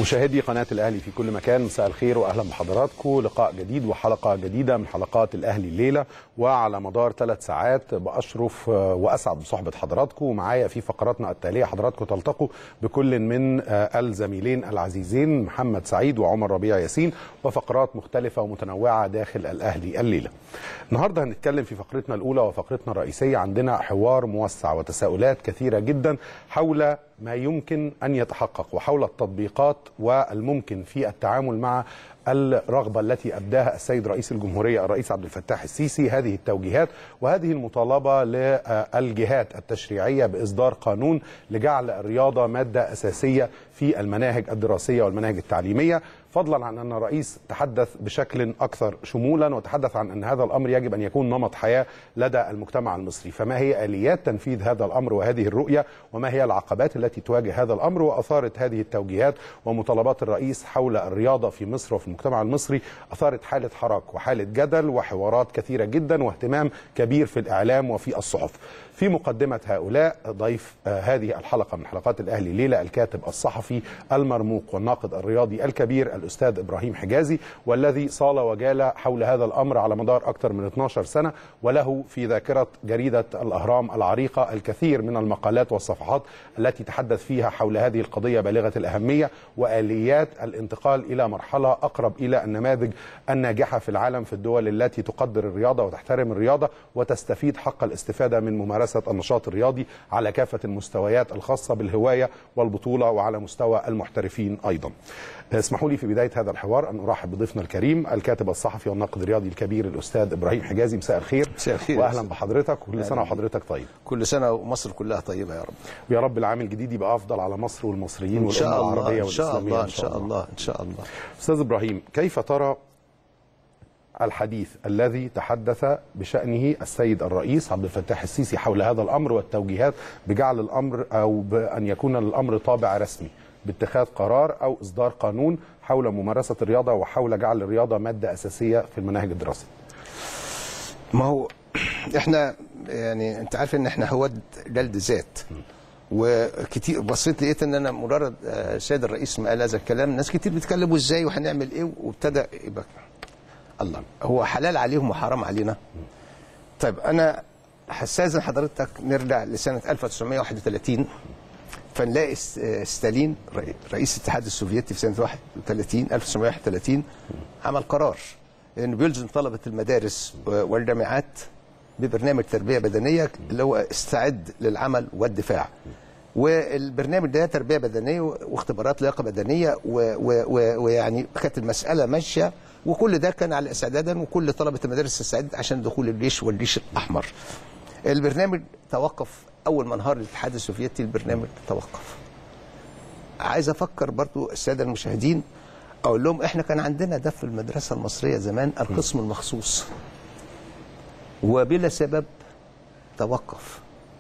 مشاهدي قناة الأهلي في كل مكان مساء الخير وأهلا بحضراتكم لقاء جديد وحلقة جديدة من حلقات الأهلي الليلة وعلى مدار ثلاث ساعات بأشرف وأسعد بصحبة حضراتكم ومعايا في فقراتنا التالية حضراتكم تلتقوا بكل من الزميلين العزيزين محمد سعيد وعمر ربيع ياسين وفقرات مختلفة ومتنوعة داخل الأهلي الليلة النهاردة هنتكلم في فقرتنا الأولى وفقرتنا الرئيسية عندنا حوار موسع وتساؤلات كثيرة جدا حول ما يمكن ان يتحقق وحول التطبيقات والممكن في التعامل مع الرغبه التي ابداها السيد رئيس الجمهوريه الرئيس عبد الفتاح السيسي هذه التوجيهات وهذه المطالبه للجهات التشريعيه باصدار قانون لجعل الرياضه ماده اساسيه في المناهج الدراسيه والمناهج التعليميه فضلا عن ان الرئيس تحدث بشكل اكثر شمولا وتحدث عن ان هذا الامر يجب ان يكون نمط حياه لدى المجتمع المصري، فما هي اليات تنفيذ هذا الامر وهذه الرؤيه وما هي العقبات التي تواجه هذا الامر واثارت هذه التوجيهات ومطالبات الرئيس حول الرياضه في مصر وفي المجتمع المصري اثارت حاله حراك وحاله جدل وحوارات كثيره جدا واهتمام كبير في الاعلام وفي الصحف. في مقدمة هؤلاء ضيف هذه الحلقة من حلقات الأهلي ليلة الكاتب الصحفي المرموق والناقد الرياضي الكبير الأستاذ إبراهيم حجازي والذي صال وجال حول هذا الأمر على مدار أكثر من 12 سنة وله في ذاكرة جريدة الأهرام العريقة الكثير من المقالات والصفحات التي تحدث فيها حول هذه القضية بالغة الأهمية وآليات الانتقال إلى مرحلة أقرب إلى النماذج الناجحة في العالم في الدول التي تقدر الرياضة وتحترم الرياضة وتستفيد حق الاستفادة من ممارسة ممارسه النشاط الرياضي على كافه المستويات الخاصه بالهوايه والبطوله وعلى مستوى المحترفين ايضا. اسمحوا لي في بدايه هذا الحوار ان ارحب بضيفنا الكريم الكاتب الصحفي والناقد الرياضي الكبير الاستاذ ابراهيم حجازي مساء الخير. مساء الخير واهلا بحضرتك وكل سنه وحضرتك طيب. كل سنه ومصر كلها طيبه يا رب. ويا رب العام الجديد يبقى افضل على مصر والمصريين ان شاء والامه العربيه الله ان شاء والاسلاميه الله ان شاء الله ان شاء الله. استاذ ابراهيم كيف ترى الحديث الذي تحدث بشأنه السيد الرئيس عبد الفتاح السيسي حول هذا الأمر والتوجيهات بجعل الأمر أو بأن يكون الأمر طابع رسمي باتخاذ قرار أو إصدار قانون حول ممارسة الرياضة وحول جعل الرياضة مادة أساسية في المناهج الدراسية ما هو احنا يعني انت عارف ان احنا هواد جلد ذات وكتير بصيت لقيت ان انا مجرد السيد الرئيس ما قال هذا الكلام ناس كتير بيتكلموا ازاي وهنعمل ايه وابتدى يبقى الله هو حلال عليهم وحرام علينا طيب انا هستاذن حضرتك نرجع لسنه 1931 فنلاقي ستالين رئيس الاتحاد السوفيتي في سنه 31 1931 عمل قرار انه بيلزم طلبه المدارس والجامعات ببرنامج تربيه بدنيه اللي هو استعد للعمل والدفاع والبرنامج ده تربيه بدنيه واختبارات لياقه بدنيه ويعني كانت المساله ماشيه وكل ده كان على استعدادا وكل طلبه المدارس استعدت عشان دخول الجيش والجيش الاحمر. البرنامج توقف اول ما انهار الاتحاد السوفيتي البرنامج توقف. عايز افكر برضو الساده المشاهدين اقول لهم احنا كان عندنا ده في المدرسه المصريه زمان القسم المخصوص. وبلا سبب توقف.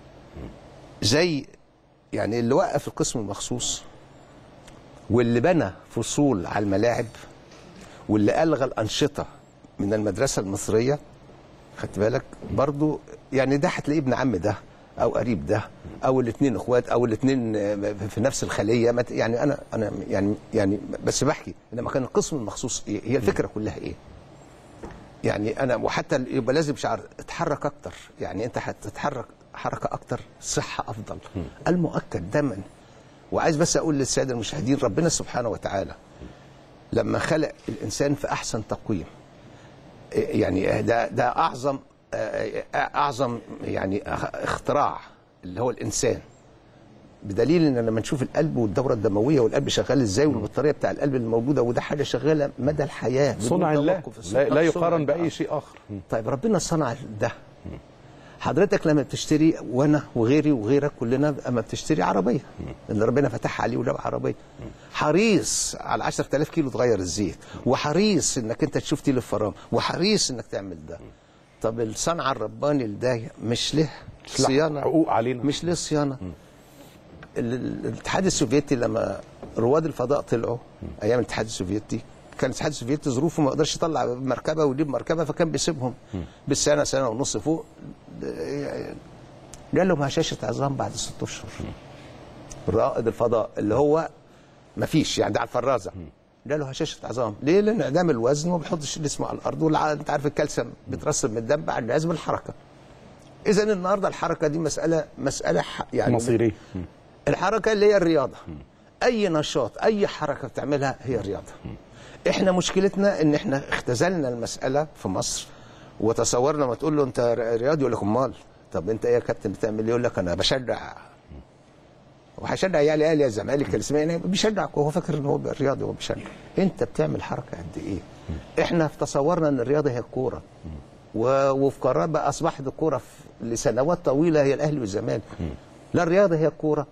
زي يعني اللي وقف القسم المخصوص واللي بنى فصول على الملاعب واللي الغى الانشطه من المدرسه المصريه خدت بالك برضو يعني ده هتلاقيه ابن عم ده او قريب ده او الاثنين اخوات او الاثنين في نفس الخليه يعني انا انا يعني يعني بس بحكي انما كان القسم المخصوص إيه؟ هي الفكره كلها ايه؟ يعني انا وحتى يبقى لازم شعر اتحرك اكتر يعني انت هتتحرك حركه اكتر صحه افضل المؤكد دايما وعايز بس اقول للساده المشاهدين ربنا سبحانه وتعالى لما خلق الانسان في احسن تقويم يعني ده ده اعظم اعظم يعني اختراع اللي هو الانسان بدليل ان لما نشوف القلب والدوره الدمويه والقلب شغال ازاي والبطاريه بتاع القلب الموجوده وده حاجه شغاله مدى الحياه صنع الله لا, لا يقارن باي شيء اخر طيب ربنا صنع ده حضرتك لما بتشتري وانا وغيري وغيرك كلنا اما بتشتري عربيه اللي ربنا فتحها عليه وجاب عربيه حريص على 10000 كيلو تغير الزيت وحريص انك انت تشوف تيل الفرامل وحريص انك تعمل ده طب الصنعه الرباني ده مش له صيانه حقوق علينا مش له صيانه الاتحاد السوفيتي لما رواد الفضاء طلعوا ايام الاتحاد السوفيتي كان الاتحاد السوفيتي ظروفه ما يقدرش يطلع مركبه ويجيب مركبه فكان بيسيبهم بالسنه سنه ونص فوق جالهم هشاشه عظام بعد ست اشهر رائد الفضاء اللي هو مفيش يعني ده على الفرازه ده له هشاشه عظام ليه لان انعدام الوزن وما بيحطش جسمه على الارض والع... انت عارف الكالسيوم بيترسب من الدم بعد لازم الحركه اذا النهارده الحركه دي مساله مساله ح- يعني مصيري الحركه اللي هي الرياضه اي نشاط اي حركه بتعملها هي رياضه احنا مشكلتنا ان احنا اختزلنا المساله في مصر وتصورنا ما تقول له انت رياضي يقول لك امال طب انت ايه يا كابتن بتعمل ايه يقول لك انا بشجع وهيشجع عيالي اهلي الزمالك الاسماعيلي بيشجع وهو فاكر ان هو رياضي وهو بيشجع انت بتعمل حركه قد ايه احنا تصورنا ان الرياضه هي الكوره و- وفي قرار بقى اصبحت الكوره في- لسنوات طويله هي الاهلي والزمالك لا الرياضه هي الكوره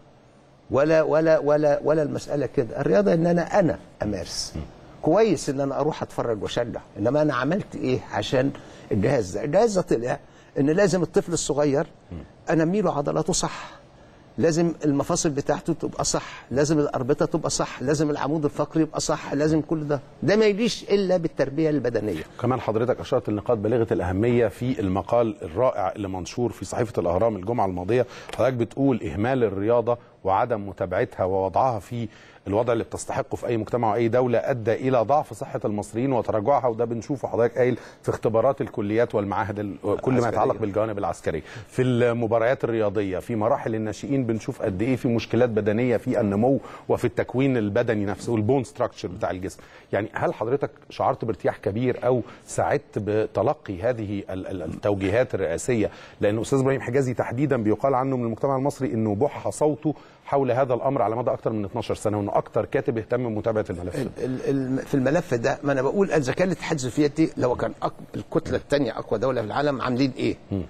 ولا ولا ولا ولا المساله كده الرياضه ان انا انا امارس كويس ان انا اروح اتفرج واشجع انما انا عملت ايه عشان الجهاز ده الجهاز ده طلع ان لازم الطفل الصغير انمي له عضلاته صح لازم المفاصل بتاعته تبقى صح لازم الاربطه تبقى صح لازم العمود الفقري يبقى صح لازم كل ده ده ما يجيش الا بالتربيه البدنيه كمان حضرتك اشرت لنقاط بالغه الاهميه في المقال الرائع اللي منشور في صحيفه الاهرام الجمعه الماضيه حضرتك بتقول اهمال الرياضه وعدم متابعتها ووضعها في الوضع اللي بتستحقه في اي مجتمع واي دوله ادى الى ضعف صحه المصريين وتراجعها وده بنشوفه حضرتك قايل في اختبارات الكليات والمعاهد ال- كل ما العسكرية. يتعلق بالجوانب العسكريه في المباريات الرياضيه في مراحل الناشئين بنشوف قد ايه في مشكلات بدنيه في النمو وفي التكوين البدني نفسه والبون ستراكشر بتاع الجسم يعني هل حضرتك شعرت بارتياح كبير او سعدت بتلقي هذه ال- ال- التوجيهات الرئاسيه لان استاذ ابراهيم حجازي تحديدا بيقال عنه من المجتمع المصري انه بح صوته حول هذا الامر على مدى اكثر من 12 سنه وانه اكثر كاتب اهتم بمتابعه الملف ده. ال- ال- الم- في الملف ده ما انا بقول اذا كان الاتحاد السوفيتي لو كان أك... الكتله الثانيه اقوى دوله في العالم عاملين ايه؟ ال-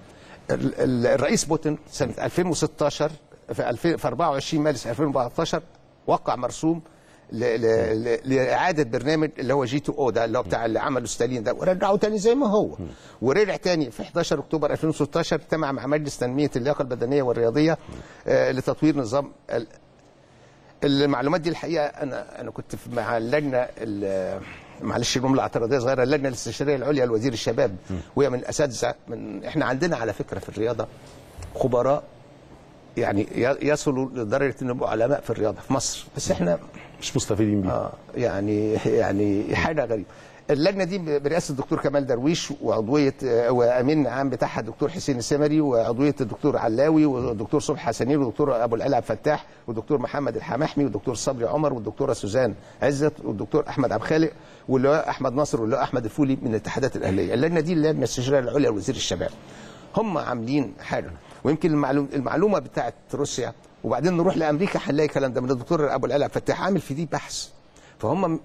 ال- الرئيس بوتين سنه 2016 في 2000 في 24 مارس 2014 وقع مرسوم ل... ل... ل... لاعاده برنامج اللي هو جي 2 او ده اللي هو بتاع اللي عمله ستالين ده ورجعه تاني زي ما هو ورجع تاني في 11 اكتوبر 2016 اجتمع مع مجلس تنميه اللياقه البدنيه والرياضيه آه لتطوير نظام ال- المعلومات دي الحقيقه انا انا كنت في- مع اللجنه ال- معلش جمله اعتراضيه صغيره اللجنه الاستشاريه العليا لوزير الشباب وهي من الاساتذه من احنا عندنا على فكره في الرياضه خبراء يعني ي- يصلوا لدرجه ان يبقوا علماء في الرياضه في مصر بس احنا مش مستفيدين بيه اه يعني يعني حاجه غريبه اللجنه دي برئاسه الدكتور كمال درويش وعضويه آه، وامين عام بتاعها الدكتور حسين السمري وعضويه الدكتور علاوي والدكتور صبحي حسنين والدكتور ابو العلا عبد الفتاح والدكتور محمد الحماحمي والدكتور صبري عمر والدكتوره سوزان عزت والدكتور احمد عبد الخالق واللواء احمد ناصر واللواء احمد الفولي من الاتحادات الاهليه اللجنه دي اللجنه الاستشاريه العليا لوزير الشباب هم عاملين حاجه ويمكن المعلوم المعلومه بتاعت روسيا وبعدين نروح لامريكا هنلاقي الكلام ده من الدكتور ابو العلا عبد الفتاح عامل في دي بحث فهم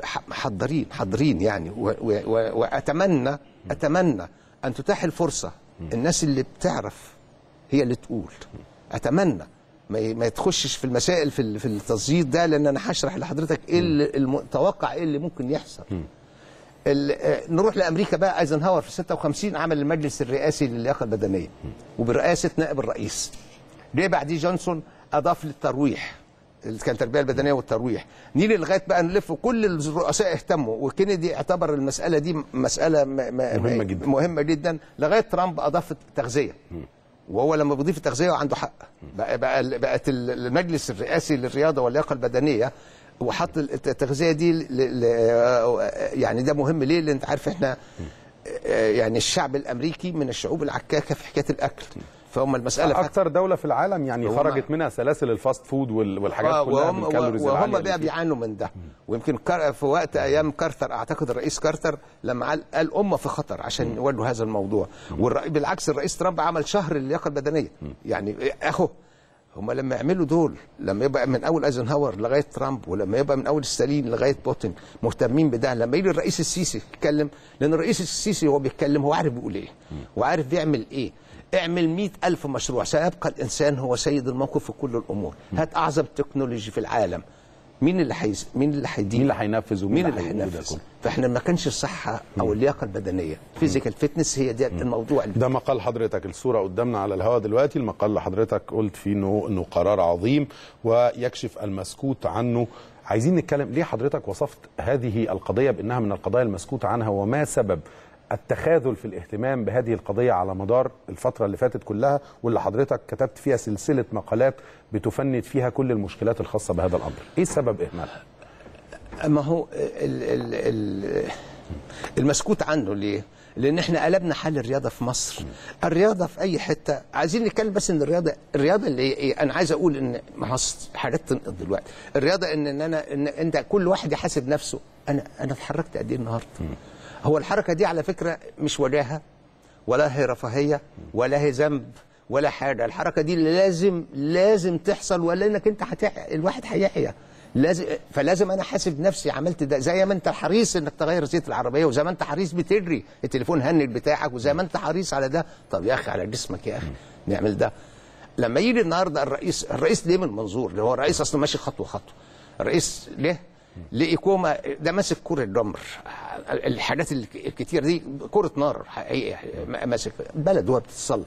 محضرين حاضرين يعني و- و- و- واتمنى اتمنى ان تتاح الفرصه الناس اللي بتعرف هي اللي تقول اتمنى ما ي- ما تخشش في المسائل في ال- في التصدير ده لان انا هشرح لحضرتك ايه اللي المتوقع ايه اللي ممكن يحصل ال- آه، نروح لامريكا بقى ايزنهاور في 56 عمل المجلس الرئاسي للياقه البدنيه وبرئاسه نائب الرئيس جه بعديه جونسون اضاف للترويح اللي كان التربيه البدنيه والترويح نيجي لغايه بقى نلف كل الرؤساء اهتموا وكينيدي اعتبر المساله دي مساله م- م- مهمة جدا. مهمه جدا لغايه ترامب اضاف التغذيه وهو لما بيضيف التغذيه عنده حق بقى بقى بقت ال- المجلس الرئاسي للرياضه واللياقه البدنيه وحط الت- التغذيه دي ل- ل- يعني ده مهم ليه؟ لان انت عارف احنا آه، يعني الشعب الامريكي من الشعوب العكاكه في حكايه الاكل فهم المساله فات- اكثر دوله في العالم يعني وهم- خرجت منها سلاسل الفاست فود وال- والحاجات آه، كلها وهم بالكالوريز وهم العالية بقى اللي فيها. بيعانوا من ده ويمكن كار- في وقت ايام كارتر اعتقد الرئيس كارتر لما قال قال امه في خطر عشان يواجهوا هذا الموضوع والرئيس بالعكس الرئيس ترامب عمل شهر اللياقه البدنيه يعني اخو هم لما يعملوا دول لما يبقى من اول ايزنهاور لغايه ترامب ولما يبقى من اول ستالين لغايه بوتين مهتمين بده لما يجي الرئيس السيسي يتكلم لان الرئيس السيسي هو بيتكلم هو عارف بيقول ايه وعارف بيعمل ايه اعمل مئة ألف مشروع سيبقى الإنسان هو سيد الموقف في كل الأمور هات أعظم تكنولوجي في العالم مين اللي حيز... مين اللي هيدير مين اللي هينفذ ومين مين اللي هيقول ده هينفذ كله؟ فاحنا ما كانش الصحه او اللياقه البدنيه فيزيكال فيتنس هي دي الموضوع اللي ده مقال حضرتك الصورة قدامنا على الهواء دلوقتي المقال اللي حضرتك قلت فيه انه انه قرار عظيم ويكشف المسكوت عنه عايزين نتكلم ليه حضرتك وصفت هذه القضية بانها من القضايا المسكوت عنها وما سبب التخاذل في الاهتمام بهذه القضيه على مدار الفتره اللي فاتت كلها واللي حضرتك كتبت فيها سلسله مقالات بتفند فيها كل المشكلات الخاصه بهذا الامر ايه سبب اهمالها ما هو ال ال ال المسكوت عنه ليه؟ لان احنا قلبنا حل الرياضه في مصر الرياضه في اي حته عايزين نتكلم بس ان الرياضه الرياضه اللي هي ايه انا عايز اقول ان ما هو حاجات تنقض دلوقتي الرياضه ان ان انا ان انت كل واحد يحاسب نفسه انا انا اتحركت قد ايه النهارده هو الحركه دي على فكره مش وجاهه ولا هي رفاهيه ولا هي ذنب ولا حاجه الحركه دي لازم لازم تحصل ولا انك انت هتح... الواحد هيحيا لازم فلازم انا حاسب نفسي عملت ده زي ما انت حريص انك تغير زيت العربيه وزي ما انت حريص بتجري التليفون هنج بتاعك وزي ما انت حريص على ده طب يا اخي على جسمك يا اخي نعمل ده لما يجي النهارده الرئيس الرئيس ليه من منظور اللي هو الرئيس اصلا ماشي خطوه خطوه الرئيس ليه ليه كوما ده ماسك كرة دمر الحاجات الكتير دي كرة نار حقيقية ماسك البلد هو بتتصلى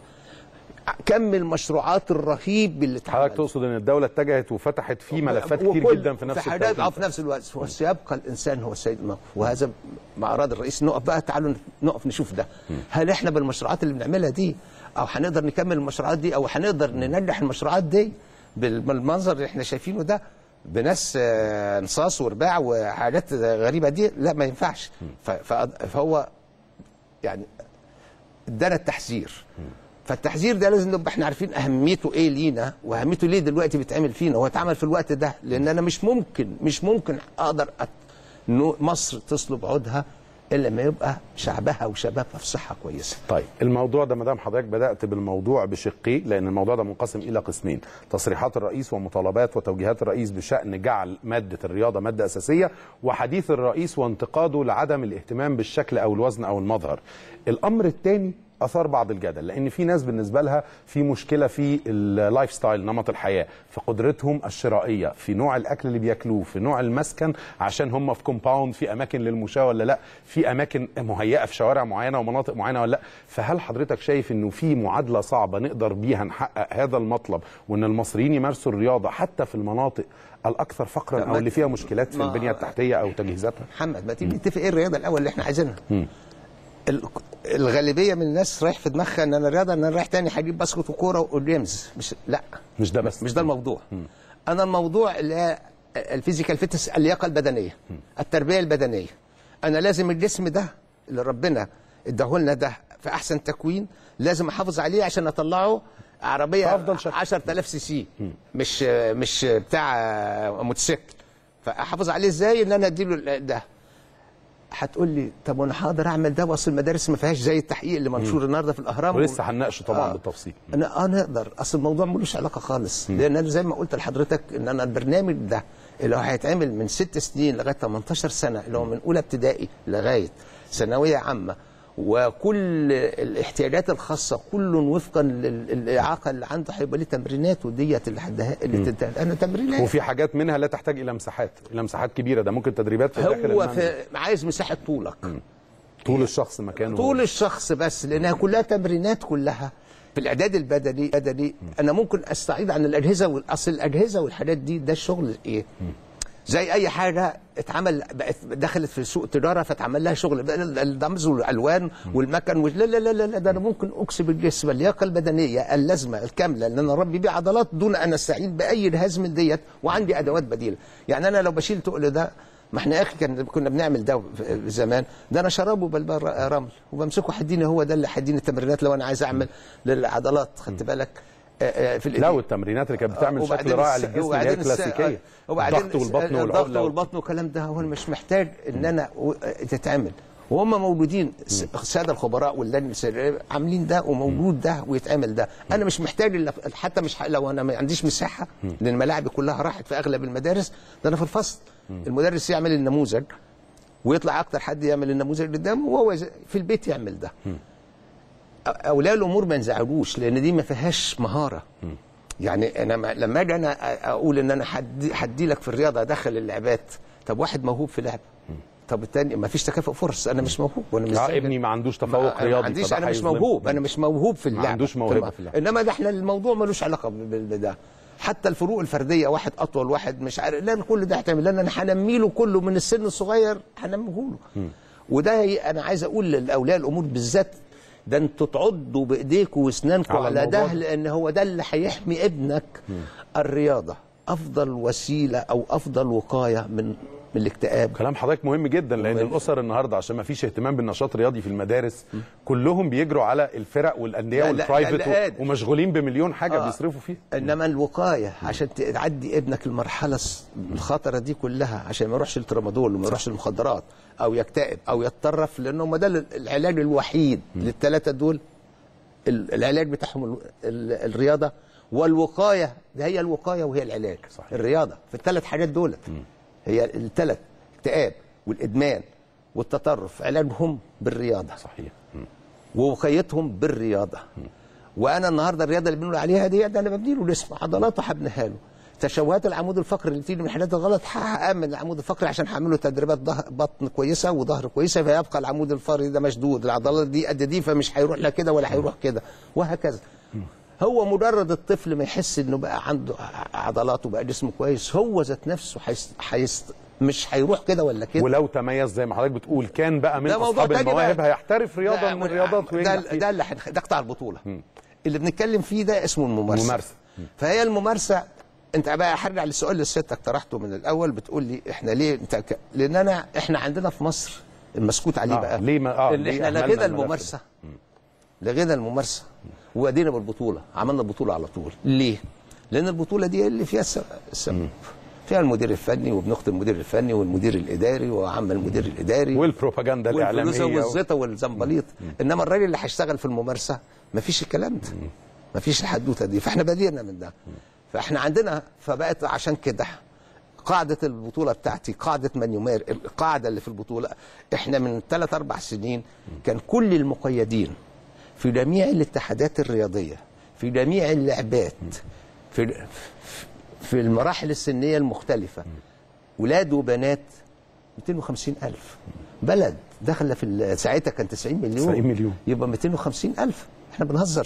كم المشروعات الرهيب اللي اتعمل حضرتك تقصد ان الدوله اتجهت وفتحت فيه ملفات كتير وكل- جدا في نفس في حاجات اه التوقيت في نفس الوقت وسيبقى الانسان هو السيد الموقف وهذا ما اراد الرئيس نقف بقى تعالوا نقف نشوف ده هل احنا بالمشروعات اللي بنعملها دي او هنقدر نكمل المشروعات دي او هنقدر ننجح المشروعات دي بال- بالمنظر اللي احنا شايفينه ده بناس آه، نصاص ورباع وحاجات غريبه دي لا ما ينفعش ف- ف- فهو يعني ادانا التحذير فالتحذير ده لازم نبقى احنا عارفين اهميته ايه لينا واهميته ليه دلوقتي بيتعمل فينا هو اتعمل في الوقت ده لان انا مش ممكن مش ممكن اقدر أت... إنه مصر تصلب عودها الا لما يبقى شعبها وشبابها في صحه كويسه طيب الموضوع ده مدام حضرتك بدات بالموضوع بشقيه لان الموضوع ده منقسم الى قسمين تصريحات الرئيس ومطالبات وتوجيهات الرئيس بشان جعل ماده الرياضه ماده اساسيه وحديث الرئيس وانتقاده لعدم الاهتمام بالشكل او الوزن او المظهر الامر الثاني اثار بعض الجدل لان في ناس بالنسبه لها في مشكله في اللايف ستايل نمط الحياه في قدرتهم الشرائيه في نوع الاكل اللي بياكلوه في نوع المسكن عشان هم في كومباوند في اماكن للمشاه ولا لا في اماكن مهيئه في شوارع معينه ومناطق معينه ولا لا فهل حضرتك شايف انه في معادله صعبه نقدر بيها نحقق هذا المطلب وان المصريين يمارسوا الرياضه حتى في المناطق الاكثر فقرا لا، او ما- اللي فيها مشكلات في ما- البنيه التحتيه او تجهيزاتها محمد ما تيجي نتفق ايه الرياضه الاول اللي احنا عايزينها ال- الغالبيه من الناس رايح في دماغها ان انا الرياضه ان انا رايح تاني هجيب باسكت وكوره وجيمز مش لا مش ده بس مش ده الموضوع انا الموضوع اللي هي الفيزيكال فيتنس اللياقه البدنيه التربيه البدنيه انا لازم الجسم ده اللي ربنا اداهولنا ده في احسن تكوين لازم احافظ عليه عشان اطلعه عربيه في أفضل شكل. 10000 سي سي مش مش بتاع موتوسيكل فاحافظ عليه ازاي ان انا اديله ده هتقول لي طب وانا هقدر اعمل ده واصل المدارس ما فيهاش زي التحقيق اللي منشور النهارده في الاهرام ولسه هنناقشه طبعا آه. بالتفصيل انا اه نقدر اصل الموضوع ملوش علاقه خالص لان انا زي ما قلت لحضرتك ان انا البرنامج ده اللي هو هيتعمل من ست سنين لغايه 18 سنه اللي هو من اولى ابتدائي لغايه ثانويه عامه وكل الاحتياجات الخاصه كل وفقا للاعاقه اللي عنده هيبقى ليه تمريناته ديت اللي حدها اللي تت... انا تمرينات وفي حاجات منها لا تحتاج الى مساحات الى مساحات كبيره ده ممكن تدريبات في داخل هو المنزل. في عايز مساحه طولك طول الشخص مكانه طول الشخص بس لانها كلها تمرينات كلها في الاعداد البدني بدني انا ممكن استعيد عن الاجهزه والاصل الاجهزه والحاجات دي ده الشغل ايه زي اي حاجه اتعمل بقت دخلت في سوق تجاره فتعمل لها شغل بقى الدمز والالوان والمكن وال- لا لا لا لا لا، ده انا ممكن اكسب الجسم اللياقه البدنيه اللازمه الكامله ان انا اربي بيه عضلات دون ان استعين باي جهاز من ديت وعندي ادوات بديله يعني انا لو بشيل تقل ده ما احنا يا اخي كان كنا بنعمل ده في- زمان ده انا شرابه بالبر رمل وبمسكه حديني هو ده اللي حديني التمرينات لو انا عايز اعمل للعضلات خدت بالك آه، آه، في لا والتمرينات اللي كانت بتعمل شكل وبعدين رائع الس- للجسم اللي هي وبعدين الس- كلاسيكيه وبعدين الضغط والبطن الضغط والعقله والبطن والكلام ده هو مش محتاج ان انا و- تتعمل وهم موجودين س- الساده الخبراء واللجنه السريه عاملين ده وموجود ده ويتعمل ده انا مش محتاج إلا حتى مش ح- لو انا ما عنديش مساحه لان الملاعب كلها راحت في اغلب المدارس ده انا في الفصل المدرس يعمل النموذج ويطلع اكتر حد يعمل النموذج اللي قدامه وهو يز- في البيت يعمل ده أ- اولياء الامور ما ينزعجوش لان دي ما فيهاش مهاره يعني انا ما- لما اجي انا أ- اقول ان انا هدي هدي لك في الرياضه ادخل اللعبات طب واحد موهوب في لعبه طب التاني ما فيش تكافؤ فرص انا مش موهوب وانا مش اه زي- ابني ما عندوش ما تفوق أنا رياضي ما عنديش فده انا مش هيظلمه. موهوب انا مش موهوب في اللعبه عندوش موهبة تمام. في اللعبة. انما ده احنا الموضوع ملوش علاقه بال- بده حتى الفروق الفرديه واحد اطول واحد مش عارف لا كل ده هتعمل لان انا هنمي له كله من السن الصغير هنميه له وده هي انا عايز اقول لاولياء الامور بالذات ده انتوا تعضوا بايديكم واسنانكم على على, الموضوع ده ده. لان هو ده اللي هيحمي ابنك الرياضه افضل وسيله او افضل وقايه من من الاكتئاب كلام حضرتك مهم جدا لان مهم. الاسر النهارده عشان ما فيش اهتمام بالنشاط الرياضي في المدارس كلهم بيجروا على الفرق والانديه لا، لا، والبرايفت لا، لا. و- ومشغولين بمليون حاجه آه. بيصرفوا فيها انما الوقايه عشان تعدي ابنك المرحله الس- الخطره دي كلها عشان ما يروحش الترامادول وما يروحش المخدرات او يكتئب او يتطرف لانه ما ده العلاج الوحيد للثلاثه دول ال- العلاج بتاعهم ال- ال- الرياضه والوقايه ده هي الوقايه وهي العلاج صحيح. الرياضه في الثلاث حاجات دولت هي الثلاث اكتئاب والادمان والتطرف علاجهم بالرياضه صحيح مم. ووقايتهم بالرياضه وانا النهارده الرياضه اللي بنقول عليها دي ده انا ببني له الاسم عضلاته هبنيها له تشوهات العمود الفقري اللي تيجي من الحاجات الغلط هامن العمود الفقري عشان هعمل له تدريبات ظهر بطن كويسه وظهر كويسه فيبقى العمود الفقري ده مشدود العضلات دي قد دي فمش هيروح لا كده ولا هيروح كده وهكذا هو مجرد الطفل ما يحس انه بقى عنده عضلات وبقى جسمه كويس هو ذات نفسه حيست... حيست... مش هيروح كده ولا كده ولو تميز زي ما حضرتك بتقول كان بقى من ده موضوع اصحاب تاني بقى. المواهب هيحترف رياضه ده- من الرياضات ده وينجح فيها. ده اللي هنخ- ده قطاع البطوله اللي بنتكلم فيه ده اسمه الممارسه الممارسة. فهي الممارسه انت بقى هرجع للسؤال اللي سيادتك طرحته من الاول بتقول لي احنا ليه انت ك... لان انا احنا عندنا في مصر المسكوت عليه آه، بقى ليه ما- آه، ان ليه احنا أهملنا لغينا الملف الممارسه لغينا الممارسه وادينا بالبطوله عملنا البطوله على طول ليه؟ لان البطوله دي اللي فيها السبب, السبب. فيها المدير الفني وابن اخت المدير الفني والمدير الاداري وعم المدير الاداري والبروباجندا والفلوسه الاعلاميه والزيطه والزنبليط انما الراجل اللي هيشتغل في الممارسه مفيش الكلام ده مفيش الحدوته دي فاحنا بدينا من ده فاحنا عندنا فبقت عشان كده قاعدة البطولة بتاعتي قاعدة من يمار القاعدة اللي في البطولة احنا من ثلاث أربع سنين كان كل المقيدين في جميع الاتحادات الرياضية في جميع اللعبات في في المراحل السنية المختلفة ولاد وبنات 250 ألف بلد داخله في ال- ساعتها كان 90 مليون 90 مليون. يبقى 250 ألف احنا بنهزر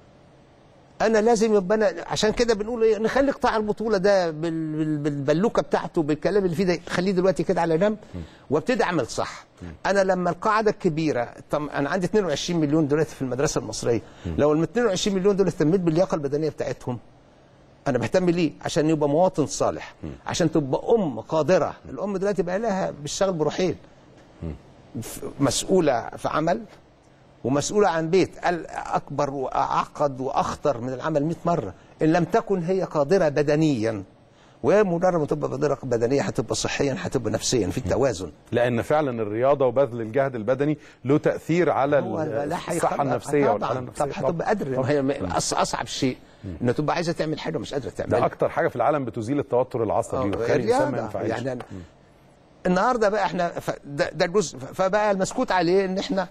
انا لازم يبقى انا عشان كده بنقول ايه نخلي قطاع البطوله ده بال- بال- بالبلوكه بتاعته بالكلام اللي فيه ده خليه دلوقتي كده على جنب وابتدي اعمل صح انا لما القاعده الكبيره طب انا عندي 22 مليون دلوقتي في المدرسه المصريه لو ال 22 مليون دول اهتميت باللياقه البدنيه بتاعتهم انا بهتم ليه عشان يبقى مواطن صالح عشان تبقى ام قادره الام دلوقتي بقى لها بتشتغل بروحين ف- مسؤوله في عمل ومسؤوله عن بيت ال- اكبر واعقد واخطر من العمل 100 مره ان لم تكن هي قادره بدنيا وهي مجرد ما تبقى قادره بدنيا هتبقى صحيا هتبقى نفسيا في التوازن لان فعلا الرياضه وبذل الجهد البدني له تاثير على هو ال- لا الصحه هيخلق- النفسيه طبعاً. والحاله النفسيه طب هتبقى قادره ما هي أص- اصعب شيء ان تبقى عايزه تعمل حاجه مش قادره ده تعملها اكتر حاجه في العالم بتزيل التوتر العصبي آه، وتخلي الانسان ما الرياضة. ينفعش يعني أنا النهارده بقى احنا ف- ده, ده جزء ف- فبقى المسكوت عليه ان احنا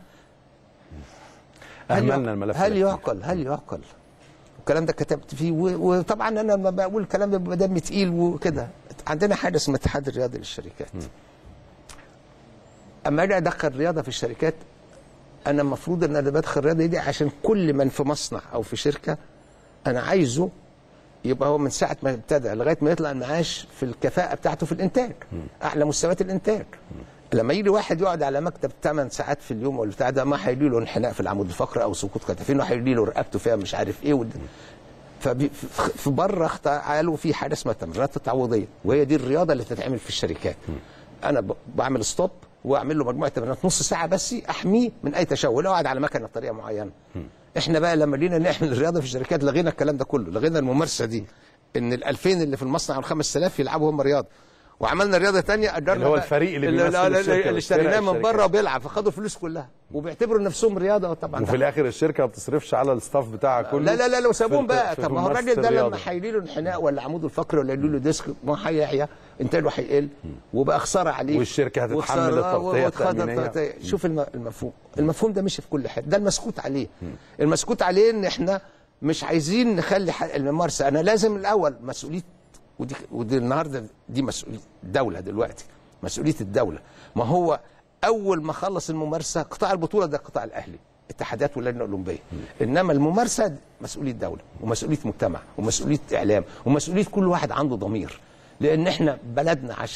هل اهملنا يعقل- الملف هل ده. يعقل هل يعقل الكلام ده كتبت فيه و- وطبعا انا لما بقول الكلام ده بيبقى دمي تقيل وكده عندنا حاجه اسمها الاتحاد الرياضي للشركات اما اجي ادخل رياضه في الشركات انا المفروض ان انا بدخل الرياضه دي عشان كل من في مصنع او في شركه انا عايزه يبقى هو من ساعه ما ابتدى لغايه ما يطلع المعاش في الكفاءه بتاعته في الانتاج اعلى مستويات الانتاج لما يجي واحد يقعد على مكتب 8 ساعات في اليوم ولا بتاع ده ما هيجي له انحناء في العمود الفقري او سقوط كتفين وهيجي له رقبته فيها مش عارف ايه ود... فبي... في- في بره اخترعوا في حاجه اسمها التمرينات التعويضيه وهي دي الرياضه اللي بتتعمل في الشركات انا ب... بعمل ستوب واعمل له مجموعه تمرينات نص ساعه بس احميه من اي تشوه لو قاعد على مكنه بطريقه معينه احنا بقى لما جينا نعمل الرياضه في الشركات لغينا الكلام ده كله لغينا الممارسه دي ان ال 2000 اللي في المصنع وال 5000 يلعبوا هم رياضه وعملنا رياضه تانية اجرنا اللي هو بقى- الفريق اللي اللي, بيمثل اللي, الشركة اللي اشتريناه فرق من الشركات. بره وبيلعب فخدوا الفلوس كلها وبيعتبروا نفسهم رياضه طبعا وفي الاخر الشركه ما بتصرفش على الستاف بتاعها كله لا لا لا لو سابوهم في- بقى في طب ما هو ممارسة الراجل ده لما الرياضة. هيجي له انحناء ولا عمود الفقري ولا يجي له ديسك ما هيعيا انتاجه هيقل وبقى خساره عليه والشركة هتتحمل وخسارة التغطية وتخاطر التأمينية. تغطية. شوف الم- المفهوم المفهوم ده مشي في كل حته ده المسكوت عليه المسكوت عليه ان احنا مش عايزين نخلي ح- الممارسه انا لازم الاول مسؤوليه ودي ودي النهارده دي مسؤوليه الدوله دلوقتي مسؤوليه الدوله ما هو اول ما خلص الممارسه قطاع البطوله ده قطاع الاهلي اتحادات واللجنه الاولمبيه انما الممارسه مسؤوليه دوله ومسؤوليه مجتمع ومسؤوليه اعلام ومسؤوليه كل واحد عنده ضمير لان احنا بلدنا عشان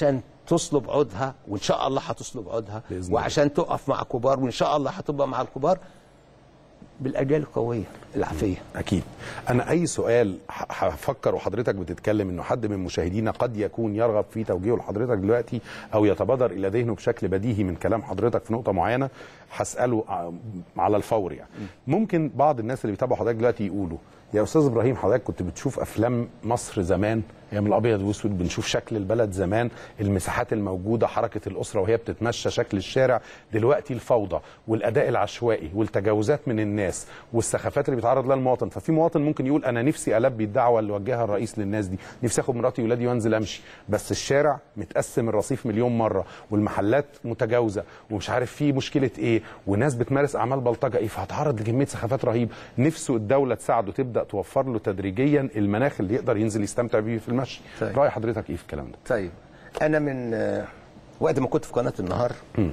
تصلب عودها وان شاء الله هتصلب عودها بإذن الله. وعشان تقف مع كبار وان شاء الله هتبقى مع الكبار بالاجيال القويه العافيه اكيد انا اي سؤال ه- هفكر وحضرتك بتتكلم انه حد من مشاهدينا قد يكون يرغب في توجيهه لحضرتك دلوقتي او يتبادر الى ذهنه بشكل بديهي من كلام حضرتك في نقطه معينه هساله ع- على الفور يعني ممكن بعض الناس اللي بيتابعوا حضرتك دلوقتي يقولوا يا استاذ ابراهيم حضرتك كنت بتشوف افلام مصر زمان ايام الابيض واسود بنشوف شكل البلد زمان المساحات الموجوده حركه الاسره وهي بتتمشى شكل الشارع دلوقتي الفوضى والاداء العشوائي والتجاوزات من الناس والسخافات اللي بيتعرض لها المواطن ففي مواطن ممكن يقول انا نفسي البي الدعوه اللي وجهها الرئيس للناس دي نفسي اخد مراتي وولادي وانزل امشي بس الشارع متقسم الرصيف مليون مره والمحلات متجاوزه ومش عارف في مشكله ايه وناس بتمارس اعمال بلطجه ايه فهتعرض لكميه سخافات رهيب نفسه الدوله تساعده تبدا توفر له تدريجيا المناخ اللي يقدر ينزل يستمتع بيه في المشي طيب. راي حضرتك ايه في الكلام ده طيب انا من آه، وقت ما كنت في قناه النهار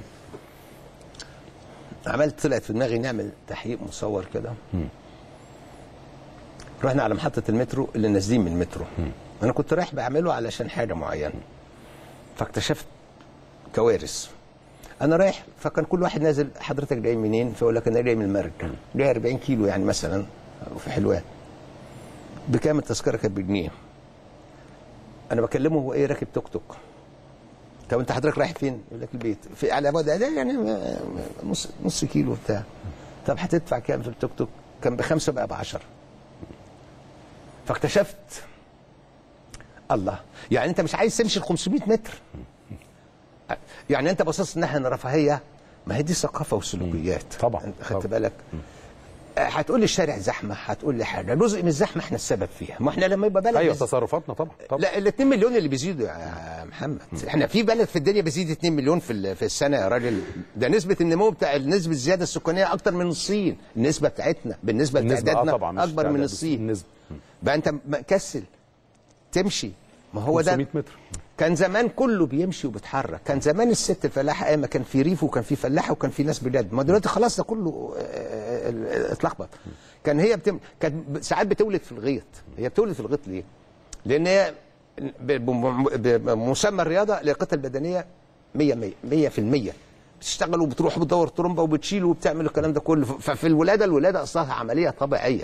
عملت طلعت في دماغي نعمل تحقيق مصور كده رحنا على محطه المترو اللي نازلين من المترو انا كنت رايح بعمله علشان حاجه معينه فاكتشفت كوارث انا رايح فكان كل واحد نازل حضرتك جاي منين فيقول لك انا جاي من المرج جاي 40 كيلو يعني مثلا في حلوان بكام التذكره كانت بجنيه انا بكلمه هو ايه راكب توك توك طب انت حضرتك رايح فين؟ يقول لك البيت في على بعد ده يعني نص نص كيلو بتاع طب هتدفع كام في التوك توك؟ كان بخمسه بقى ب 10 فاكتشفت الله يعني انت مش عايز تمشي ال 500 متر يعني انت باصص ان احنا رفاهيه ما هي دي ثقافه وسلوكيات طبعا، انت خدت طبعا. بالك آه، هتقول لي الشارع زحمه هتقول لي حاجه جزء من الزحمه احنا السبب فيها ما احنا لما يبقى بلد ايوه بز- تصرفاتنا طبعا طبعا لا ال 2 مليون اللي بيزيدوا يا محمد احنا في بلد في الدنيا بيزيد 2 مليون في ال- في السنه يا راجل ده نسبه النمو بتاع نسبه الزياده السكانيه اكتر من الصين النسبه بتاعتنا بالنسبه النسبة اه لتعدادنا طبعا مش اكبر من تعداد، الصين النسبة بقى انت مكسل تمشي ما هو ده 500 متر كان زمان كله بيمشي وبيتحرك كان زمان الست الفلاحه ايام ما كان في ريف وكان في فلاحه وكان في ناس بجد ما دلوقتي خلاص ده كله آه، آه، آه، اتلخبط كان هي بتم... كانت ب- ساعات بتولد في الغيط هي بتولد في الغيط ليه لان هي ب- بم- ب- بمسمى الرياضه لياقتها البدنيه 100 100 100% بتشتغل وبتروح بتدور طرمبه وبتشيل وبتعمل الكلام ده كله ف- ففي الولاده الولاده اصلها عمليه طبيعيه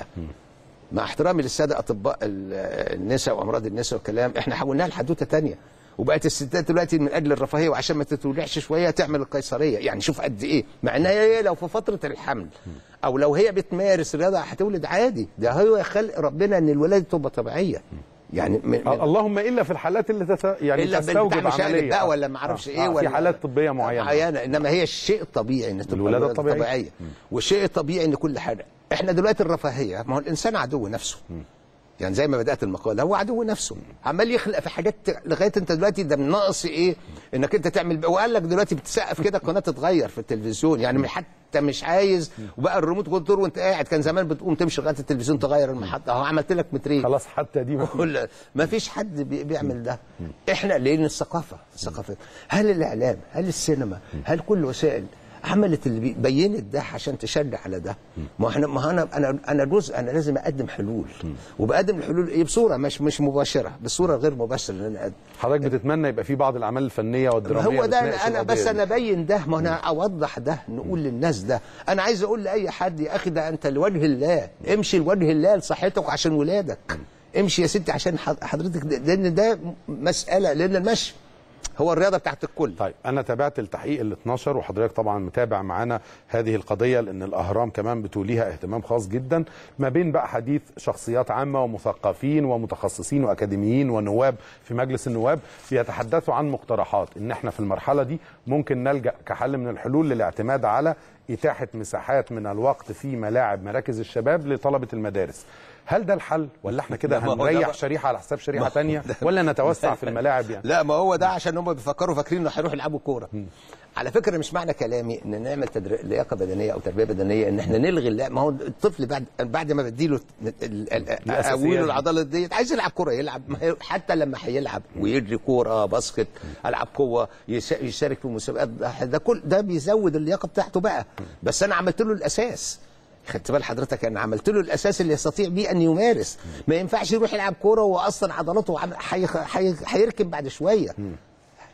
مع احترامي للساده اطباء ال- النساء وامراض النساء والكلام احنا حولناها لحدوته تانية وبقت الستات دلوقتي من اجل الرفاهيه وعشان ما تتولعش شويه تعمل القيصريه يعني شوف قد ايه مع انها هي لو في فتره الحمل او لو هي بتمارس رياضه هتولد عادي ده هو خلق ربنا ان الولاده تبقى طبيعيه يعني من من اللهم الا في الحالات اللي تت... يعني الا تستوجب بالبتاع مشاهد عمليه بقى ولا ما اعرفش آه، ايه آه، ولا في حالات طبيه معينه معينه انما هي الشيء الطبيعي ان تبقى الولادة الولادة الطبيعية. طبيعيه والشيء الطبيعي ان كل حاجه احنا دلوقتي الرفاهيه ما هو الانسان عدو نفسه يعني زي ما بدات المقاله هو عدو نفسه عمال يخلق في حاجات لغايه انت دلوقتي ده من ناقص ايه انك انت تعمل وقال لك دلوقتي بتسقف كده القناه تتغير في التلفزيون يعني حتى مش عايز وبقى الريموت كنترول وانت قاعد كان زمان بتقوم تمشي لغايه التلفزيون تغير المحطه اهو عملت لك مترين خلاص حتى دي ولا ما فيش حد بي- بيعمل ده احنا لان الثقافه الثقافه هل الاعلام هل السينما هل كل وسائل عملت اللي بي- بينت ده عشان تشجع على ده ما احنا ما انا انا انا جزء انا لازم اقدم حلول وبقدم الحلول ايه بصوره مش مش مباشره بصوره غير مباشره ان انا أقدم. حضرتك بتتمنى يبقى في بعض الاعمال الفنيه والدراميه هو ده بتناقش انا, أنا القضية بس دي. انا ابين ده ما انا اوضح ده نقول للناس ده انا عايز اقول لاي حد يا اخي ده انت لوجه الله امشي لوجه الله لصحتك وعشان ولادك امشي يا ستي عشان حض- حضرتك ده- لان ده مساله لان المشي هو الرياضه بتاعت الكل طيب انا تابعت التحقيق ال 12 وحضرتك طبعا متابع معانا هذه القضيه لان الاهرام كمان بتوليها اهتمام خاص جدا ما بين بقى حديث شخصيات عامه ومثقفين ومتخصصين واكاديميين ونواب في مجلس النواب بيتحدثوا عن مقترحات ان احنا في المرحله دي ممكن نلجا كحل من الحلول للاعتماد على اتاحه مساحات من الوقت في ملاعب مراكز الشباب لطلبه المدارس هل ده الحل ولا احنا كده لا، ما هو ده هنريح بقى- شريحه على حساب ما شريحه هو تانية ده- ولا نتوسع في الملاعب يعني لا ما هو ده عشان هم بيفكروا فاكرين انه هيروحوا يلعبوا كوره على فكره مش معنى كلامي ان نعمل تدري... لياقه بدنيه او تربيه بدنيه ان احنا نلغي اللعب ما هو الطفل بعد بعد ما بديله ال- ال- ال- الأساسيات اقوله دي. العضله ديت عايز يلعب كوره يلعب ما هي- حتى لما هيلعب ويجري كوره باسكت العب قوه يس- يشارك في مسابقات ده- ده كل ده بيزود اللياقه بتاعته بقى بس انا عملت له الاساس خدت بال حضرتك انا عملت له الاساس اللي يستطيع بيه ان يمارس ما ينفعش يروح يلعب كوره وهو اصلا عضلاته عم- هيخ- هي- هيركب بعد شويه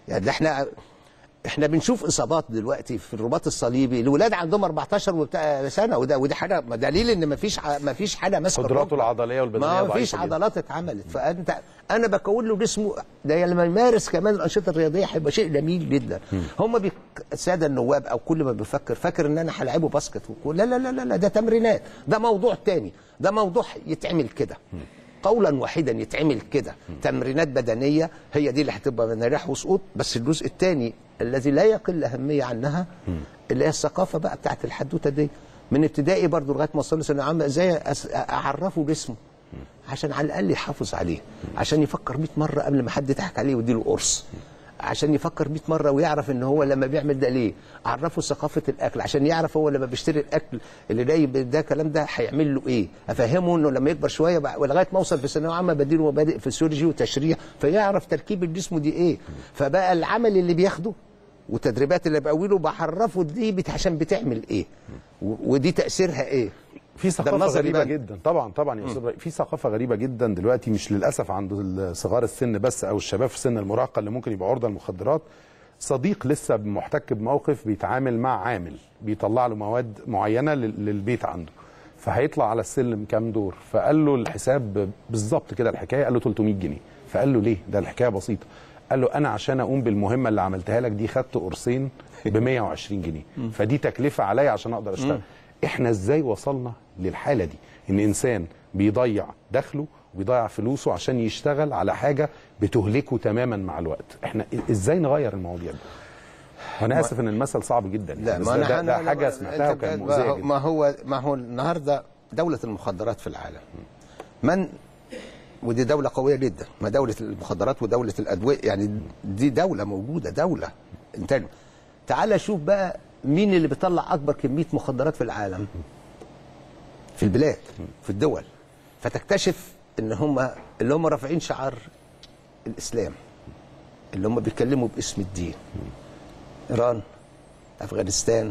يعني ده احنا احنا بنشوف اصابات دلوقتي في الرباط الصليبي الولاد عندهم 14 وبتاع سنه وده ودي حاجه دليل ان ما فيش ما فيش حاجه ماسكه قدراته الركبة. العضليه والبدنيه ما ضعيفة فيش جداً. عضلات اتعملت فانت انا بكون له جسمه ده لما يمارس كمان الانشطه الرياضيه هيبقى شيء جميل جدا هم بيك الساده النواب او كل ما بيفكر فاكر ان انا هلعبه باسكت وكل- لا لا لا لا, لا ده تمرينات ده موضوع تاني ده موضوع يتعمل كده قولا واحدا يتعمل كده تمرينات بدنيه هي دي اللي هتبقى من نجاح وسقوط بس الجزء الثاني الذي لا يقل اهميه عنها اللي هي الثقافه بقى بتاعت الحدوته دي من ابتدائي برضو لغايه ما وصلنا ثانويه عامه ازاي أس- اعرفه جسمه عشان على الاقل يحافظ عليه عشان يفكر 100 مره قبل ما حد يضحك عليه ويديله قرص عشان يفكر 100 مره ويعرف ان هو لما بيعمل ده ليه عرفه ثقافه الاكل عشان يعرف هو لما بيشتري الاكل اللي جاي ده كلام ده هيعمل له ايه افهمه انه لما يكبر شويه بقى- ولغايه ما اوصل في ثانويه عامه بديله مبادئ فسيولوجي وتشريح فيعرف تركيب الجسم دي ايه فبقى العمل اللي بياخده والتدريبات اللي بقوله بعرفه دي بت- عشان بتعمل ايه و- ودي تاثيرها ايه في ثقافه النظر غريبه يبان. جدا طبعا طبعا يا استاذ إبراهيم، في ثقافه غريبه جدا دلوقتي مش للاسف عند صغار السن بس او الشباب في سن المراهقه اللي ممكن يبقى عرضه للمخدرات صديق لسه محتك بموقف بيتعامل مع عامل بيطلع له مواد معينه لل- للبيت عنده فهيطلع على السلم كام دور فقال له الحساب بالظبط كده الحكايه قال له 300 جنيه فقال له ليه ده الحكايه بسيطه قال له انا عشان اقوم بالمهمه اللي عملتها لك دي خدت قرصين ب 120 جنيه فدي تكلفه عليا عشان اقدر اشتغل احنا ازاي وصلنا للحاله دي ان انسان بيضيع دخله وبيضيع فلوسه عشان يشتغل على حاجه بتهلكه تماما مع الوقت احنا ازاي نغير المواضيع دي انا اسف ان المثل صعب جدا لا بس ما ده, انا ده, ده أنا- حاجه أنت سمعتها بقى- وكان ما مؤذيه هو- جدا ما هو ما هو النهارده دوله المخدرات في العالم من ودي دولة قوية جدا ما دولة المخدرات ودولة الأدوية يعني دي دولة موجودة دولة انتاج تعال شوف بقى مين اللي بيطلع أكبر كمية مخدرات في العالم في البلاد في الدول فتكتشف ان هم اللي هم رافعين شعار الإسلام اللي هم بيتكلموا باسم الدين إيران أفغانستان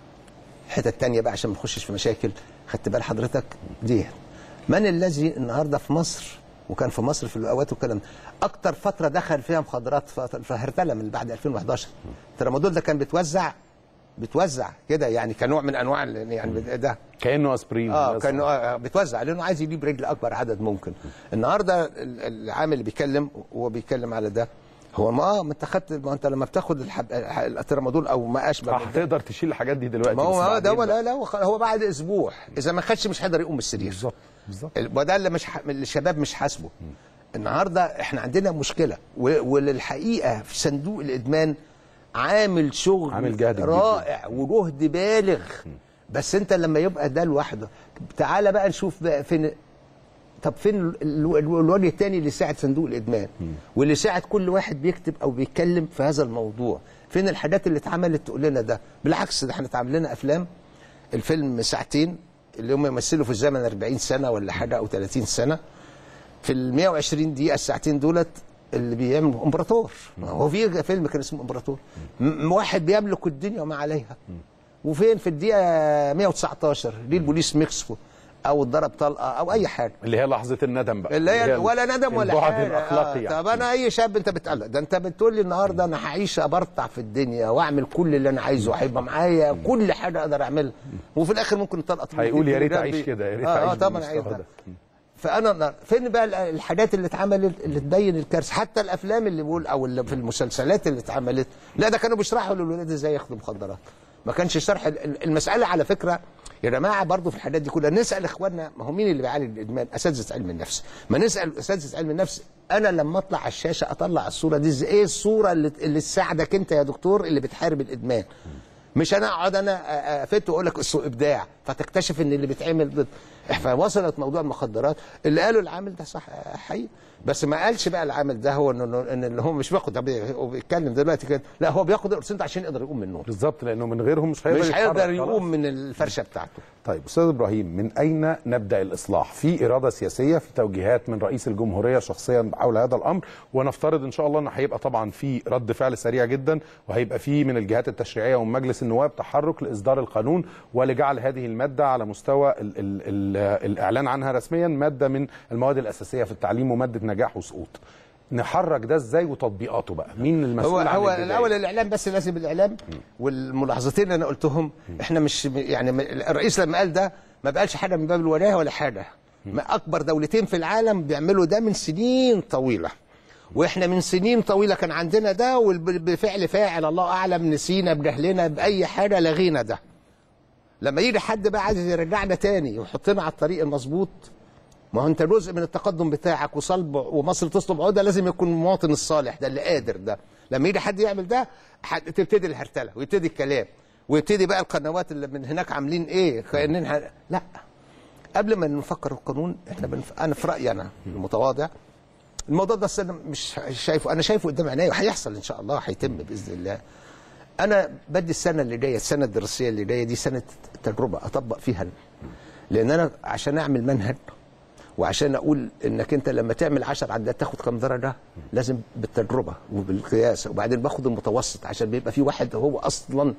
حتت تانية بقى عشان ما نخشش في مشاكل خدت بال حضرتك دي من الذي النهارده في مصر وكان في مصر في الاوقات والكلام ده، اكتر فتره دخل فيها مخدرات ف- فهرتله من بعد 2011 الترامادول ده كان بيتوزع بيتوزع كده يعني كنوع من انواع ال- يعني ده كانه اسبرين اه بس. كان آه، بيتوزع لانه عايز يجيب رجل اكبر عدد ممكن النهارده ال- العامل اللي بيتكلم وهو بيتكلم على ده هو ما اه ما انت خدت ما انت لما بتاخد الحب... الترامادول او ما اشبه اه من ده هتقدر تشيل الحاجات دي دلوقتي ما هو بس هو بعدين ده هو بقى. لا لا هو خ- هو بعد اسبوع اذا ما خدش مش هيقدر يقوم من السرير بالظبط بالظبط وده اللي مش ح... الشباب مش حاسبه النهارده احنا عندنا مشكله و... وللحقيقه في صندوق الادمان عامل شغل عامل جهد كبير رائع وجهد بالغ بس انت لما يبقى ده لوحده تعالى بقى نشوف بقى فين طب فين ال- ال- الوجه الثاني اللي ساعد صندوق الادمان واللي ساعد كل واحد بيكتب او بيتكلم في هذا الموضوع فين الحاجات اللي اتعملت تقول لنا ده بالعكس ده احنا اتعمل لنا افلام الفيلم ساعتين اللي هم يمثلوا في الزمن 40 سنه ولا حاجه او 30 سنه في ال 120 دقيقه الساعتين دولت اللي بيعمل امبراطور ما هو في فيلم كان اسمه امبراطور م- واحد بيملك الدنيا وما عليها وفين في الدقيقه 119 ليه البوليس مكسفه او اتضرب طلقه او اي حاجه اللي هي لحظه الندم بقى اللي هي ال- ولا ندم ولا البعد حاجه الاخلاقي آه. يعني. طب انا اي شاب انت بتقلق ده انت بتقول لي النهارده انا هعيش ابرطع في الدنيا واعمل كل اللي انا عايزه هيبقى معايا كل حاجه اقدر اعملها وفي الاخر ممكن تلقط هيقول يا ريت اعيش كده يا ريت آه, اعيش اه طبعا عايز بالمستوى ده. ده. فانا النهار- فين بقى ال- الحاجات اللي اتعملت اللي تبين الكارثه حتى الافلام اللي بقول او اللي في المسلسلات اللي اتعملت لا ده كانوا بيشرحوا للولاد ازاي ياخدوا مخدرات ما كانش شرح ال- ال- المساله على فكره يا جماعه برضو في الحاجات دي كلها نسال اخواننا ما هو مين اللي بيعالج الادمان اساتذه علم النفس ما نسال اساتذه علم النفس انا لما اطلع على الشاشه اطلع الصوره دي ازاي ايه الصوره اللي اللي تساعدك انت يا دكتور اللي بتحارب الادمان مش انا اقعد انا افت واقول لك السوق ابداع فتكتشف ان اللي بيتعمل ضد فوصلت موضوع المخدرات اللي قالوا العامل ده صح حقيقي بس ما قالش بقى العامل ده هو انه ان اللي هو مش بياخد طب هو بيتكلم دلوقتي كده لا هو بياخد القرصين عشان يقدر يقوم من النوم بالظبط لانه من غيرهم مش هيقدر مش يتحرك هيقدر خلاص. يقوم من الفرشه بتاعته طيب استاذ ابراهيم من اين نبدا الاصلاح في اراده سياسيه في توجيهات من رئيس الجمهوريه شخصيا حول هذا الامر ونفترض ان شاء الله ان هيبقى طبعا في رد فعل سريع جدا وهيبقى في من الجهات التشريعيه ومن مجلس النواب تحرك لاصدار القانون ولجعل هذه الماده على مستوى ال ال ال الاعلان عنها رسميا ماده من المواد الاساسيه في التعليم وماده نجاح وسقوط نحرك ده ازاي وتطبيقاته بقى مين هو المسؤول عن هو البداية؟ الاول الاعلام بس لازم الاعلام والملاحظتين اللي انا قلتهم احنا مش يعني م- الرئيس لما قال ده ما بقالش حاجه من باب الولايه ولا حاجه ما اكبر دولتين في العالم بيعملوا ده من سنين طويله واحنا من سنين طويله كان عندنا ده وبفعل فاعل الله اعلم نسينا بجهلنا باي حاجه لغينا ده لما يجي حد بقى عايز يرجعنا تاني ويحطنا على الطريق المظبوط ما هو انت جزء من التقدم بتاعك وصلب ومصر تصلب عقده لازم يكون المواطن الصالح ده اللي قادر ده لما يجي حد يعمل ده حد تبتدي الهرتله ويبتدي الكلام ويبتدي بقى القنوات اللي من هناك عاملين ايه كاننا لا قبل ما نفكر القانون احنا بنف... انا في رايي انا المتواضع الموضوع ده أصل انا مش شايفه انا شايفه قدام عينيا وهيحصل ان شاء الله هيتم باذن الله انا بدي السنه اللي جايه السنه الدراسيه اللي جايه دي سنه تجربه اطبق فيها لان انا عشان اعمل منهج وعشان اقول انك انت لما تعمل 10 عدات تاخد كام درجه لازم بالتجربه وبالقياس وبعدين باخد المتوسط عشان بيبقى في واحد هو اصلا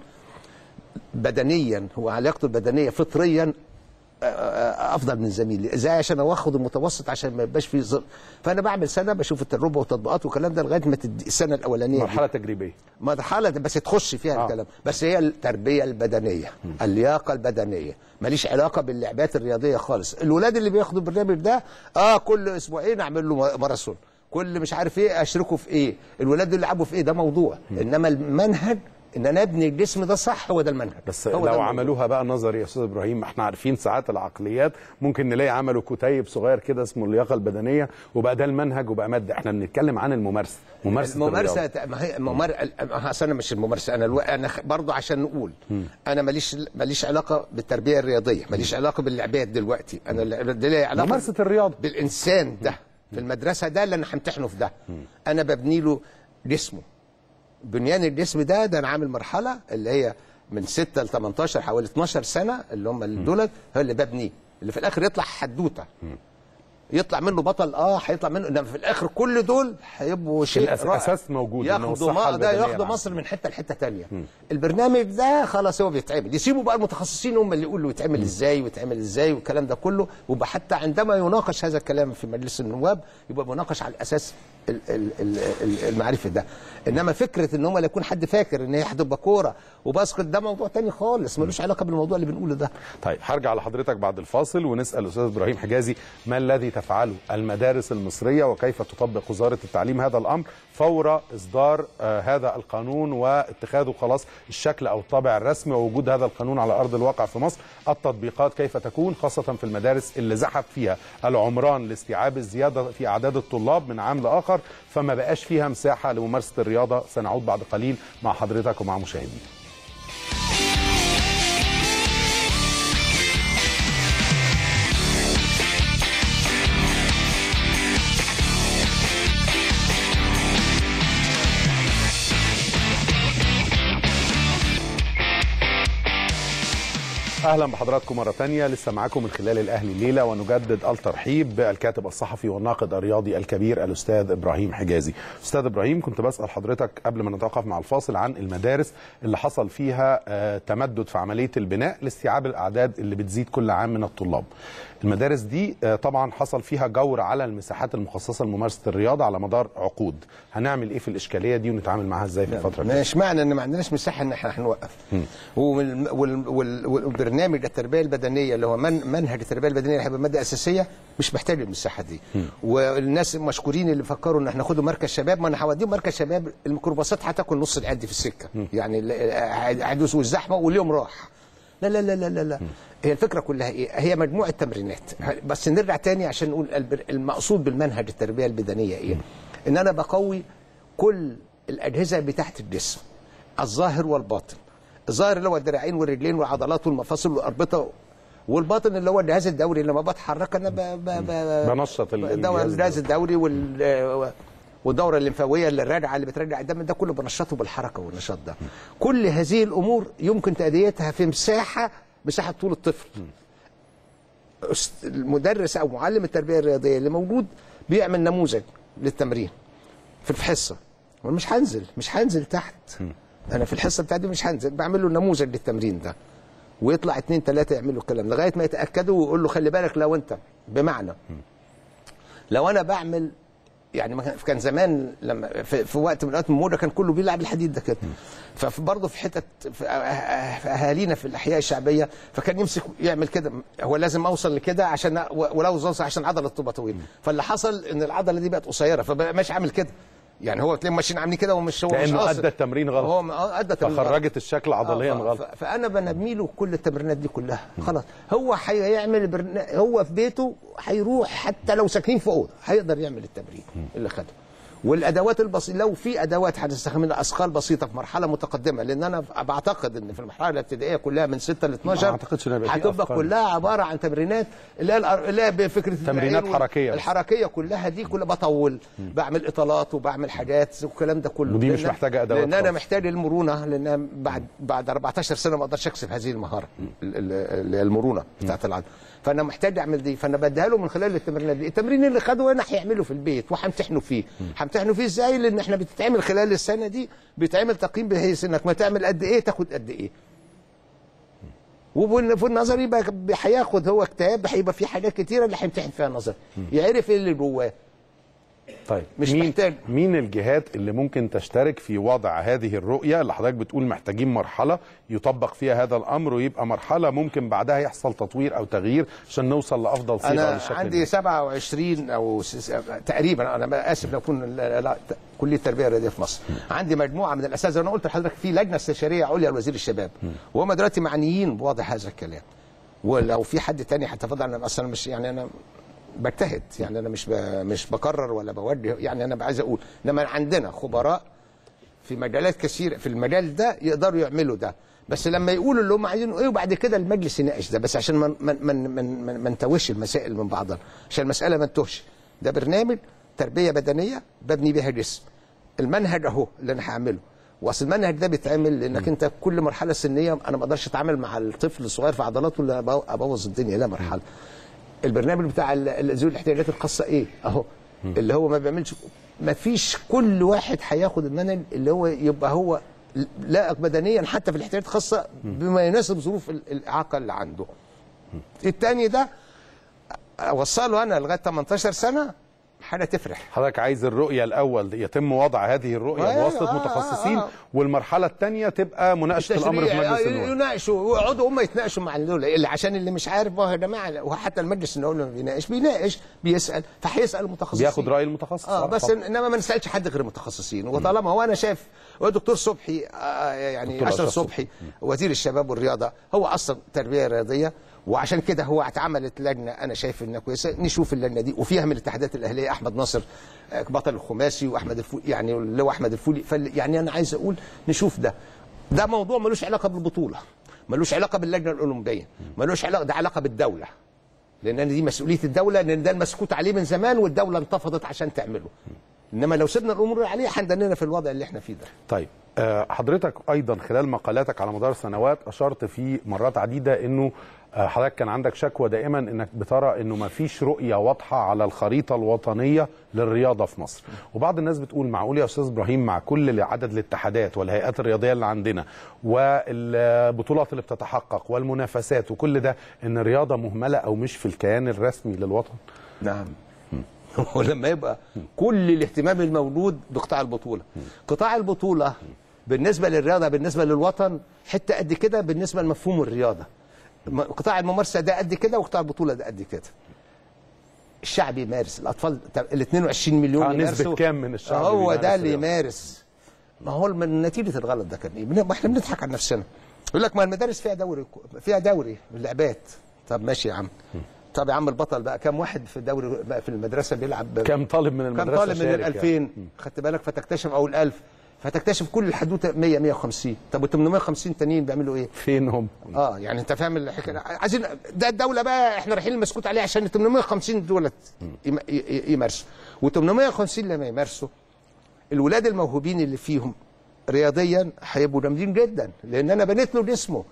بدنيا هو علاقته البدنيه فطريا آه، آه، افضل من زميلي ازاي عشان اخد المتوسط عشان ما يبقاش فيه ظلم فانا بعمل سنه بشوف التجربه والتطبيقات والكلام ده لغايه ما تدي السنه الاولانيه دي. مرحله تجريبيه مرحله بس تخش فيها آه. آه. الكلام بس هي التربيه البدنيه اللياقه البدنيه ماليش علاقه باللعبات الرياضيه خالص الولاد اللي بياخدوا البرنامج ده اه كل اسبوعين اعمل له ماراثون كل مش عارف ايه اشركه في ايه الولاد دول يلعبوا في ايه ده موضوع انما المنهج ان انا ابني الجسم ده صح هو ده المنهج بس هو ده لو الموضوع. عملوها بقى نظري يا استاذ ابراهيم احنا عارفين ساعات العقليات ممكن نلاقي عملوا كتيب صغير كده اسمه اللياقه البدنيه وبقى ده المنهج وبقى ماده احنا بنتكلم عن الممارسه ممارسه الممارسه الرياضة. ما هي ممار... أصل انا مش الممارسه انا الو... انا خ- برضه عشان نقول انا ماليش ماليش علاقه بالتربيه الرياضيه ماليش علاقه باللعبات دلوقتي انا اللي- ده لي علاقه ممارسه الرياضه بالانسان ده في المدرسه ده اللي انا همتحنه في ده انا ببني له جسمه بنيان الجسم ده ده انا عامل مرحله اللي هي من 6 ل 18 حوالي 12 سنه اللي هم دولت هو اللي ببنيه اللي في الاخر يطلع حدوته يطلع منه بطل اه هيطلع منه انما في الاخر كل دول هيبقوا شيء الأس- رائع. أساس موجود، إنه ياخدوا الصحة ما ده البدنية ياخدوا العامة. مصر من حته لحته تانية البرنامج ده خلاص هو بيتعمل يسيبوا بقى المتخصصين هم اللي يقولوا يتعمل ازاي ويتعمل ازاي والكلام ده كله ويبقى حتى عندما يناقش هذا الكلام في مجلس النواب يبقى مناقش على الاساس ال- ال- ال- ال- المعرفي ده انما فكره ان هم لا يكون حد فاكر ان هي هتبقى كوره وباسكت ده موضوع تاني خالص ملوش علاقه بالموضوع اللي بنقوله ده طيب هرجع لحضرتك بعد الفاصل ونسال الاستاذ ابراهيم حجازي ما الذي تفعله المدارس المصريه وكيف تطبق وزاره التعليم هذا الامر فور اصدار آه هذا القانون واتخاذه خلاص الشكل او الطابع الرسمي ووجود هذا القانون على ارض الواقع في مصر التطبيقات كيف تكون خاصه في المدارس اللي زحف فيها العمران لاستيعاب الزياده في اعداد الطلاب من عام لاخر فما بقاش فيها مساحه لممارسه الرياضه سنعود بعد قليل مع حضرتك ومع مشاهدينا اهلا بحضراتكم مره تانية لسه معاكم من خلال الاهلي الليله ونجدد الترحيب بالكاتب الصحفي والناقد الرياضي الكبير الاستاذ ابراهيم حجازي استاذ ابراهيم كنت بسال حضرتك قبل ما نتوقف مع الفاصل عن المدارس اللي حصل فيها آه، تمدد في عمليه البناء لاستيعاب الاعداد اللي بتزيد كل عام من الطلاب المدارس دي آه، طبعا حصل فيها جور على المساحات المخصصه لممارسه الرياضه على مدار عقود هنعمل ايه في الاشكاليه دي ونتعامل معاها ازاي في الفتره الجايه مش معنى ان ما عندناش مساحه ان احنا هنوقف وال- وال- وال- والبرنامج التربيه البدنيه اللي هو من منهج التربيه البدنيه اللي هيبقى ماده اساسيه مش محتاج المساحه دي والناس المشكورين اللي فكروا ان احنا ناخده مركز شباب ما انا هوديهم مركز شباب الميكروباصات هتاكل نص العد في السكه يعني ال- هيدوسوا الزحمه واليوم راح لا لا لا لا لا, لا. هي الفكره كلها ايه؟ هي مجموعه تمرينات بس نرجع تاني عشان نقول البر- المقصود بالمنهج التربيه البدنيه ايه؟ ان انا بقوي كل الاجهزه بتاعت الجسم الظاهر والباطن الظاهر اللي هو الدراعين والرجلين والعضلات والمفاصل والاربطه والباطن اللي هو الجهاز الدوري لما بتحرك انا ب ب ب بنشط ال- الدورة- الجهاز الجهاز الدوري وال والدوره الليمفاويه اللي الراجعه اللي بترجع الدم ده كله بنشطه بالحركه والنشاط ده كل هذه الامور يمكن تاديتها في مساحه مساحه طول الطفل أست- المدرس او معلم التربيه الرياضيه اللي موجود بيعمل نموذج للتمرين في الحصه وانا مش هنزل مش هنزل تحت انا في الحصه بتاعتي مش هنزل بعمل له نموذج للتمرين ده ويطلع اتنين تلاته يعملوا الكلام لغايه ما يتاكدوا ويقول له خلي بالك لو انت بمعنى لو انا بعمل يعني ما كان كان زمان لما في, في وقت من الاوقات الموضه كان كله بيلعب الحديد ده كده فبرضه في حتت في أه- في اهالينا في الاحياء الشعبيه فكان يمسك يعمل كده هو لازم اوصل لكده عشان ولو اوصل عشان عضله تبقى طويله فاللي حصل ان العضله دي بقت قصيره فبقى ماشي عامل كده يعني هو تلاقيهم ماشيين عاملين كده ومش هو مش لانه قاصد. ادى التمرين غلط هو آه، ادى التمرين غلط. فخرجت الشكل عضليا آه، ف- غلط ف- فانا بنبني له كل التمرينات دي كلها خلاص هو هيعمل برنا... هو في بيته هيروح حتى لو ساكنين في اوضه هيقدر يعمل التمرين اللي خده والادوات البسيطه لو في ادوات هنستخدمها اثقال بسيطه في مرحله متقدمه لان انا بعتقد ان في المرحله الابتدائيه كلها من 6 ل 12 ما أعتقدش إن هيبقى في هتبقى أثقال. كلها عباره عن تمرينات اللي هي الأر- اللي هي بفكره تمرينات العين وال- حركية بس. الحركيه كلها دي كلها بطول بعمل اطالات وبعمل حاجات والكلام ده كله ودي مش لأن- محتاجة أدوات لان انا خالص. محتاج المرونه لان أنا بعد بعد 14 سنه ما اقدرش اكسب هذه المهاره ال- ال- اللي هي المرونه بتاعت العضله فانا محتاج اعمل دي فانا بديها له من خلال التمرينات دي التمرين اللي خده هنا هيعمله في البيت وهمتحنه فيه همتحنه فيه ازاي لان احنا بتتعمل خلال السنه دي بيتعمل تقييم بحيث انك ما تعمل قد ايه تاخد قد ايه وفي النظري بقى هياخد هو كتاب هيبقى فيه حاجات كتيره اللي هيمتحن فيها نظري يعرف ايه اللي جواه طيب مش مين محتاج. مين الجهات اللي ممكن تشترك في وضع هذه الرؤيه اللي حضرتك بتقول محتاجين مرحله يطبق فيها هذا الامر ويبقى مرحله ممكن بعدها يحصل تطوير او تغيير عشان نوصل لافضل صيغه انا للشكل عندي ده. 27 او س- س- تقريبا انا اسف لو كون لا- لا- ت- كليه التربيه الرياضيه في مصر عندي مجموعه من الاساتذه انا قلت لحضرتك في لجنه استشاريه عليا لوزير الشباب وهم دلوقتي معنيين بوضع هذا الكلام ولو في حد تاني هتفضل انا اصلا مش يعني انا بجتهد يعني انا مش ب... مش بكرر ولا بوجه يعني انا عايز اقول انما عندنا خبراء في مجالات كثيره في المجال ده يقدروا يعملوا ده بس لما يقولوا اللي هم عايزينه ايه وبعد كده المجلس يناقش ده بس عشان ما ما ما ما- ما ما نتوهش المسائل من بعضها عشان المساله ما تتوهش ده برنامج تربيه بدنيه ببني بيها جسم المنهج اهو اللي انا هعمله واصل المنهج ده بيتعمل لانك انت كل مرحله سنيه انا ما اقدرش اتعامل مع الطفل الصغير في عضلاته اللي أبو- ابوظ الدنيا لا مرحله البرنامج بتاع ال- ال- ذوي الاحتياجات الخاصه ايه اهو اللي هو ما بيعملش ما فيش كل واحد هياخد المنهج اللي هو يبقى هو لائق بدنيا حتى في الاحتياجات الخاصه بما يناسب ظروف ال- الاعاقه اللي عنده التاني ده اوصله انا لغايه 18 سنه حاجه تفرح حضرتك عايز الرؤيه الاول يتم وضع هذه الرؤيه أيوة، بواسطه آه، متخصصين آه، آه. والمرحله الثانيه تبقى مناقشه الامر في مجلس النواب يناقشوا ويقعدوا هم يتناقشوا مع دول اللي عشان اللي مش عارف ما هو يا جماعه وحتى المجلس النووي لما بيناقش بيناقش بيسال فهيسال المتخصصين بياخد راي المتخصص اه آه، بس طبعاً. انما ما نسالش حد غير المتخصصين وطالما هو انا شايف هو دكتور صبحي آه يعني دكتور اشرف أشرف صبحي وزير الشباب والرياضه هو اصلا تربيه رياضيه وعشان كده هو اتعملت لجنه انا شايف انها كويسه نشوف اللجنه دي وفيها من الاتحادات الاهليه احمد ناصر آه، بطل الخماسي واحمد الفولي يعني اللي هو احمد الفولي فال يعني انا عايز اقول نشوف ده ده موضوع ملوش علاقه بالبطوله ملوش علاقه باللجنه الاولمبيه ملوش علاقه ده علاقه بالدوله لان دي مسؤوليه الدوله لان ده المسكوت عليه من زمان والدوله انتفضت عشان تعمله انما لو سيبنا الامور عليه هندننا في الوضع اللي احنا فيه ده طيب آه، حضرتك ايضا خلال مقالاتك على مدار سنوات اشرت في مرات عديده انه آه، حضرتك كان عندك شكوى دائما انك بترى انه ما فيش رؤيه واضحه على الخريطه الوطنيه للرياضه في مصر وبعض الناس بتقول معقول يا استاذ ابراهيم مع كل عدد الاتحادات والهيئات الرياضيه اللي عندنا والبطولات اللي بتتحقق والمنافسات وكل ده ان الرياضه مهمله او مش في الكيان الرسمي للوطن نعم ولما يبقى كل الاهتمام الموجود بقطاع البطوله قطاع البطوله بالنسبه للرياضه بالنسبه للوطن حته قد كده بالنسبه لمفهوم الرياضه م- قطاع الممارسه ده قد كده وقطاع البطوله ده قد كده الشعب يمارس الاطفال ال 22 مليون آه، نسبة يمارسوا. كام من الشعب هو بيمارس ده اللي الرياضة؟ يمارس ما هو من نتيجه الغلط ده كان ايه بن- ما احنا بنضحك على نفسنا يقول لك ما المدارس فيها دوري فيها دوري اللعبات طب ماشي يا عم طب يا عم البطل بقى كام واحد في الدوري بقى في المدرسه بيلعب كم طالب من كم المدرسه طالب من شارك ال يعني؟ 2000 خدت بالك فتكتشف او ال 1000 فتكتشف كل الحدوته 100 150 طب وال 850 تانيين بيعملوا ايه؟ فين هم اه يعني انت فاهم الحكايه عايزين ده الدوله بقى احنا رايحين المسكوت عليه عشان ال 850 دولت يم- ي- ي- يمارسوا و 850 لما يمارسوا الولاد الموهوبين اللي فيهم رياضيا هيبقوا جامدين جدا لان انا بنيت له جسمه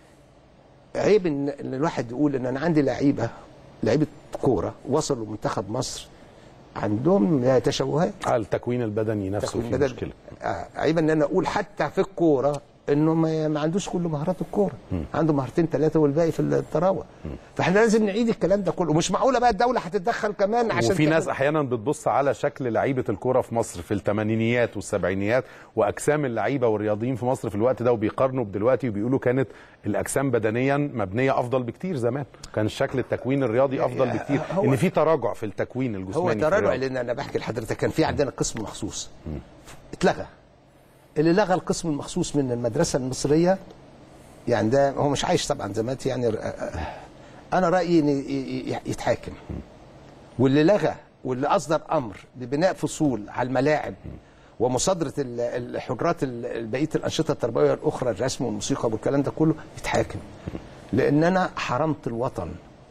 عيب ان إن الواحد يقول ان انا عندي لعيبه لعيبه كوره وصلوا منتخب مصر عندهم تشوهات على التكوين البدني نفسه تكوين في بدل مشكله آه، عيب ان انا اقول حتى في الكوره انه ما, ما عندوش كل مهارات الكوره عنده مهارتين ثلاثه والباقي في الطراوه فاحنا لازم نعيد الكلام ده كله مش معقوله بقى الدوله هتتدخل كمان عشان وفي ناس تعمل- احيانا بتبص على شكل لعيبه الكوره في مصر في الثمانينيات والسبعينيات واجسام اللعيبه والرياضيين في مصر في الوقت ده وبيقارنوا بدلوقتي وبيقولوا كانت الاجسام بدنيا مبنيه افضل بكتير زمان كان الشكل التكوين الرياضي افضل بكتير هو- ان في تراجع في التكوين هو الجسماني في تراجع الرياضة. لان انا بحكي لحضرتك كان في عندنا قسم مخصوص اتلغى اللي لغى القسم المخصوص من المدرسه المصريه يعني ده هو مش عايش طبعا زي ما انت يعني انا رايي ان ي- ي- يتحاكم واللي لغى واللي اصدر امر ببناء فصول على الملاعب ومصادره ال- الحجرات ال- بقيه الانشطه التربويه الاخرى الرسم والموسيقى والكلام ده كله يتحاكم لان انا حرمت الوطن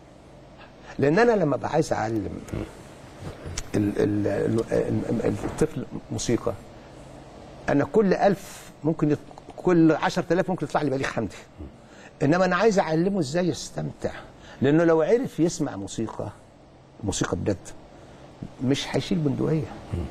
لان انا لما ببقى عايز اعلم ال- ال- ال- ال- الطفل موسيقى انا كل ألف ممكن يط... كل 10000 ممكن يطلع لي بليغ حمدي انما انا عايز اعلمه ازاي يستمتع لانه لو عرف يسمع موسيقى موسيقى بجد مش هيشيل بندقيه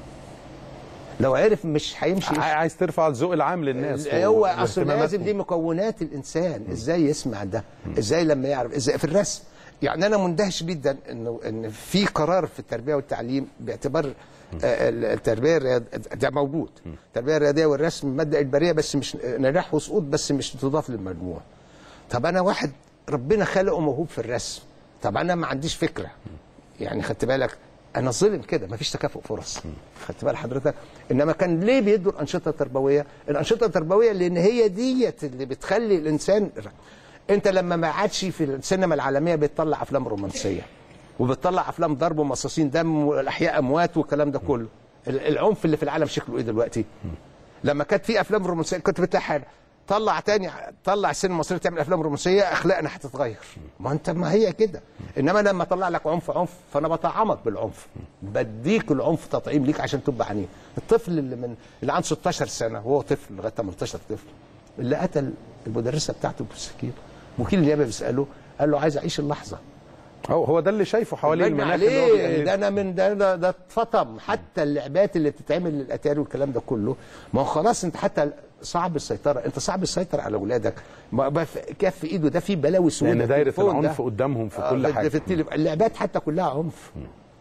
لو عرف مش هيمشي ع- عايز ترفع الذوق العام للناس هو اصل واهتماماتهم. لازم دي مكونات الانسان ازاي يسمع ده ازاي لما يعرف ازاي في الرسم يعني انا مندهش جدا انه ان في قرار في التربيه والتعليم باعتبار آه، التربيه الرياض- ده موجود التربيه الرياضيه والرسم ماده اجباريه بس مش نجاح وسقوط بس مش تضاف للمجموع طب انا واحد ربنا خلقه موهوب في الرسم طب انا ما عنديش فكره يعني خدت بالك انا ظلم كده مفيش تكافؤ فرص خدت بال حضرتك انما كان ليه بيدوا الانشطه التربويه الانشطه التربويه لان هي ديت اللي بتخلي الانسان انت لما ما عادش في السينما العالميه بتطلع افلام رومانسيه وبتطلع افلام ضرب ومصاصين دم والاحياء اموات والكلام ده كله ال- العنف اللي في العالم شكله ايه دلوقتي لما كانت في افلام رومانسيه كنت بتلاقي حاجه طلع تاني طلع السينما المصريه تعمل افلام رومانسيه اخلاقنا هتتغير ما انت ما هي كده انما لما اطلع لك عنف عنف فانا بطعمك بالعنف بديك العنف تطعيم ليك عشان تبقى عنيف الطفل اللي من اللي عنده 16 سنه وهو طفل لغايه 18 طفل اللي قتل المدرسه بتاعته بالسكين وكيل النيابه بيساله قال له عايز اعيش اللحظه هو هو ده اللي شايفه حوالين المنع المناخ اللي هو عليه بيقلده. ده انا من ده ده, ده اتفطم حتى اللعبات اللي بتتعمل للاتاري والكلام ده كله ما هو خلاص انت حتى صعب السيطره انت صعب السيطره على اولادك ما بقى في كف في ايده ده في بلاوي سوداء لان دايره التليفون ده. العنف قدامهم في آه، كل في- حاجه في التليف... اللعبات حتى كلها عنف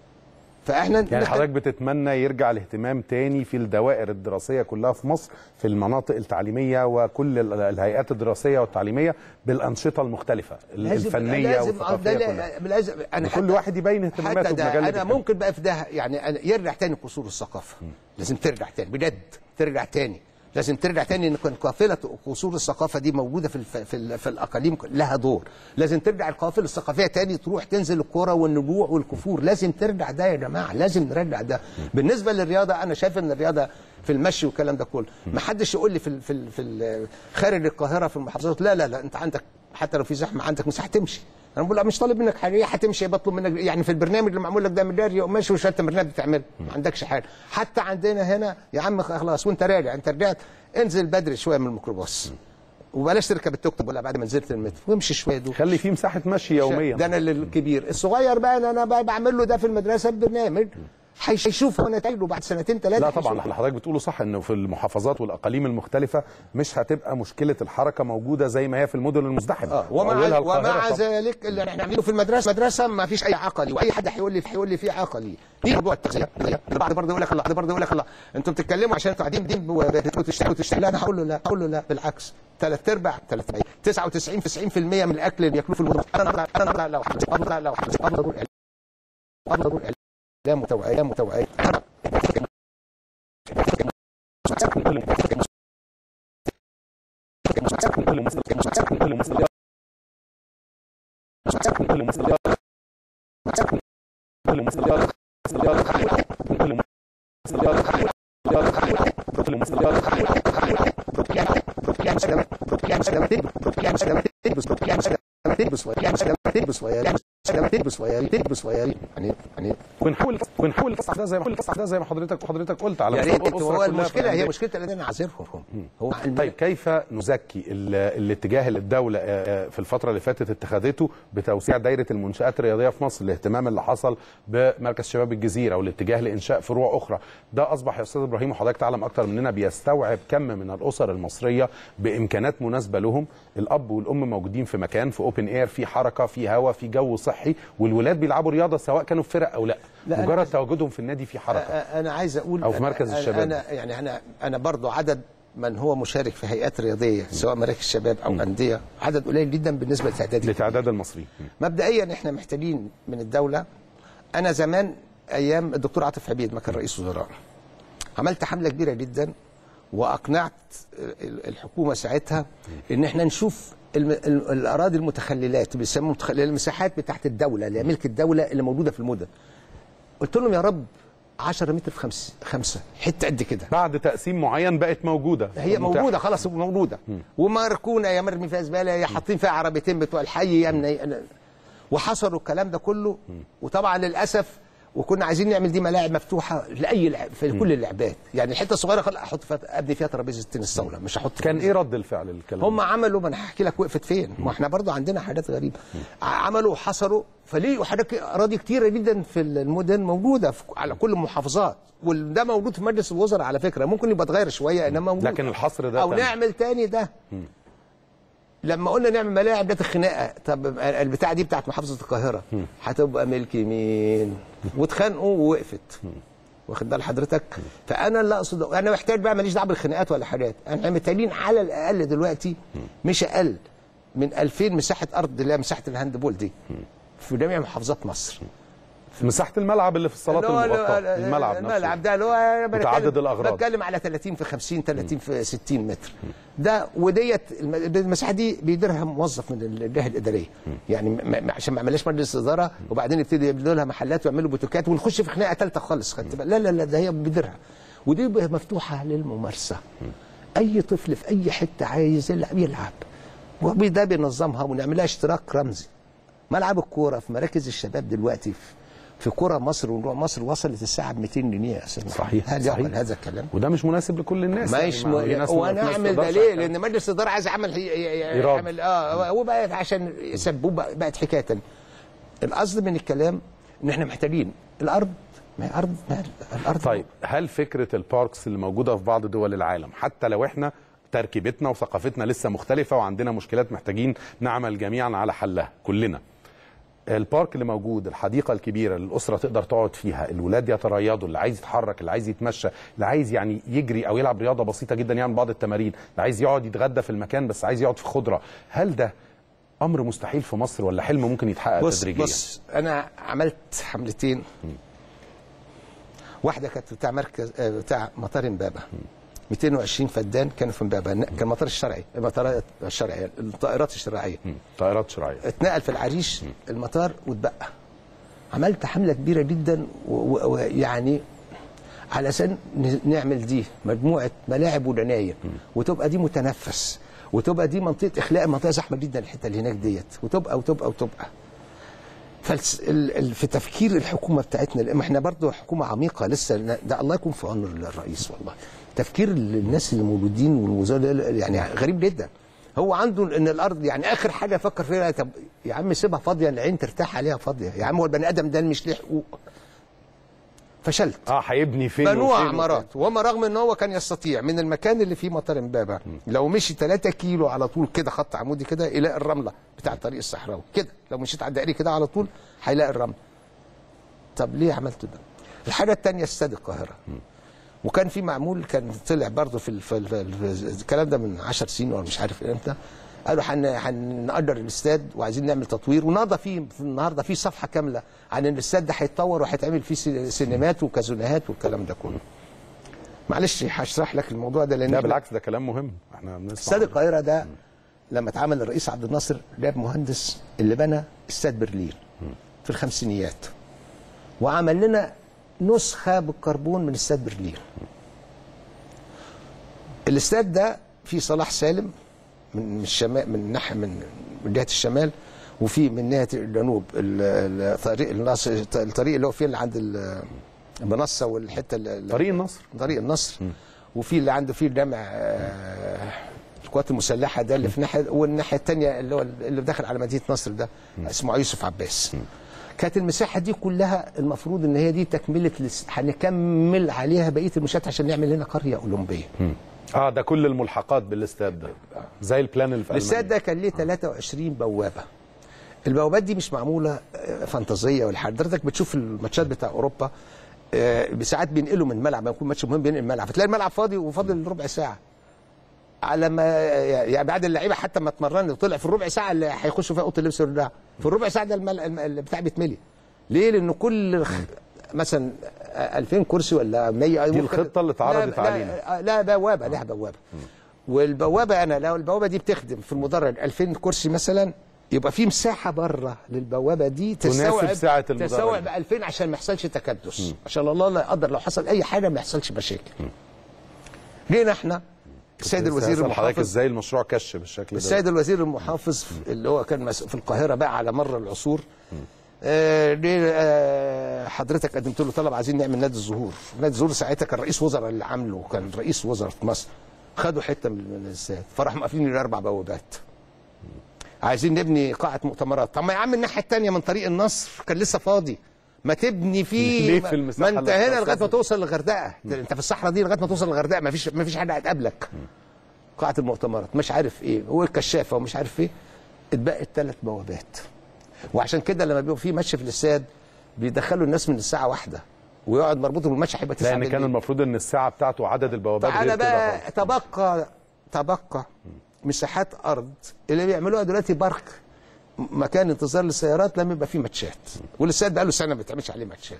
فاحنا يعني نحتاج- حضرتك بتتمنى يرجع الاهتمام تاني في الدوائر الدراسيه كلها في مصر في المناطق التعليميه وكل ال- الهيئات الدراسيه والتعليميه بالانشطه المختلفه لازم- الفنيه لازم- والثقافيه ده كلها لا- لازم انا وكل حتى- واحد يبين اهتماماته حتى ده بمجال اللي انا بيحبه. ممكن بقى في ده يعني أنا يرجع تاني قصور الثقافه لازم ترجع تاني بجد ترجع تاني لازم ترجع تاني ان كان قافله قصور الثقافه دي موجوده في الف... في, ال... في الاقاليم لها دور لازم ترجع القافله الثقافيه تاني تروح تنزل الكوره والنجوع والكفور لازم ترجع ده يا جماعه لازم نرجع ده بالنسبه للرياضه انا شايف ان الرياضه في المشي والكلام ده كله ما حدش يقول لي في ال... في, ال... في ال... خارج القاهره في المحافظات لا لا لا انت عندك حتى لو في زحمه عندك مساحه تمشي انا بقول لا مش طالب منك حاجه هتمشي بطلب منك يعني في البرنامج اللي معمول لك ده مليار يوم ماشي وشويه تمرينات بتعمل ما عندكش حاجه حتى عندنا هنا يا عم خلاص وانت راجع انت رجعت انزل بدري شويه من الميكروباص وبلاش تركب التوك توك ولا بعد ما نزلت المترو وامشي شويه دول خلي فيه مساحه مشي يوميا ده انا الكبير الصغير بقى انا انا بقى بعمل له ده في المدرسه ببرنامج هيشوف هو نتائجه بعد سنتين ثلاثه لا طبعا اللي حضرتك بتقوله صح انه في المحافظات والاقاليم المختلفه مش هتبقى مشكله الحركه موجوده زي ما هي في المدن المزدحمه اه ومع وأولها القاهرة ومع طبعاً. ذلك اللي احنا بنعمله في المدرسه مدرسه ما فيش اي عقلي واي حد هيقول لي هيقول لي في عقلي في موضوع التغذيه البعض برضه يقول لك الله برضه يقول لك الله انتوا بتتكلموا عشان انتوا قاعدين دين وتشتغلوا وتشتغلوا لا انا هقول له لا هقول له لا بالعكس ثلاث ارباع ثلاث 99 90% من الاكل اللي بياكلوه في المدرسه انا انا انا لو افضل لو افضل افضل اعلام وتوعيه متوعيه يعني يعني ونحاول ونحاول نفصح ده زي ما نفصح ده زي ما حضرتك وحضرتك قلت على يا مستوى ريت الأسرة هو كلها المشكله في هي الأندية. مشكله ان انا عاذرهم هو طيب كيف نزكي ال- الاتجاه اللي الدولة آه، آه، في الفترة اللي فاتت اتخذته بتوسيع دايرة المنشآت الرياضية في مصر الاهتمام اللي حصل بمركز شباب الجزيرة والاتجاه لإنشاء فروع أخرى ده أصبح يا أستاذ إبراهيم وحضرتك تعلم أكتر مننا بيستوعب كم من الأسر المصرية بإمكانات مناسبة لهم الأب والأم موجودين في مكان في أوبن إير في حركة في هواء في جو صحي والولاد بيلعبوا رياضة سواء كانوا في فرق أو لا, لا، أنا مجرد عايز- تواجدهم في النادي في حركة انا عايز اقول أو في مركز أنا- الشباب. انا يعني انا انا برضو عدد من هو مشارك في هيئات رياضيه سواء مراكز شباب او انديه عدد قليل جدا بالنسبه لتعداد لتعداد المصريين مبدئيا احنا محتاجين من الدوله انا زمان ايام الدكتور عاطف عبيد ما كان رئيس وزراء عملت حمله كبيره جدا واقنعت ال- الحكومه ساعتها ان احنا نشوف الم- ال- الاراضي المتخللات بيسموها متخللات المساحات بتاعت الدوله اللي هي ملك الدوله اللي موجوده في المدن قلت لهم يا رب 10 متر في خمسة خمسة حته قد كده بعد تقسيم معين بقت موجودة هي متاحة. موجوده خلاص موجوده ومركونه يا مرمي فيها زباله يا حاطين فيها عربيتين بتوع الحي يا من وحصروا الكلام ده كله وطبعا للاسف وكنا عايزين نعمل دي ملاعب مفتوحه لاي لعب في كل اللعبات يعني الحته الصغيره خلاص احط فيها ابني فيها ترابيزه تنس طاوله مش هحط كان ايه رد الفعل للكلام هم عملوا ما انا هحكي لك وقفت فين ما احنا برضو عندنا حاجات غريبه عملوا وحصروا فليه حاجات اراضي كتيره جدا في المدن موجوده في على كل المحافظات وده موجود في مجلس الوزراء على فكره ممكن يبقى اتغير شويه انما موجود لكن الحصر ده او تم. نعمل تاني ده لما قلنا نعمل ملاعب ده الخناقه طب البتاعه دي بتاعت محافظه القاهره هتبقى ملك مين واتخانقوا ووقفت واخد بال حضرتك فانا اللي اقصد انا محتاج بقى ماليش دعوه بالخناقات ولا حاجات احنا محتاجين على الاقل دلوقتي مش اقل من 2000 مساحه ارض اللي هي مساحه الهاندبول دي في جميع محافظات مصر مساحه الملعب اللي في الصالات اللي هو- المغطاه اللي هو- الملعب نفسه الملعب ده اللي هو أنا بتكلم- متعدد الأغراض. بتكلم على 30 في 50 30 في 60 متر ده وديت الم- المساحه دي بيديرها موظف من الجهه الاداريه يعني م- م- عشان ما عملهاش مجلس اداره وبعدين يبتدي يبنوا لها محلات ويعملوا بوتيكات ونخش في خناقه ثالثه خالص خدت بالك؟ لا لا لا ده هي بيديرها ودي بقى مفتوحه للممارسه اي طفل في اي حته عايز يلعب يلعب وده بينظمها ونعملها اشتراك رمزي ملعب الكوره في مراكز الشباب دلوقتي في في كرة مصر ونروح مصر وصلت الساعة ب 200 جنيه يا استاذ محمد. صحيح، هل صحيح. يعقل هذا الكلام؟ وده مش مناسب لكل الناس مش يعني ما في ناس- وانا في ناس اعمل ده تقدرش ليه؟ على لان مجلس الاداره عايز يعمل ي- ي- إيراد. يعمل اه وبقت عشان يسبوه بقى- بقت حكايه تانية. القصد من الكلام ان احنا محتاجين الارض ما هي ارض ما هي الارض طيب هل فكره الباركس اللي موجوده في بعض دول العالم حتى لو احنا تركيبتنا وثقافتنا لسه مختلفه وعندنا مشكلات محتاجين نعمل جميعا على حلها كلنا البارك اللي موجود الحديقه الكبيره اللي الاسره تقدر تقعد فيها الولاد يتريضوا اللي عايز يتحرك اللي عايز يتمشى اللي عايز يعني يجري او يلعب رياضه بسيطه جدا يعمل بعض التمارين اللي عايز يقعد يتغدى في المكان بس عايز يقعد في خضره هل ده امر مستحيل في مصر ولا حلم ممكن يتحقق بص تدريجيا بص انا عملت حملتين واحده كانت بتاع مركز آه، بتاع مطار امبابه 220 فدان كانوا في امبابه كان المطار الشرعي المطارات الشرعيه الطائرات الشرعيه مم. طائرات شراعيه اتنقل في العريش المطار واتبقى عملت حمله كبيره جدا و- و- ويعني علشان ن- نعمل دي مجموعه ملاعب ونعنايه وتبقى دي متنفس وتبقى دي منطقه اخلاء منطقه زحمه جدا الحته اللي هناك ديت وتبقى وتبقى وتبقى فالس ال- ال- في تفكير الحكومه بتاعتنا لان احنا برضو حكومه عميقه لسه ن- ده الله يكون في عون الرئيس والله تفكير ال- الناس اللي موجودين والوزراء يعني غريب جدا هو عنده ان الارض يعني اخر حاجه فكر فيها طب يا عم سيبها فاضيه العين ترتاح عليها فاضيه يا عم هو البني ادم ده مش ليه حقوق فشلت اه هيبني فين بنوه وفين عمارات وما رغم ان هو كان يستطيع من المكان اللي فيه مطار امبابه لو مشي 3 كيلو على طول كده خط عمودي كده يلاقي الرمله بتاع الطريق الصحراوي كده لو مشيت على الدائري كده على طول هيلاقي الرمله طب ليه عملت ده الحاجه الثانيه استاد القاهره وكان في معمول كان طلع برضه في, ال- في, ال- في, ال- في الكلام ده من 10 سنين ولا مش عارف امتى قالوا هن- هنأجر الاستاد وعايزين نعمل تطوير والنهارده في في النهارده في صفحه كامله عن ان الاستاد ده هيتطور وهيتعمل فيه سي- سينمات وكازونات والكلام ده كله. معلش هشرح لك الموضوع ده لان لا إحنا- بالعكس ده كلام مهم احنا بنسمع استاد القاهره ده لما اتعمل الرئيس عبد الناصر جاب مهندس اللي بنى استاد برلين في الخمسينيات وعمل لنا نسخه بالكربون من استاد برلين الاستاد ده فيه صلاح سالم من الشمال من ناحيه من من جهه الشمال وفي من ناحيه الجنوب ال- الطريق الناصر الطريق اللي هو فيه اللي عند ال- المنصه والحته ال- طريق النصر طريق النصر وفي اللي عنده فيه جامع آه، القوات المسلحه ده اللي في ناحيه والناحيه الثانيه اللي هو اللي داخل على مدينه نصر ده اسمه يوسف عباس كانت المساحه دي كلها المفروض ان هي دي تكمله لس- هنكمل عليها بقيه المنشات عشان نعمل هنا قريه اولمبيه اه ده كل الملحقات بالاستاد ده زي البلان اللي في الاستاد ألمانيا. ده كان ليه 23 بوابه البوابات دي مش معموله آه، فانتازيه ولا حاجه حضرتك بتشوف الماتشات بتاع اوروبا آه، ساعات بينقلوا من الملعب لما يكون ماتش مهم بينقل الملعب فتلاقي الملعب فاضي وفاضل ربع ساعه على ما يعني بعد اللعيبه حتى ما اتمرن وطلع في الربع ساعه اللي هيخشوا فيها اوضه اللبس والبتاع في الربع ساعه ده المل... الم- البتاع بيتملي ليه؟ لان كل خ- مثلا 2000 كرسي ولا 100 دي الخطة اللي اتعرضت لا علينا. لا, لا بوابه لها بوابه والبوابه انا لو البوابه دي بتخدم في المدرج 2000 كرسي مثلا يبقى في مساحه بره للبوابه دي تستوعب سعة المدرج. تستوعب 2000 عشان ما يحصلش تكدس عشان الله لا يقدر لو حصل اي حاجه ما يحصلش مشاكل جينا احنا السيد لسه الوزير هسأل حضرتك المحافظ ازاي المشروع كش بالشكل ده السيد الوزير المحافظ اللي هو كان مس- في القاهره بقى على مر العصور آه ليه آه حضرتك قدمت له طلب عايزين نعمل نادي الزهور نادي الزهور ساعتها كان رئيس وزراء اللي عامله كان رئيس وزراء مصر خدوا حته من من الاستاد فراحوا مقفلين الاربع بوابات عايزين نبني قاعه مؤتمرات طب ما يا عم الناحيه الثانيه من طريق النصر كان لسه فاضي ما تبني فيه ليه في المساحة ما انت اللي هنا اختصاص لغايه ما دي؟ توصل للغردقه انت في الصحراء دي لغايه ما توصل للغردقه ما فيش ما فيش حد هتقابلك قاعه المؤتمرات مش عارف ايه والكشافه ومش عارف ايه اتبقت ثلاث بوابات وعشان كده لما بيبقى في ماتش في الاستاد بيدخلوا الناس من الساعه واحدة ويقعد مربوط بالماتش هيبقى 9 لان كان المفروض ان الساعه بتاعته عدد البوابات تعالى غير كده بقى خالص. تبقى تبقى مساحات ارض اللي بيعملوها دلوقتي بارك م- مكان انتظار للسيارات لما يبقى فيه ماتشات والاستاد بقى له سنه ما بيتعملش عليه ماتشات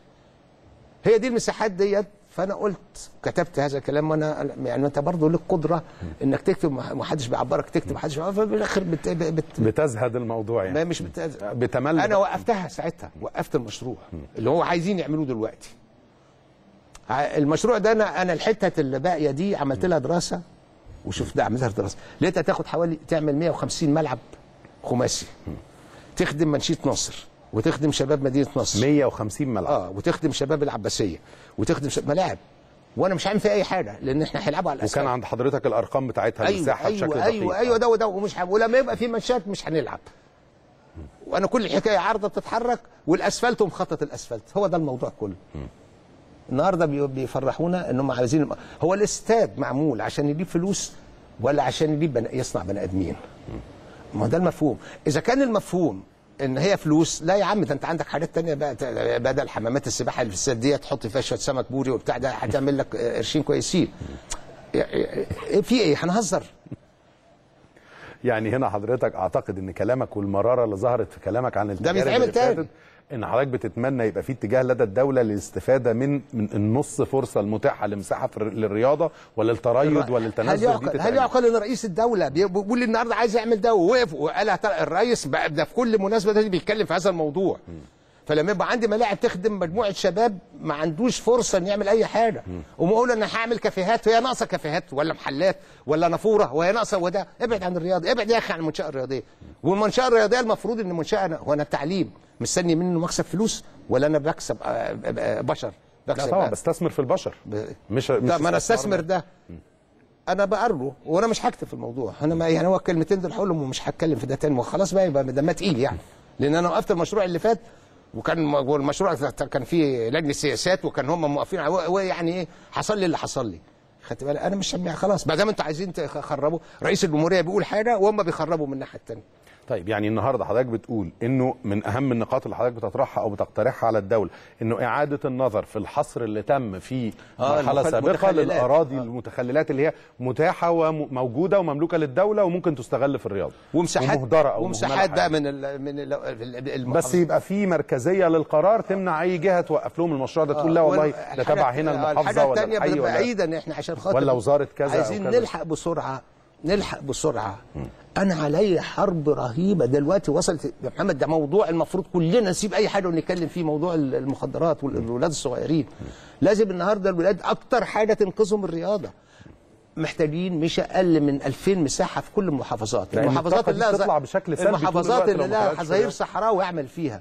هي دي المساحات ديت فانا قلت كتبت هذا الكلام وانا يعني انت برضه لك قدره انك تكتب ما ما حدش بيعبرك تكتب ما حدش بيعبرك ففي الاخر بت... بت... بتزهد الموضوع ما يعني مش بت... بتمل انا وقفتها ساعتها وقفت المشروع اللي هو عايزين يعملوه دلوقتي ع- المشروع ده انا انا الحته اللي باقيه دي عملت لها دراسه وشوف ده عملت لها دراسه لقيتها تاخد حوالي تعمل 150 ملعب خماسي تخدم منشيه نصر وتخدم شباب مدينه نصر 150 ملعب اه وتخدم شباب العباسيه وتخدم شباب ملاعب وانا مش عامل فيها اي حاجه لان احنا هنلعبوا على الاساس وكان عند حضرتك الارقام بتاعتها ايوه المساحه ايوه بشكل ايوه دقيق ايوه ده وده ومش ح... ولما يبقى في ماتشات مش هنلعب وانا كل الحكايه عارضه بتتحرك والاسفلت ومخطط الاسفلت هو ده الموضوع كله النهارده بي- بيفرحونا انهم عايزين هو الاستاد معمول عشان يجيب فلوس ولا عشان يجيب بني... يصنع بني ادمين ما هو ده المفهوم اذا كان المفهوم ان هي فلوس لا يا عم ده انت عندك حاجات تانية بقى ت- بدل حمامات السباحه اللي في الاستاد دي تحط فيها شويه سمك بوري وبتاع ده هتعمل لك قرشين كويسين إيه- في ايه هنهزر يعني هنا حضرتك اعتقد ان كلامك والمراره اللي ظهرت في كلامك عن التجارب بيتعمل اللي تاني. فاتت، ان حضرتك بتتمنى يبقى في اتجاه لدى الدوله للاستفاده من من النص فرصه المتاحه لمساحه في الر- للرياضه ولا التريض ولا هل التنزل دي يعقل هل تتعمل؟ يعقل ان رئيس الدوله بي- بيقول لي النهارده عايز يعمل ده ووقف وقال هت- الرئيس بقى ده في كل مناسبه ده بيتكلم في هذا الموضوع فلما يبقى عندي ملاعب تخدم مجموعه شباب ما عندوش فرصه ان يعمل اي حاجه وما اقول انا هعمل كافيهات وهي ناقصه كافيهات ولا محلات ولا نافوره وهي ناقصه وده ابعد عن الرياضه ابعد يا اخي عن المنشاه الرياضيه والمنشاه الرياضيه المفروض ان منشاه أنا هو انا التعليم مستني منه مكسب فلوس ولا انا بكسب آه، آه، بشر لا بكسب طبعا آه، بستثمر في البشر ب- مش مش طب ما انا استثمار استثمر ده انا بقره وانا مش هكتب في الموضوع انا ما يعني هو الكلمتين دول هقولهم ومش هتكلم في ده تاني وخلاص بقى يبقى دمها تقيل يعني لان انا وقفت المشروع اللي فات وكان م- والمشروع كان فيه لجنه سياسات وكان هم موقفين على- ويعني ايه حصل لي اللي حصل لي خدت بالك انا مش يعني خلاص ما دام انتوا عايزين تخربوا رئيس الجمهوريه بيقول حاجه وهم بيخربوا من الناحيه الثانيه طيب يعني النهارده حضرتك بتقول انه من اهم النقاط اللي حضرتك بتطرحها او بتقترحها على الدوله انه اعاده النظر في الحصر اللي تم في آه، مرحله المخل- سابقه متخللات. للاراضي المتخللات اللي هي متاحه وموجوده ومملوكه للدوله وممكن تستغل في الرياضه ومساحات ومهدره او ومساحات مهملة بقى حقيقية. من ال من ال المحافظ- بس يبقى في مركزيه للقرار تمنع اي جهه توقف لهم المشروع ده تقول لا والله ده تبع هنا المحافظه الحاجه ولا الثانيه الحي ولا بعيدا ان احنا عشان خاطر ولا وزارة كذا أو عايزين كذا. نلحق بسرعه نلحق بسرعه انا علي حرب رهيبه دلوقتي وصلت يا محمد ده موضوع المفروض كلنا نسيب اي حاجه ونتكلم فيه موضوع المخدرات والولاد الصغيرين لازم النهارده الولاد اكتر حاجه تنقذهم الرياضه محتاجين مش اقل من 2000 مساحه في كل المحافظات لأن المحافظات الطاقة دي اللي لها بتطلع بشكل سلبي طول المحافظات الوقت اللي لو ما لها طلعتش حظاير رياضة. صحراوي يعمل فيها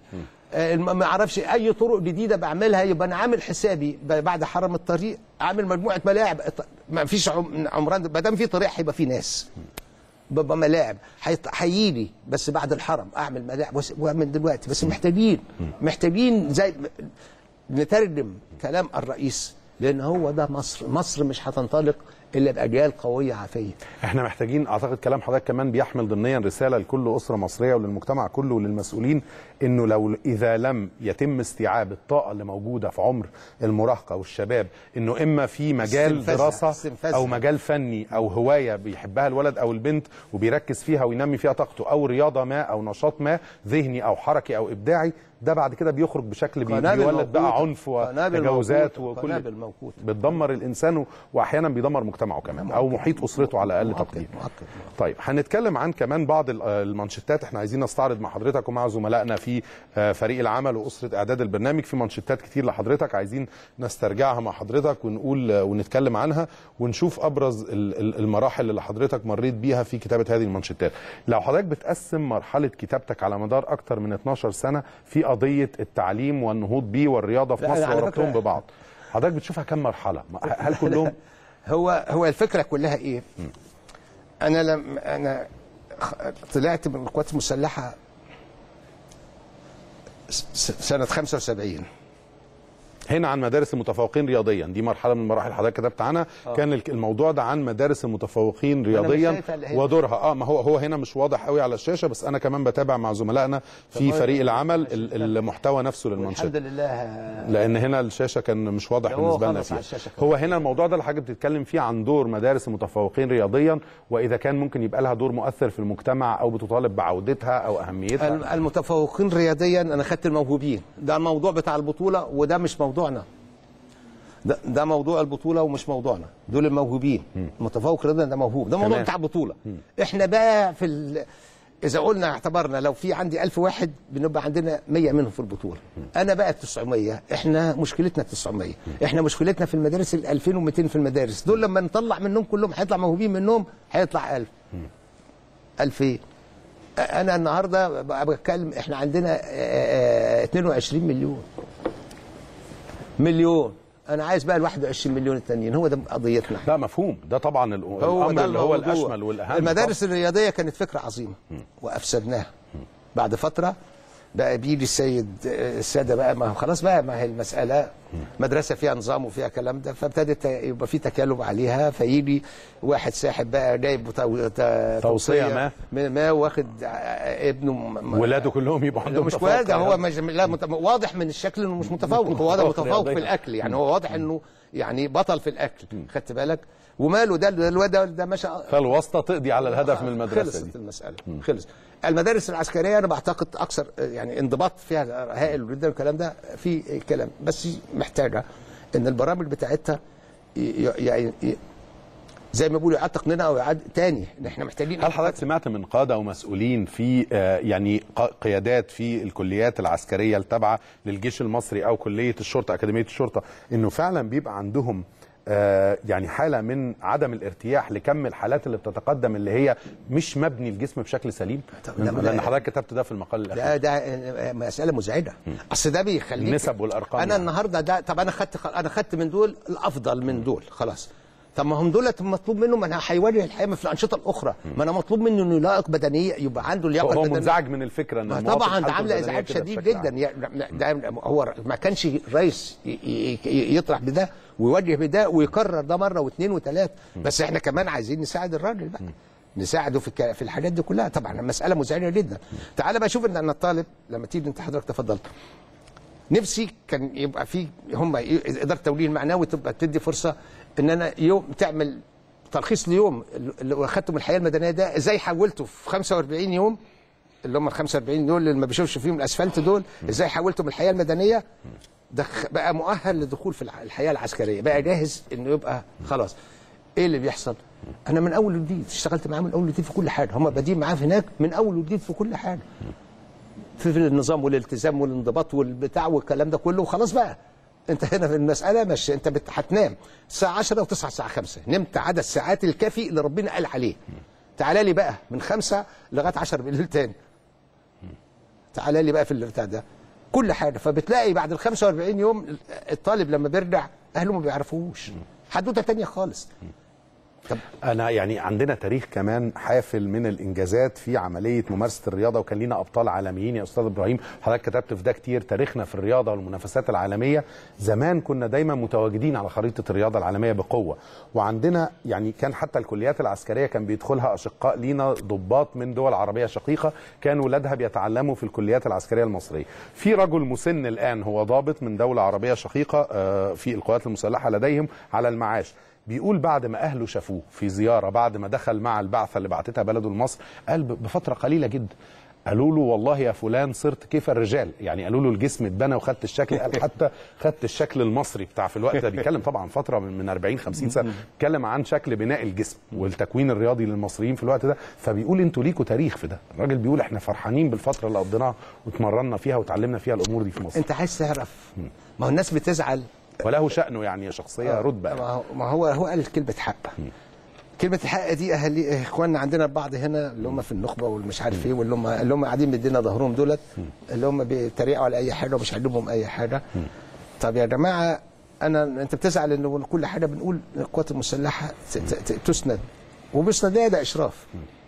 آه، الم- ما اعرفش اي طرق جديده بعملها يبقى انا عامل حسابي ب- بعد حرم الطريق عامل مجموعه ملاعب ط- ما فيش عم- عمران ما دام في طريق هيبقى في ناس ببقى ملاعب هيط- هيجي بس بعد الحرم اعمل ملاعب وس- واعمل دلوقتي بس محتاجين محتاجين زي نترجم كلام الرئيس لان هو ده مصر مصر مش هتنطلق الا باجيال قويه عافيه احنا محتاجين اعتقد كلام حضرتك كمان بيحمل ضمنيا رساله لكل اسره مصريه وللمجتمع كله وللمسؤولين انه لو اذا لم يتم استيعاب الطاقه اللي موجوده في عمر المراهقه والشباب انه اما في مجال استنفاذها- دراسه استنفاذها. او مجال فني او هوايه بيحبها الولد او البنت وبيركز فيها وينمي فيها طاقته او رياضه ما او نشاط ما ذهني او حركي او ابداعي ده بعد كده بيخرج بشكل بي- قنابل بيولد بقى موقوتة. عنف قنابل وتجاوزات موقوتة. وكل قنابل موقوتة. بتدمر الانسان واحيانا بيدمر مجتمعه كمان او محيط اسرته على اقل مؤكد- تقدير مؤكد. طيب هنتكلم عن كمان بعض ال- المانشيتات احنا عايزين نستعرض مع حضرتك ومع زملائنا في آه، فريق العمل واسره اعداد البرنامج في مانشيتات كتير لحضرتك عايزين نسترجعها مع حضرتك ونقول آه، ونتكلم عنها ونشوف ابرز ال- ال- المراحل اللي حضرتك مريت بيها في كتابه هذه المانشيتات لو حضرتك بتقسم مرحله كتابتك على مدار اكتر من 12 سنه في قضيه التعليم والنهوض بيه والرياضه في لا، مصر على وربطهم فكرة- ببعض حضرتك بتشوفها كم مرحله هل كلهم هو هو الفكره كلها ايه؟ انا لم انا خ- طلعت من القوات المسلحه س- س- سنه 75 هنا عن مدارس المتفوقين رياضيا دي مرحله من مراحل حضرتك كتبت عنها كان الك- الموضوع ده عن مدارس المتفوقين مش رياضيا شايفة اللي هي- ودورها اه ما هو هو هنا مش واضح قوي على الشاشه بس انا كمان بتابع مع زملائنا في طب فريق العمل ال- المحتوى نفسه والحمد للمنشط لله لان هنا الشاشه كان مش واضح ده هو بالنسبه لنا خلص فيها على الشاشة كمان. هو هنا الموضوع ده اللي حضرتك بتتكلم فيه عن دور مدارس المتفوقين رياضيا واذا كان ممكن يبقى لها دور مؤثر في المجتمع او بتطالب بعودتها او اهميتها الم- المتفوقين رياضيا انا خدت الموهوبين ده الموضوع بتاع البطوله وده مش موضوعنا ده, ده موضوع البطوله ومش موضوعنا دول الموهوبين المتفوق رياضيا ده موهوب ده موضوع تمام. بتاع البطوله احنا بقى في ال... اذا قلنا اعتبرنا لو في عندي ألف واحد بنبقى عندنا 100 منهم في البطوله انا بقى 900 احنا مشكلتنا 900 احنا مشكلتنا في المدارس ال 2200 في المدارس دول لما نطلع منهم كلهم هيطلع موهوبين منهم هيطلع 1000 2000 انا النهارده بقى بتكلم احنا عندنا آه، آه، 22 مليون مليون انا عايز بقى ال 21 مليون التانيين هو ده قضيتنا ده مفهوم ده طبعا ال- هو الامر ده اللي هو الموضوع. الاشمل والاهم المدارس الرياضيه كانت فكره عظيمه وافسدناها بعد فتره بقى بيجي السيد الساده بقى ما هو خلاص بقى ما هي المساله مدرسه فيها نظام وفيها كلام ده فابتدت يبقى في تكالب عليها فيجي واحد ساحب بقى جايب تو- ت- توصية ما. ما ما واخد ابنه م- م- ولاده كلهم يبقوا عندهم مش تفوق واد هو رياضي. مش لا مت... واضح من الشكل انه مش متفوق هو ده متفوق متفوق في رياضياً. الاكل يعني هو واضح انه يعني بطل في الاكل خدت بالك وماله ده ده الواد ده, ده ماشي فالواسطه تقضي على الهدف من المدرسه خلصت دي المساله خلص المدارس العسكريه انا بعتقد اكثر يعني انضباط فيها هائل جدا والكلام ده في كلام بس محتاجه ان البرامج بتاعتها ي- ي- يعني ي- زي ما بيقولوا يعاد تقنينها او يعاد تاني ان احنا محتاجين هل حضرتك سمعت من قاده ومسؤولين في آه، يعني ق- قيادات في الكليات العسكريه التابعه للجيش المصري او كليه الشرطه اكاديميه الشرطه انه فعلا بيبقى عندهم آه، يعني حاله من عدم الارتياح لكم الحالات اللي بتتقدم اللي هي مش مبني الجسم بشكل سليم طب ده- من- لان حضرتك كتبت ده في المقال الاخير ده ده مساله مزعجه اصل ده بيخليك النسب والأرقام انا يعني. النهارده ده طب انا خدت انا خدت من دول الافضل من دول خلاص طب ما هم دولت مطلوب منه ما انا هيواجه الحياه في الانشطه الاخرى ما انا مطلوب منه انه يلائق بدنيه يبقى عنده اللياقه هو البدنيه منزعج من الفكره ان ما المواقف طبعا ده حالته عامله البدنية ازعاج كده شديد بشكل عام. جدا يعني ده هو ما كانش رئيس ي- ي- ي- يطرح بده ويوجه بده ويكرر ده مره واثنين وثلاث بس احنا كمان عايزين نساعد الراجل بقى نساعده في الك- في الحاجات دي كلها طبعا المساله مزعجه جدا تعال بقى شوف ان انا الطالب لما تيجي انت حضرتك تفضلت نفسي كان يبقى في هم اداره التوليه المعنوي تبقى تدي فرصه ان انا يوم تعمل تلخيص ليوم اللي اخدته من الحياه المدنيه ده ازاي حولته في 45 يوم اللي هم ال 45 دول اللي ما بيشوفش فيهم الاسفلت دول ازاي حولته من الحياه المدنيه ده خ- بقى مؤهل للدخول في الح- الحياه العسكريه بقى جاهز انه يبقى خلاص ايه اللي بيحصل انا من اول وجديد اشتغلت معاه من اول وجديد في كل حاجه هم بادئين معاه هناك من اول وجديد في كل حاجه في, في النظام والالتزام والانضباط والبتاع والكلام ده كله وخلاص بقى انت هنا في المساله مش انت بت- هتنام الساعه 10 وتصحى الساعه 5 نمت عدد الساعات الكافي اللي ربنا قال عليه تعالى لي بقى من 5 لغايه 10 بالليل تاني تعالى لي بقى في البتاع ده كل حاجه فبتلاقي بعد ال 45 يوم الطالب لما بيرجع اهله ما بيعرفوش حدوته تانية خالص انا يعني عندنا تاريخ كمان حافل من الانجازات في عمليه ممارسه الرياضه وكان لينا ابطال عالميين يا استاذ ابراهيم حضرتك كتبت في ده كتير تاريخنا في الرياضه والمنافسات العالميه زمان كنا دايما متواجدين على خريطه الرياضه العالميه بقوه وعندنا يعني كان حتى الكليات العسكريه كان بيدخلها اشقاء لينا ضباط من دول عربيه شقيقه كان ولادها بيتعلموا في الكليات العسكريه المصريه في رجل مسن الان هو ضابط من دوله عربيه شقيقه آه، في القوات المسلحه لديهم على المعاش بيقول بعد ما اهله شافوه في زياره بعد ما دخل مع البعثه اللي بعتتها بلده لمصر قال ب- بفتره قليله جدا قالوا له والله يا فلان صرت كيف الرجال يعني قالوا له الجسم اتبنى وخدت الشكل قال حتى خدت الشكل المصري بتاع في الوقت ده بيتكلم طبعا فتره من من 40 50 سنه بيتكلم عن شكل بناء الجسم والتكوين الرياضي للمصريين في الوقت ده فبيقول انتوا ليكوا تاريخ في ده الراجل بيقول احنا فرحانين بالفتره اللي قضيناها واتمرنا فيها وتعلمنا فيها الامور دي في مصر انت عايز تعرف ما هو الناس بتزعل وله شأنه يعني شخصيه رتبه ما يعني. هو ما هو هو قال كلمه حق كلمه الحق دي اهالي اخواننا عندنا البعض هنا اللي هم في النخبه والمش عارف ايه واللي هم اللي هم قاعدين مدينا ظهرهم دولت اللي هم بيتريقوا على اي حاجه ومش عاجبهم اي حاجه طب يا جماعه انا انت بتزعل ان كل حاجه بنقول القوات المسلحه ت- ت- ت- تسند وبيسند ده, ده اشراف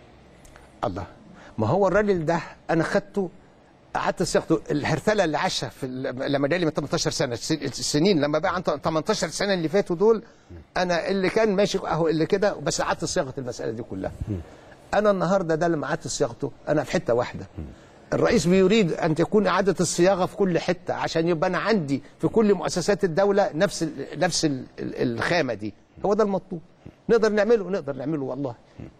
الله ما هو الراجل ده انا خدته قعدت صياغته الهرتله اللي عاشها في ال- لما جالي من 18 سنه الس- السنين لما بقى عن 18 سنه اللي فاتوا دول انا اللي كان ماشي اهو اللي كده بس قعدت صياغه المساله دي كلها انا النهارده ده لما قعدت صياغته انا في حته واحده الرئيس بيريد ان تكون اعاده الصياغه في كل حته عشان يبقى انا عندي في كل مؤسسات الدوله نفس ال نفس ال الخامه دي هو ده المطلوب نقدر نعمله نقدر نعمله والله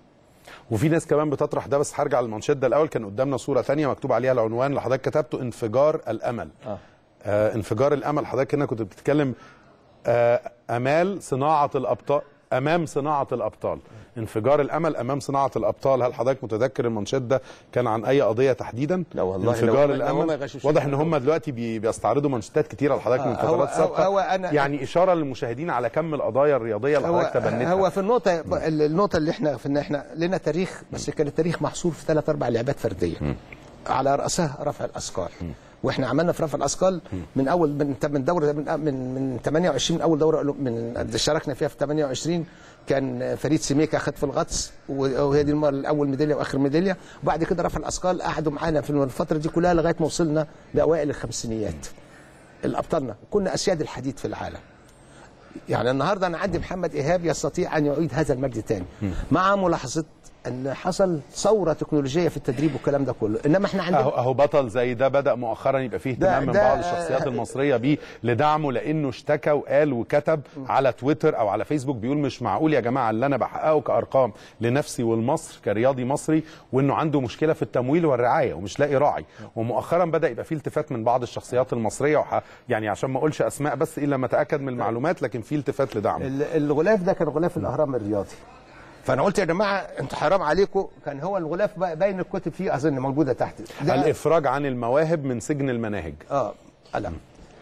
وفي ناس كمان بتطرح ده بس هرجع للمانشيت ده الاول كان قدامنا صوره ثانيه مكتوب عليها العنوان اللي حضرتك كتبته انفجار الامل آه. آه انفجار الامل حضرتك هنا كنت بتتكلم آه امال صناعه الابطال امام صناعه الابطال انفجار الامل امام صناعه الابطال هل حضرتك متذكر المانشيت ده كان عن اي قضيه تحديدا لا والله، لو انفجار هم- لو هم الامل يغشوش واضح ان الأمل. هم دلوقتي بي- بيستعرضوا مانشيتات كتيره لحضرتك من آه، هو- فترات هو- سابقه هو أنا- يعني اشاره للمشاهدين على كم القضايا الرياضيه اللي هو حضرتك تبنتها هو في النقطة النقطة اللي احنا في ان احنا لنا تاريخ بس كان التاريخ محصور في ثلاث اربع لعبات فردية على رأسها رفع الأثقال واحنا عملنا في رفع الأثقال من أول من من دورة من من من 28 من أول دورة من شاركنا فيها في 28 كان فريد سميكة خد في الغطس وهي دي المرة الأول ميدالية وآخر ميدالية وبعد كده رفع الأثقال قعدوا معانا في الفترة دي كلها لغاية ما وصلنا لأوائل الخمسينيات الأبطالنا كنا أسياد الحديد في العالم يعني النهارده انا عندي محمد ايهاب يستطيع ان يعيد هذا المجد تاني مع ملاحظه ان حصل ثوره تكنولوجيه في التدريب والكلام ده كله انما احنا عندنا اهو اهو بطل زي ده بدا مؤخرا يبقى فيه ده- اهتمام من ده- بعض الشخصيات المصريه بيه لدعمه لانه اشتكى وقال وكتب على تويتر او على فيسبوك بيقول مش معقول يا جماعه اللي انا بحققه كارقام لنفسي ولمصر كرياضي مصري وانه عنده مشكله في التمويل والرعايه ومش لاقي راعي ومؤخرا بدا يبقى فيه التفات من بعض الشخصيات المصريه وح... يعني عشان ما اقولش اسماء بس الا لما اتاكد من المعلومات لكن في التفات لدعمه ال- الغلاف ده كان غلاف الاهرام الرياضي فانا قلت يا جماعه انتوا حرام عليكم كان هو الغلاف بقى باين الكتب فيه اظن موجوده تحت ده الافراج عن المواهب من سجن المناهج اه قلم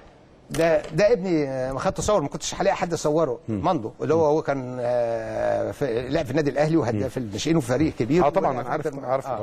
ده ده ابني آه، ما خدت صور ما كنتش هلاقي حد صوره ماندو اللي هو هو كان آه، في لعب في النادي الاهلي وهداف الناشئين وفي فريق كبير اه طبعا انا عارف آه. عارف آه.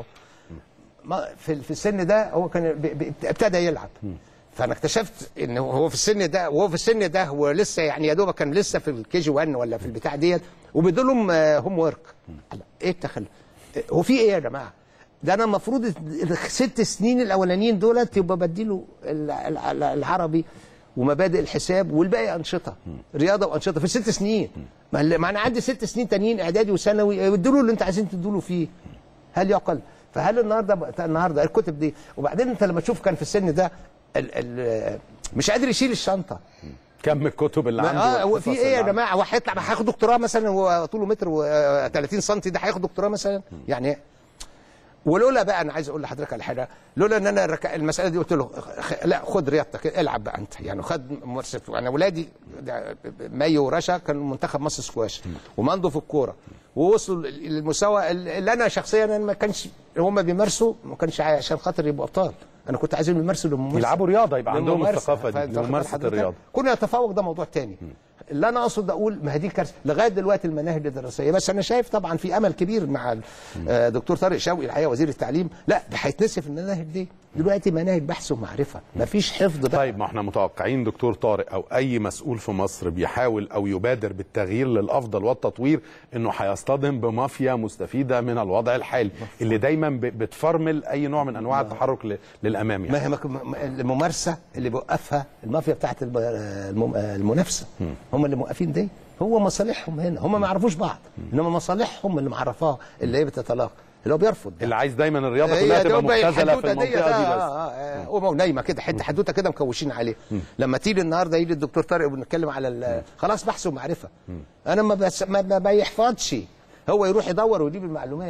ما في في السن ده هو كان بي- بي- ابتدى يلعب فانا اكتشفت ان هو في السن ده وهو في السن ده هو لسه يعني يا دوبك كان لسه في الكي جي 1 ولا في البتاع ديت وبيدوا لهم هوم ورك ايه التخلف هو في ايه يا جماعه ده انا المفروض الست سنين الاولانيين دولت يبقى بديله ال- ال- العربي ومبادئ الحساب والباقي انشطه رياضه وانشطه في الست سنين ما اللي- ما انا عندي ست سنين تانيين اعدادي وثانوي ادوا له اللي انت عايزين تدوا له فيه هل يعقل فهل النهارده النهارده الكتب دي وبعدين انت لما تشوف كان في السن ده ال ال مش قادر يشيل الشنطه كم الكتب اللي عنده اه هو والقصص في اللي ايه يا عنده. جماعه هو هيطلع هياخد دكتوراه مثلا هو طوله متر و30 سم ده هياخد دكتوراه مثلا يعني إيه؟ ولولا بقى انا عايز اقول لحضرتك على حاجه لولا ان انا رك... المساله دي قلت له خ- لا خد رياضتك العب بقى انت يعني خد ممارسه انا ولادي ده مايو ورشا كانوا منتخب مصر سكواش وماندو في الكوره ووصلوا للمستوى اللي انا شخصيا أنا ما كانش هم بيمارسوا ما كانش عشان خاطر يبقوا ابطال انا كنت عايزهم يمارسوا للممارسه يلعبوا رياضه يبقى عندهم للممارسة. الثقافه فأنت دي واخد لممارسه بال حضرتك؟ الرياضه كنا نتفوق ده موضوع تاني اللي انا اقصد اقول ما هي دي كارثه لغايه دلوقتي المناهج الدراسيه بس انا شايف طبعا في امل كبير مع ال- آه، دكتور طارق شوقي الحقيقه وزير التعليم لا ده هيتنسف المناهج دي دلوقتي مناهج بحث ومعرفه ما فيش حفظ بقى طيب ما احنا متوقعين دكتور طارق او اي مسؤول في مصر بيحاول او يبادر بالتغيير للافضل والتطوير انه هيصطدم بمافيا مستفيده من الوضع الحالي اللي دايما ب- بتفرمل اي نوع من انواع التحرك ل- للامام يعني. ما هي مك- م- الممارسه اللي بيوقفها المافيا بتاعت الب- الم- المنافسه هم اللي موقفين دي هو مصالحهم هنا هم ما يعرفوش بعض انما مصالحهم اللي معرفاها اللي هي بتتلاقى اللي هو بيرفض ده. اللي عايز دايما الرياضه هي كلها تبقى دوب بقى مختزله في الحدوتة ديت، المنطقه دي آه، بس آه، آه، هو نايمه كده حته حدوته كده مكوشين عليه لما تيجي النهارده يجي الدكتور طارق وبنتكلم على ال- خلاص بحث ومعرفه انا ما بس ما, ما بيحفظش هو يروح يدور ويجيب المعلومات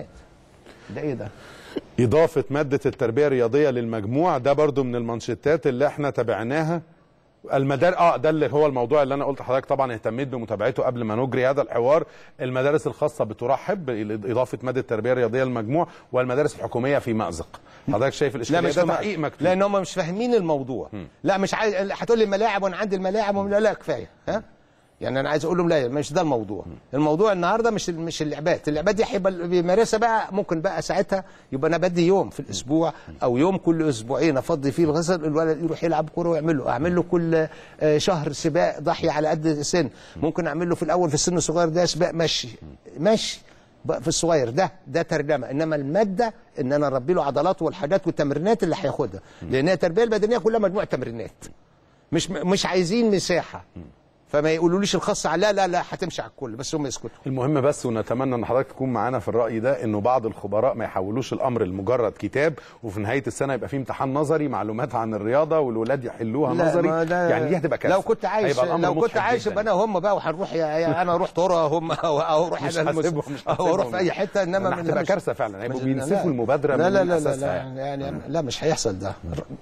ده ايه ده؟ إضافة مادة التربية الرياضية للمجموع ده برضو من المانشيتات اللي احنا تابعناها المدار اه ده اللي هو الموضوع اللي انا قلت لحضرتك طبعا اهتميت بمتابعته قبل ما نجري هذا الحوار المدارس الخاصه بترحب باضافه ماده التربيه الرياضيه للمجموع والمدارس الحكوميه في مازق حضرتك شايف لا الاشكاليه مش ده فاهم- تحقيق مكتوب لان هم مش فاهمين الموضوع لا مش عايز هتقول لي الملاعب وانا عندي الملاعب وم- لا لا كفايه ها يعني انا عايز اقول لهم لا مش ده الموضوع الموضوع النهارده مش مش اللعبات اللعبات دي هيبقى اللي بيمارسها بقى ممكن بقى ساعتها يبقى انا بدي يوم في الاسبوع او يوم كل اسبوعين افضي فيه الغسل الولد يروح يلعب كوره ويعمل له اعمل له كل آه، شهر سباق ضحيه على قد السن ممكن اعمل له في الاول في السن الصغير ده سباق مشي مشي بقى في الصغير ده ده ترجمه انما الماده ان انا اربي له عضلاته والحاجات والتمرينات اللي هياخدها لان هي التربيه البدنيه كلها مجموعه تمرينات مش مش عايزين مساحه فما يقولوليش الخاصه على لا لا لا هتمشي على الكل بس هم يسكتوا المهم بس ونتمنى ان حضرتك تكون معانا في الراي ده انه بعض الخبراء ما يحولوش الامر لمجرد كتاب وفي نهايه السنه يبقى فيه امتحان نظري معلومات عن الرياضه والولاد يحلوها لا، نظري ما ده- يعني دي هتبقى كارثه لو كنت عايش هيبقى الأمر لو كنت مضحك عايش جداً. يبقى انا وهم بقى وهنروح يا, يا انا اروح ترى هم او او اروح مش انا المس- هسيبهم مش او اروح هسيبهم. في اي حته انما لا، من- هتبقى مش- كارثة فعلا. هيبقوا مش- بينسفوا لا. المبادرة لا من لا لا لا, أساسها لا يعني. يعني لا مش هيحصل ده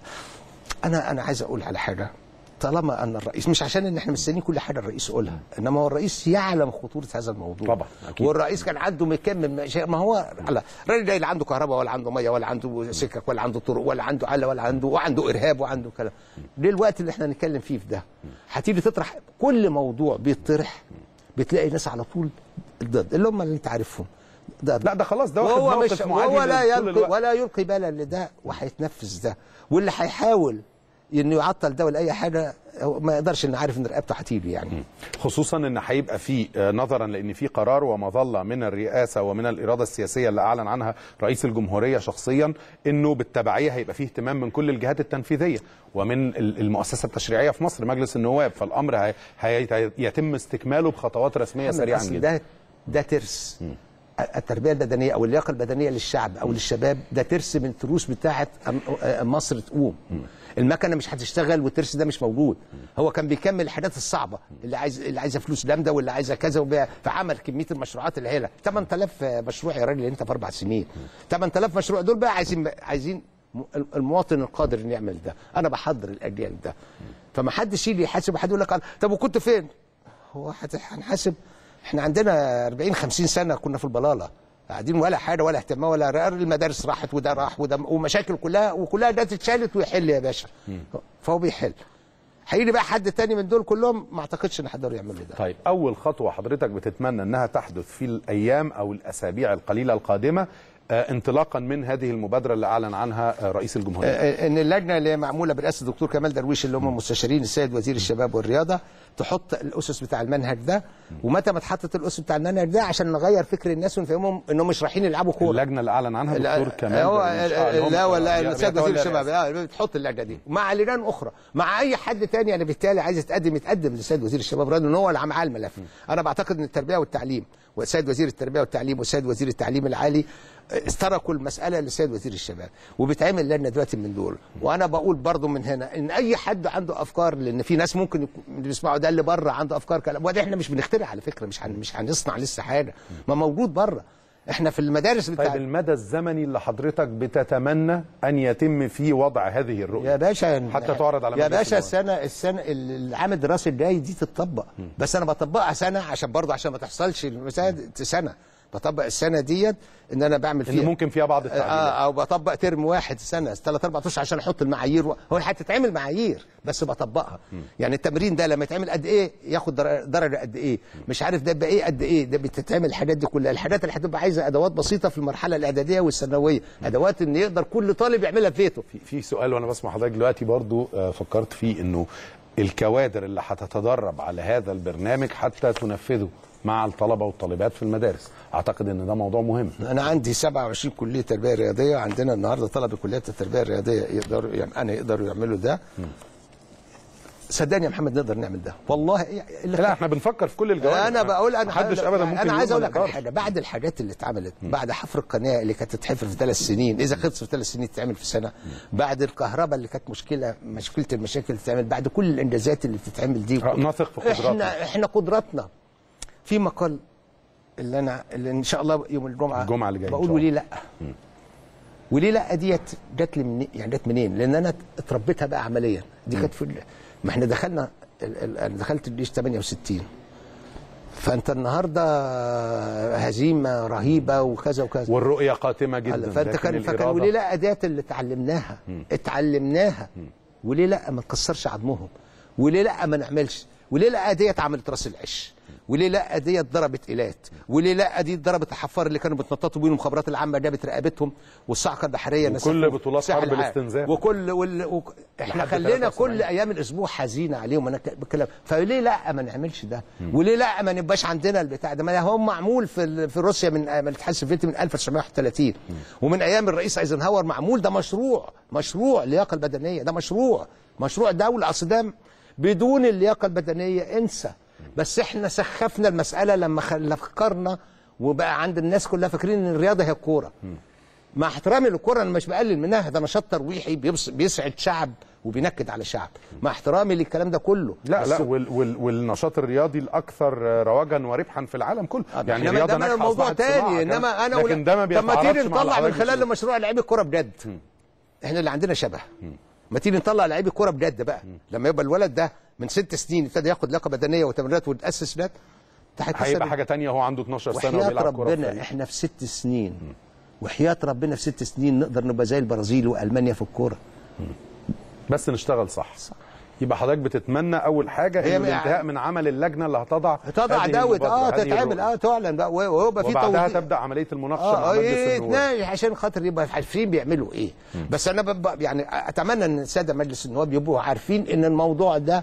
انا انا عايز اقول على حاجه طالما ان الرئيس مش عشان ان احنا مستنيين كل حاجه الرئيس يقولها انما هو الرئيس يعلم خطوره هذا الموضوع طبعا، أكيد. والرئيس كان عنده مكم من شيء ما هو على الراجل ده لا عنده كهرباء ولا عنده ميه ولا عنده سكك ولا عنده طرق ولا عنده علة ولا عنده وعنده ارهاب وعنده كلام ليه الوقت اللي احنا نتكلم فيه في ده هتيجي تطرح كل موضوع بيطرح بتلاقي ناس على طول ضد اللي هم اللي انت عارفهم ضد لا ده خلاص ده واخد وهو موقف مش معادي وهو لا طول يلقي الوقت. ولا يلقي بالا لده وهيتنفذ ده واللي هيحاول انه يعطل ده ولا اي حاجه هو ما يقدرش انه عارف ان رقبته هتيجي يعني خصوصا ان هيبقى في آه، نظرا لان في قرار ومظله من الرئاسه ومن الاراده السياسيه اللي اعلن عنها رئيس الجمهوريه شخصيا انه بالتبعيه هيبقى فيه اهتمام من كل الجهات التنفيذيه ومن ال- المؤسسه التشريعيه في مصر مجلس النواب فالامر هي- هي- هيتم استكماله بخطوات رسميه سريعا أصل جدا ده ده ترس التربيه البدنيه او اللياقه البدنيه للشعب او للشباب ده ترس من التروس بتاعه أم- آه، مصر تقوم المكنه مش هتشتغل والترس ده مش موجود هو كان بيكمل الحاجات الصعبه اللي عايز اللي عايزه فلوس جامده واللي عايزه كذا وبيع فعمل كميه المشروعات اللي هي 8000 مشروع يا راجل انت في اربع سنين 8000 مشروع دول بقى عايزين عايزين م- المواطن القادر انه يعمل ده انا بحضر الاجيال ده فما حدش يجي يحاسب حد يقول لك طب وكنت فين هو هت- هنحاسب احنا عندنا 40 50 سنه كنا في البلاله قاعدين ولا حاجه ولا اهتمام ولا رأر المدارس راحت وده راح وده ومشاكل كلها وكلها ده تتشالت ويحل يا باشا فهو بيحل هيجي بقى حد تاني من دول كلهم ما اعتقدش ان حد يقدر يعمل ده طيب اول خطوه حضرتك بتتمنى انها تحدث في الايام او الاسابيع القليله القادمه آه، انطلاقا من هذه المبادره اللي اعلن عنها آه، رئيس الجمهوريه آه، ان اللجنه اللي هي معموله برئاسه الدكتور كمال درويش اللي هم مستشارين السيد وزير الشباب والرياضه تحط الاسس بتاع المنهج ده ومتى ما اتحطت الاسس بتاع المنهج ده عشان نغير فكر الناس ونفهمهم انهم مش رايحين يلعبوا كوره اللجنه اللي اعلن عنها دكتور كمال هو درويش. آه، اللي هم- لا ولا آه، السيد بيتولى وزير الشباب الرئاسة. اه بتحط اللجنه دي مع لجان اخرى مع اي حد تاني يعني بالتالي عايز يتقدم يتقدم للسيد وزير الشباب رغم ان هو اللي معاه الملف انا بعتقد ان التربيه والتعليم والسيد وزير التربيه والتعليم والسيد وزير التعليم العالي استركوا المساله للسيد وزير الشباب وبيتعمل لنا دلوقتي من دول وانا بقول برضو من هنا ان اي حد عنده افكار لان في ناس ممكن يكون- اللي بيسمعوا ده اللي بره عنده افكار كلام وده احنا مش بنخترع على فكره مش هن مش هنصنع لسه حاجه ما موجود بره احنا في المدارس بتاع طيب المدى الزمني اللي حضرتك بتتمنى ان يتم فيه وضع هذه الرؤيه يا باشا حتى تعرض على يا مجلس باشا النواب. السنه السنه العام الدراسي الجاي دي تتطبق بس انا بطبقها سنه عشان برضه عشان ما تحصلش المسائل سنه بطبق السنه ديت ان انا بعمل اللي فيها ممكن فيها بعض آه التعديلات او بطبق ترم واحد سنه ثلاث اربع اشهر عشان احط المعايير و... هو هتتعمل معايير بس بطبقها يعني التمرين ده لما يتعمل قد ايه ياخد در- درجه قد ايه مش عارف ده يبقى ايه قد ايه ده بتتعمل الحاجات دي كلها الحاجات اللي هتبقى عايزه ادوات بسيطه في المرحله الاعداديه والثانويه ادوات ان يقدر كل طالب يعملها في بيته في- في سؤال وانا بسمع حضرتك دلوقتي برضو آه، فكرت فيه انه الكوادر اللي هتتدرب على هذا البرنامج حتى تنفذه مع الطلبه والطالبات في المدارس اعتقد ان ده موضوع مهم انا عندي 27 كليه تربيه رياضيه عندنا النهارده طلبه كليات التربيه الرياضيه يقدروا يعني انا يقدروا يعملوا ده صدقني يا محمد نقدر نعمل ده والله إيه اللي لا احنا بنفكر في كل الجوانب انا بقول انا محدش ابدا ممكن انا يقول عايز ما اقول لك على نقدرش. حاجه بعد الحاجات اللي اتعملت بعد حفر القناه اللي كانت تتحفر في ثلاث سنين اذا خلص في ثلاث سنين تتعمل في سنه بعد الكهرباء اللي كانت مشكله مشكله المشاكل اللي بتتعمل بعد كل الانجازات اللي بتتعمل دي نثق في قدراتنا. احنا احنا قدراتنا في مقال اللي انا اللي ان شاء الله يوم الجمعه الجمعة اللي جاية إن بقول شاء وليه لا وليه لا ديت جت لي من يعني جت منين؟ لان انا اتربيتها بقى عمليا دي كانت في ال- ما احنا دخلنا ال- ال- انا دخلت الجيش 68 فانت النهارده هزيمه رهيبه وكذا وكذا والرؤيه قاتمه جدا هلا فانت لكن كان فكان الإرادة- وليه لا اداه اللي اتعلمناها اتعلمناها وليه لا ما نكسرش عظمهم وليه لا ما نعملش وليه لا ديت عملت راس العش وليه لا ديت ضربت ايلات وليه لا دي ضربت الحفار اللي كانوا بيتنططوا بيهم المخابرات العامه جابت رقبتهم والصعقه البحريه وكل نسفوا بطولات ساحل حرب العالم. الاستنزاف. وكل وال... وك... احنا لحد خلينا 73. كل ايام الاسبوع حزينه عليهم انا ك- بتكلم فليه لا ما نعملش ده وليه لا ما نبقاش عندنا البتاع ده ما هو معمول في ال- في روسيا من من الاتحاد السوفيتي من 1931 ومن ايام الرئيس ايزنهاور معمول ده مشروع مشروع اللياقه البدنيه ده مشروع مشروع دوله اصل ده بدون اللياقه البدنيه انسى بس احنا سخفنا المساله لما خل- فكرنا وبقى عند الناس كلها فاكرين ان الرياضه هي الكوره مع احترامي للكره انا مش بقلل منها ده نشاط ترويحي بيبص- بيسعد شعب وبينكد على شعب مع احترامي للكلام ده كله لا بس لا وال وال والنشاط الرياضي الاكثر رواجا وربحا في العالم كله يعني يعني الرياضه ده ناجحه موضوع أصبحت صناعة تاني كمان. انما انا لكن ده ما طب ما تيجي بيتعارضش مع نطلع من الحضارة خلال مشروع لعيب الكوره بجد احنا اللي عندنا شبه ما تيجي نطلع لعيب الكوره بجد بقى لما يبقى الولد ده من ست سنين ابتدى ياخد لياقه بدنيه وتمرينات وتاسس ده هيبقى حاجه تانية هو عنده 12 سنه وحياة وبيلعب كوره في ربنا فريق. احنا في ست سنين وحياة ربنا في ست سنين نقدر نبقى زي البرازيل والمانيا في الكوره بس نشتغل صح صح يبقى حضرتك بتتمنى اول حاجه هي ان من- الانتهاء من عمل اللجنه اللي هتضع تضع هذه دوت المبادرة، اه هذه تتعمل الرؤية. اه تعلن بقى ويبقى في وبعدها توضيح. تبدا عمليه المناقشه مع اه مجلس ايه النواب يتناقش عشان خاطر يبقى عارفين بيعملوا ايه بس انا ببقى يعني اتمنى ان الساده مجلس النواب يبقوا عارفين ان الموضوع ده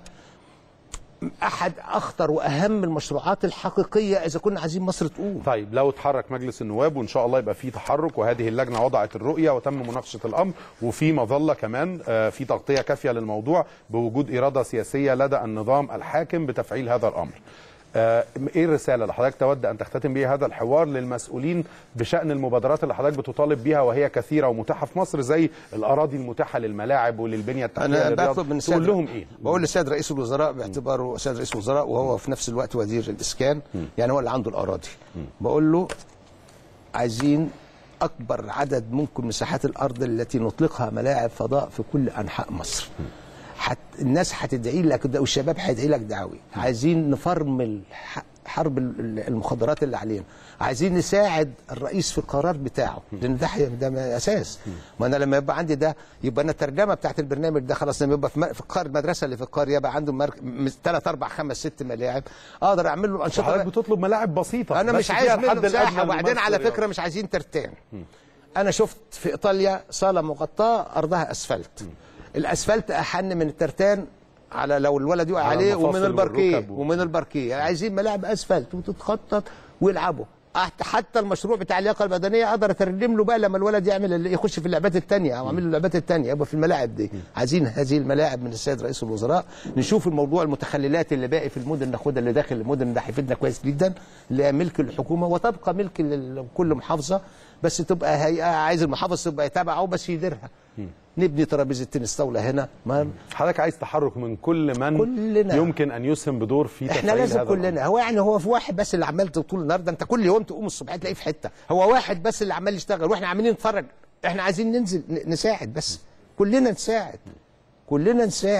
احد اخطر واهم المشروعات الحقيقيه اذا كنا عايزين مصر تقوم طيب لو اتحرك مجلس النواب وان شاء الله يبقى في تحرك وهذه اللجنه وضعت الرؤيه وتم مناقشه الامر وفي مظله كمان آه، في تغطيه كافيه للموضوع بوجود اراده سياسيه لدى النظام الحاكم بتفعيل هذا الامر. آه، ايه الرساله اللي حضرتك تود ان تختتم بها هذا الحوار للمسؤولين بشان المبادرات اللي حضرتك بتطالب بيها وهي كثيره ومتاحه في مصر زي الاراضي المتاحه للملاعب وللبنيه التحتيه انا للرياضة. بطلب من تقول السيد لهم ايه؟ بقول للسيد رئيس الوزراء باعتباره سيد رئيس الوزراء وهو في نفس الوقت وزير الاسكان يعني هو اللي عنده الاراضي بقول له عايزين اكبر عدد ممكن مساحات الارض التي نطلقها ملاعب فضاء في كل انحاء مصر حت الناس هتدعي لك ده والشباب هيدعي لك دعوي عايزين نفرمل ح- حرب ال- المخدرات اللي علينا عايزين نساعد الرئيس في القرار بتاعه لان ده حي- ده م- اساس ما انا لما يبقى عندي ده يبقى انا الترجمه بتاعت البرنامج ده خلاص لما يبقى في م- في القار المدرسه اللي في القريه يبقى عنده مرك... ثلاث اربع خمس ست ملاعب اقدر اعمل له انشطه حضرتك بقى. بتطلب ملاعب بسيطه انا بس مش فيها عايز الحد منه مساحه الأدنى وبعدين لممارسة على الرياضة. فكره مش عايزين ترتان انا شفت في ايطاليا صاله مغطاه ارضها اسفلت الاسفلت احن من الترتان على لو الولد يقع على عليه ومن المفاصل الباركيه والركب و- ومن الباركيه يعني عايزين ملاعب اسفلت وتتخطط ويلعبوا حتى حتى المشروع بتاع اللياقه البدنيه اقدر اترجم له بقى لما الولد يعمل اللي يخش في اللعبات الثانيه او اعمل له اللعبات الثانيه يبقى في الملاعب دي عايزين هذه الملاعب من السيد رئيس الوزراء نشوف الموضوع المتخللات اللي باقي في المدن ناخدها اللي داخل المدن ده هيفيدنا كويس جدا اللي هي ملك الحكومه وتبقى ملك لكل محافظه بس تبقى هيئه عايز المحافظ تبقى تابعه بس يديرها نبني ترابيزه تنس طاوله هنا ما حضرتك عايز تحرك من كل من كلنا. يمكن ان يسهم بدور في احنا تفعيل لازم هذا الأمر. كلنا هو يعني هو في واحد بس اللي عمال طول النهار ده انت كل يوم تقوم الصبح تلاقيه في حته هو واحد بس اللي عمال يشتغل واحنا عمالين نتفرج احنا عايزين ننزل ن- نساعد بس كلنا نساعد كلنا نساعد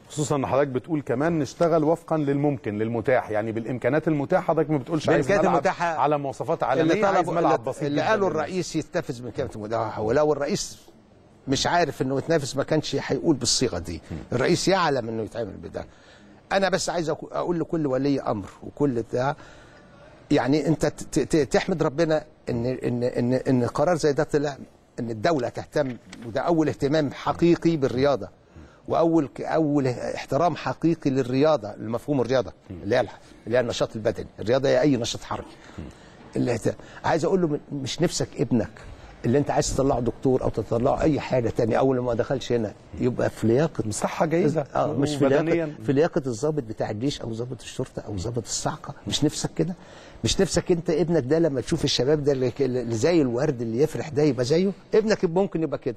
خصوصا ان حضرتك بتقول كمان نشتغل وفقا للممكن للمتاح يعني بالامكانات المتاحه حضرتك ما بتقولش عايز بالإمكانيات ملعب المتاحة على مواصفات اللي عالميه عايز طلبوا ملعب اللي, بسيط اللي جداً قالوا للناس. الرئيس يتنافس من كلمه المدافع ولو الرئيس مش عارف انه يتنافس ما كانش هيقول بالصيغه دي الرئيس يعلم انه يتعمل بده انا بس عايز أقو- اقول لكل ولي امر وكل بتاع يعني انت ت- ت- تحمد ربنا ان ان ان ان قرار زي ده طلع ان الدوله تهتم وده اول اهتمام حقيقي بالرياضه واول اول احترام حقيقي للرياضه لمفهوم الرياضه اللي هي الح- اللي هي النشاط البدني الرياضه هي اي نشاط حركي اللي هت... عايز اقول له من- مش نفسك ابنك اللي انت عايز تطلعه دكتور او تطلعه اي حاجه تانية اول ما دخلش هنا يبقى في لياقه صحه جيده اه مش في بدنيا لياقه في لياقه الضابط بتاع الجيش او ضابط الشرطه او ضابط الصاعقه مش نفسك كده مش نفسك انت ابنك ده لما تشوف الشباب ده اللي اللي زي الورد اللي يفرح ده يبقى زيه ابنك ممكن يبقى كده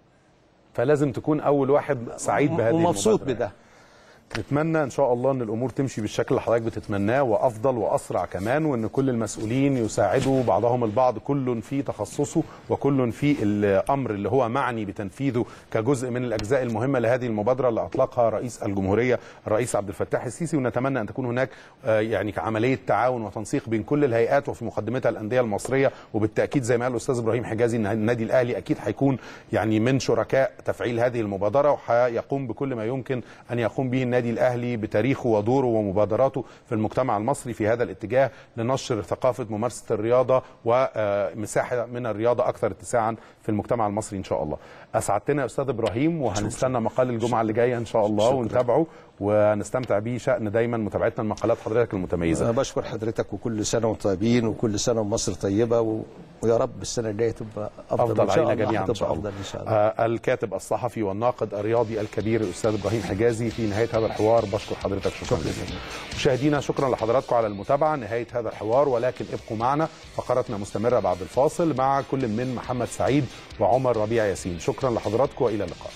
فلازم تكون اول واحد سعيد بهذه ومبسوط المبادرة. بده نتمنى ان شاء الله ان الامور تمشي بالشكل اللي حضرتك بتتمناه وافضل واسرع كمان وان كل المسؤولين يساعدوا بعضهم البعض كل في تخصصه وكل في الامر اللي هو معني بتنفيذه كجزء من الاجزاء المهمه لهذه المبادره اللي اطلقها رئيس الجمهوريه الرئيس عبد الفتاح السيسي ونتمنى ان تكون هناك آه، يعني عمليه تعاون وتنسيق بين كل الهيئات وفي مقدمتها الانديه المصريه وبالتاكيد زي ما قال الاستاذ ابراهيم حجازي ان النادي الاهلي اكيد هيكون يعني من شركاء تفعيل هذه المبادره وهيقوم بكل ما يمكن ان يقوم به النادي الاهلي بتاريخه ودوره ومبادراته في المجتمع المصري في هذا الاتجاه لنشر ثقافه ممارسه الرياضه ومساحه من الرياضه اكثر اتساعا في المجتمع المصري ان شاء الله. اسعدتنا يا استاذ ابراهيم وهنستنى مقال الجمعه اللي جايه ان شاء الله ونتابعه ونستمتع بيه شان دايما متابعتنا لمقالات حضرتك المتميزه. انا بشكر حضرتك وكل سنه وانتم طيبين وكل سنه ومصر طيبه و... ويا رب السنه الجايه تبقى افضل, افضل إن شاء علينا الله جميعا ان هتبقى شاء الله. افضل ان شاء الله آه الكاتب الصحفي والناقد الرياضي الكبير الاستاذ ابراهيم حجازي في نهايه هذا الحوار بشكر حضرتك شكرا جزيلا. مشاهدينا شكرا لحضراتكم على المتابعه نهايه هذا الحوار ولكن ابقوا معنا فقرتنا مستمره بعد الفاصل مع كل من محمد سعيد وعمر ربيع ياسين شكرا لحضراتكم والى اللقاء.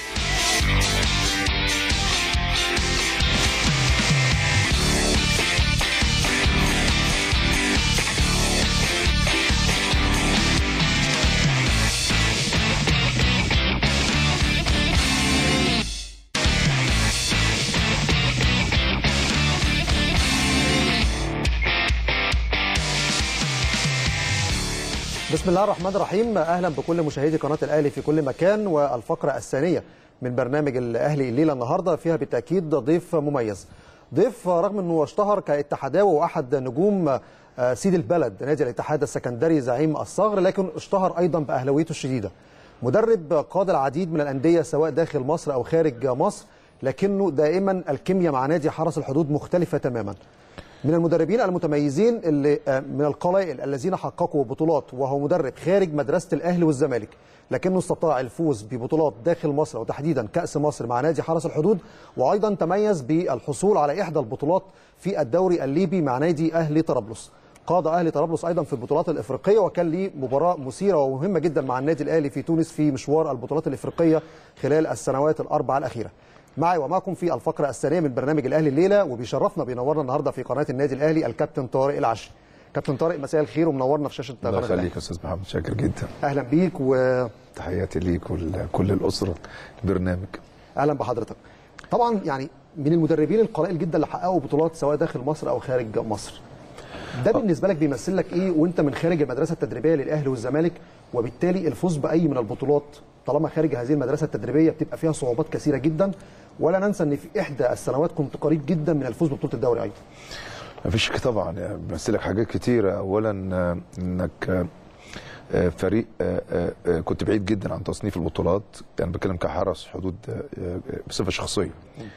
بسم الله الرحمن الرحيم اهلا بكل مشاهدي قناه الاهلي في كل مكان والفقره الثانيه من برنامج الاهلي الليله النهارده فيها بالتاكيد ضيف مميز ضيف رغم انه اشتهر كاتحداوي واحد نجوم آه، سيد البلد نادي الاتحاد السكندري زعيم الصغر لكن اشتهر ايضا باهلاويته الشديده مدرب قاد العديد من الانديه سواء داخل مصر او خارج مصر لكنه دائما الكيمياء مع نادي حرس الحدود مختلفه تماما من المدربين المتميزين اللي آه، من القلائل الذين حققوا بطولات وهو مدرب خارج مدرسه الاهلي والزمالك لكنه استطاع الفوز ببطولات داخل مصر وتحديدا كاس مصر مع نادي حرس الحدود وايضا تميز بالحصول على احدى البطولات في الدوري الليبي مع نادي اهلي طرابلس قاد اهلي طرابلس ايضا في البطولات الافريقيه وكان ليه مباراه مثيره ومهمه جدا مع النادي الاهلي في تونس في مشوار البطولات الافريقيه خلال السنوات الاربعه الاخيره معي ومعكم في الفقره الثانيه من برنامج الاهلي الليله وبيشرفنا بينورنا النهارده في قناه النادي الاهلي الكابتن طارق العشري كابتن طارق مساء الخير ومنورنا في شاشه الله قناه الاهلي يخليك يا استاذ محمد شاكر جدا اهلا بيك واهلا تحياتي ليك ولكل الاسره البرنامج بحضرتك طبعا يعني من المدربين القلائل جدا اللي حققوا بطولات سواء داخل مصر او خارج مصر ده بالنسبه لك بيمثل لك ايه وانت من خارج المدرسه التدريبيه للاهلي والزمالك وبالتالي الفوز باي من البطولات طالما خارج هذه المدرسه التدريبيه بتبقى فيها صعوبات كثيره جدا ولا ننسى ان في احدى السنوات كنت قريب جدا من الفوز ببطوله الدوري ايضا ما فيش طبعا يعني بيمثلك حاجات كتيره اولا آه، انك آه، فريق آه، آه، آه، كنت بعيد جدا عن تصنيف البطولات يعني بتكلم كحرس حدود آه، آه، بصفه شخصيه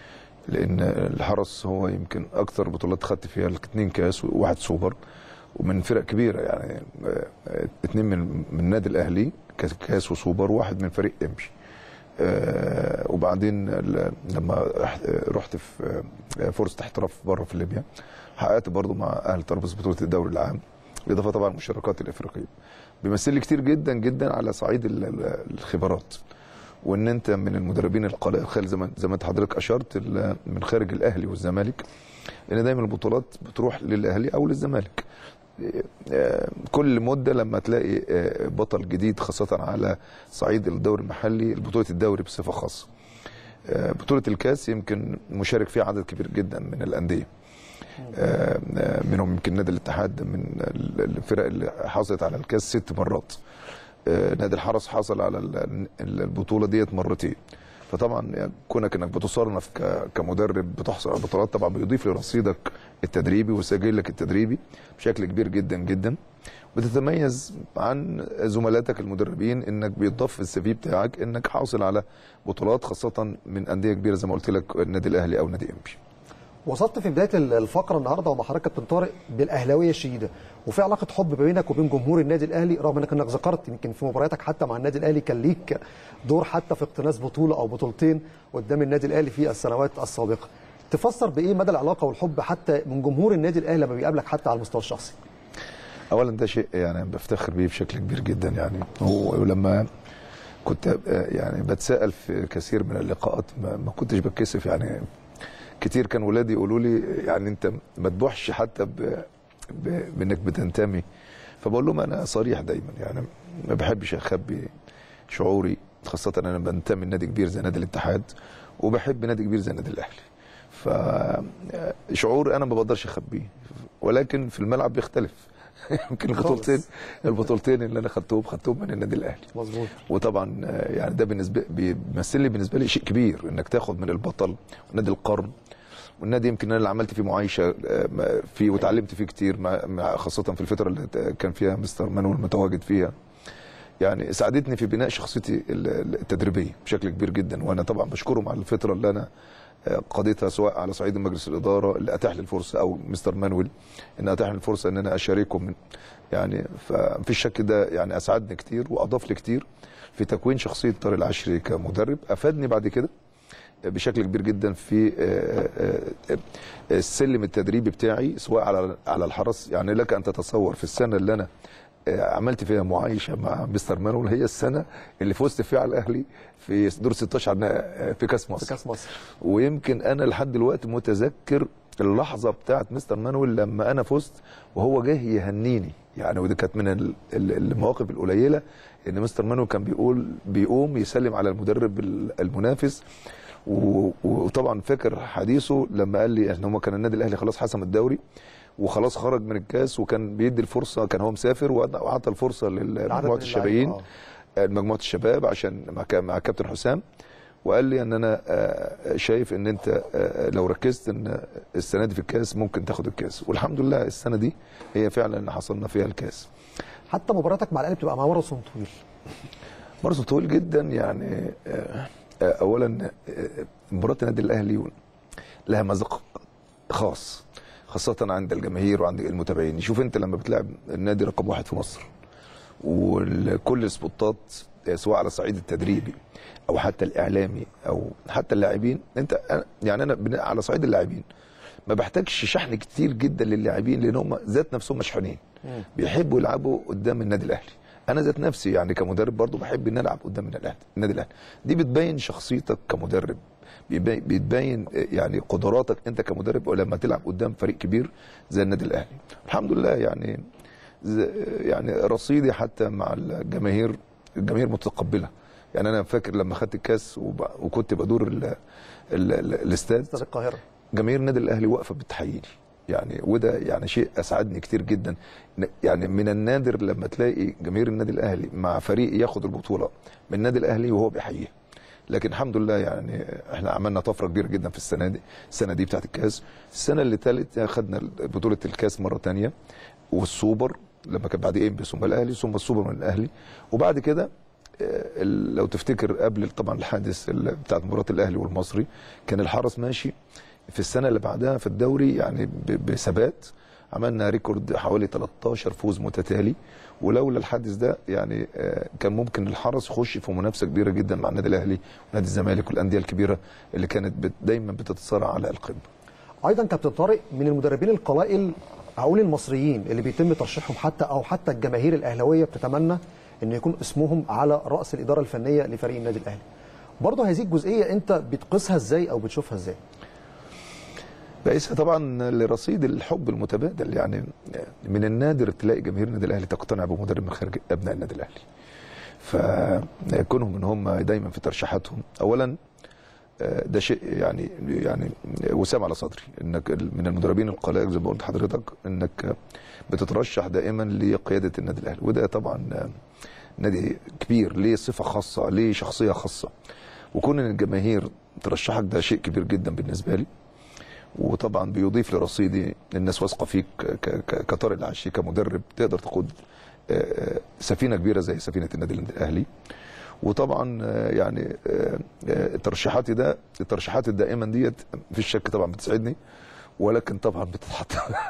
لان الحرس هو يمكن اكثر بطولات خدت فيها اثنين كاس وواحد سوبر ومن فرق كبيره يعني آه، آه، اثنين من من النادي الاهلي كاس- كاس وسوبر وواحد من فريق امشي آه، وبعدين ال- لما رح- رحت في آه، فرصه احتراف بره في ليبيا حققت برضو مع اهل طرابلس بطوله الدوري العام بالاضافه طبعا المشاركات الافريقيه بيمثل لي كتير جدا جدا على صعيد ال- ال- الخبرات وان انت من المدربين القلائل خالد زي ما زي ما انت حضرتك اشرت ال- من خارج الاهلي والزمالك لان دايما البطولات بتروح للاهلي او للزمالك آه، كل مده لما تلاقي آه، بطل جديد خاصه على صعيد الدوري المحلي بطوله الدوري بصفه خاصه آه، بطوله الكاس يمكن مشارك فيها عدد كبير جدا من الانديه آه، آه، منهم يمكن نادي الاتحاد من ال- الفرق اللي حصلت على الكاس ست مرات آه، نادي الحرس حصل على ال- ال- البطوله ديت مرتين فطبعا يعني كونك انك بتصنف ك- كمدرب بتحصل على بطولات طبعا بيضيف لرصيدك التدريبي وسجلك التدريبي بشكل كبير جدا جدا بتتميز عن زملاتك المدربين انك بيضاف في السي في بتاعك انك حاصل على بطولات خاصه من انديه كبيره زي ما قلت لك النادي الاهلي او نادي انبي وصلت في بدايه الفقره النهارده ومع حضرتك كابتن طارق بالاهلاويه الشديده وفي علاقه حب ما بينك وبين جمهور النادي الاهلي رغم انك انك ذكرت يمكن في مبارياتك حتى مع النادي الاهلي كان ليك دور حتى في اقتناص بطوله او بطولتين قدام النادي الاهلي في السنوات السابقه تفسر بايه مدى العلاقه والحب حتى من جمهور النادي الاهلي لما بيقابلك حتى على المستوى الشخصي اولا ده شيء يعني بفتخر بيه بشكل كبير جدا يعني هو ولما كنت آه، يعني بتساءل في كثير من اللقاءات ما, ما كنتش بتكسف يعني كتير كان ولادي يقولوا لي يعني انت ما تبوحش حتى ب... ب... بانك بتنتمي فبقول لهم انا صريح دايما يعني ما بحبش اخبي شعوري خاصه انا بنتمي لنادي كبير زي نادي الاتحاد وبحب نادي كبير زي النادي الاهلي فشعور انا ما بقدرش اخبيه ولكن في الملعب بيختلف يمكن البطولتين البطولتين اللي انا خدتهم خدتهم من النادي الاهلي مظبوط وطبعا آه، يعني ده بالنسبه بيمثل لي بالنسبه لي شيء كبير انك تاخد من البطل ونادي القرن والنادي يمكن انا اللي عملت فيه معايشه آه، ما- فيه وتعلمت فيه كتير مع مع- خاصه في الفتره اللي كان فيها مستر مانويل متواجد فيها يعني ساعدتني في بناء شخصيتي ال- ال- التدريبيه بشكل كبير جدا وانا طبعا بشكرهم على الفتره اللي انا آه، قضيتها سواء على صعيد مجلس الاداره اللي اتاح لي الفرصه او مستر مانويل ان اتاح لي الفرصه ان انا اشاركهم من يعني ففي الشك ده يعني اسعدني كتير واضاف لي كتير في تكوين شخصيه طارق العشري كمدرب افادني بعد كده بشكل كبير جدا في آه، آه، آه، السلم التدريبي بتاعي سواء على على الحرس يعني لك ان تتصور في السنه اللي انا آه، عملت فيها معايشه مع مستر مانويل هي السنه اللي فزت فيها على الاهلي في دور 16 عنا- في كاس في مصر كاس مصر ويمكن انا لحد دلوقتي متذكر اللحظه بتاعت مستر مانويل لما انا فزت وهو جه يهنيني يعني ودي كانت من ال- ال- المواقف القليله ان مستر مانويل كان بيقول بيقوم يسلم على المدرب ال- المنافس و- وطبعا فاكر حديثه لما قال لي ان هو كان النادي الاهلي خلاص حسم الدوري وخلاص خرج من الكاس وكان بيدي الفرصه كان هو مسافر وعطى الفرصه العدد من لمجموعه اللعيبة، الشبابين آه. مجموعه الشباب عشان مع كا- مع كابتن حسام وقال لي ان انا آه، شايف ان انت آه، لو ركزت ان السنه دي في الكاس ممكن تاخد الكاس والحمد لله السنه دي هي فعلا اللي حصلنا فيها الكاس حتى مباراتك مع الاهلي بتبقى مع ماراثون طويل ماراثون طويل جدا يعني آه، آه، اولا آه، مباراه النادي الاهلي لها مذاق خاص خاصة عند الجماهير وعند المتابعين شوف انت لما بتلعب النادي رقم واحد في مصر وكل السبوتات سواء على الصعيد التدريبي او حتى الاعلامي او حتى اللاعبين انت أنا- يعني انا بن- على صعيد اللاعبين ما بحتاجش شحن كتير جدا للاعبين لان هم ذات نفسهم مشحونين بيحبوا يلعبوا قدام النادي الاهلي انا ذات نفسي يعني كمدرب برضو بحب ان العب قدام النادي الاهلي النادي الاهلي دي بتبين شخصيتك كمدرب بيبين- بتبين يعني قدراتك انت كمدرب ولما تلعب قدام فريق كبير زي النادي الاهلي الحمد لله يعني ز- يعني رصيدي حتى مع الجماهير الجماهير متقبله يعني انا فاكر لما خدت الكاس وب- وكنت بدور ال- ال- ال- الاستاد استاد القاهره جماهير النادي الاهلي واقفه بتحييني يعني وده يعني شيء اسعدني كتير جدا ن- يعني من النادر لما تلاقي جماهير النادي الاهلي مع فريق ياخد البطوله من النادي الاهلي وهو بيحييه لكن الحمد لله يعني احنا عملنا طفره كبيره جدا في السنه دي السنه دي بتاعت الكاس السنه اللي ثالث خدنا بطوله الكاس مره تانية والسوبر لما كان بعد انبي ثم الاهلي ثم السوبر من الاهلي وبعد كده آه، ال- لو تفتكر قبل طبعا الحادث ال- بتاعت مباراه الاهلي والمصري كان الحرس ماشي في السنه اللي بعدها في الدوري يعني ب- بثبات عملنا ريكورد حوالي 13 فوز متتالي ولولا الحادث ده يعني آه، كان ممكن الحرس يخش في منافسه كبيره جدا مع النادي الاهلي ونادي الزمالك والانديه الكبيره اللي كانت بت- دايما بتتصارع على القمه ايضا كابتن طارق من المدربين القلائل هقول المصريين اللي بيتم ترشيحهم حتى او حتى الجماهير الاهلاويه بتتمنى ان يكون اسمهم على راس الاداره الفنيه لفريق النادي الاهلي. برضه هذه الجزئيه انت بتقيسها ازاي او بتشوفها ازاي؟ بقيسها طبعا لرصيد الحب المتبادل يعني من النادر تلاقي جماهير النادي الاهلي تقتنع بمدرب من خارج ابناء النادي الاهلي فكونهم ان هم دايما في ترشيحاتهم اولا آه، ده شيء يعني يعني وسام على صدري انك من المدربين القلائل زي ما قلت لحضرتك انك بتترشح دائما لقياده النادي الاهلي وده طبعا آه، نادي كبير ليه صفه خاصه ليه شخصيه خاصه وكون ان الجماهير ترشحك ده شيء كبير جدا بالنسبه لي وطبعا بيضيف لرصيدي الناس واثقه فيك ك- ك- كطارق العشي كمدرب تقدر تقود آه، آه، سفينه كبيره زي سفينه النادي الاهلي وطبعا آه، يعني آه، آه، ترشيحاتي ده الترشيحات الدائما ديت في الشك طبعا بتسعدني ولكن طبعا بتتحط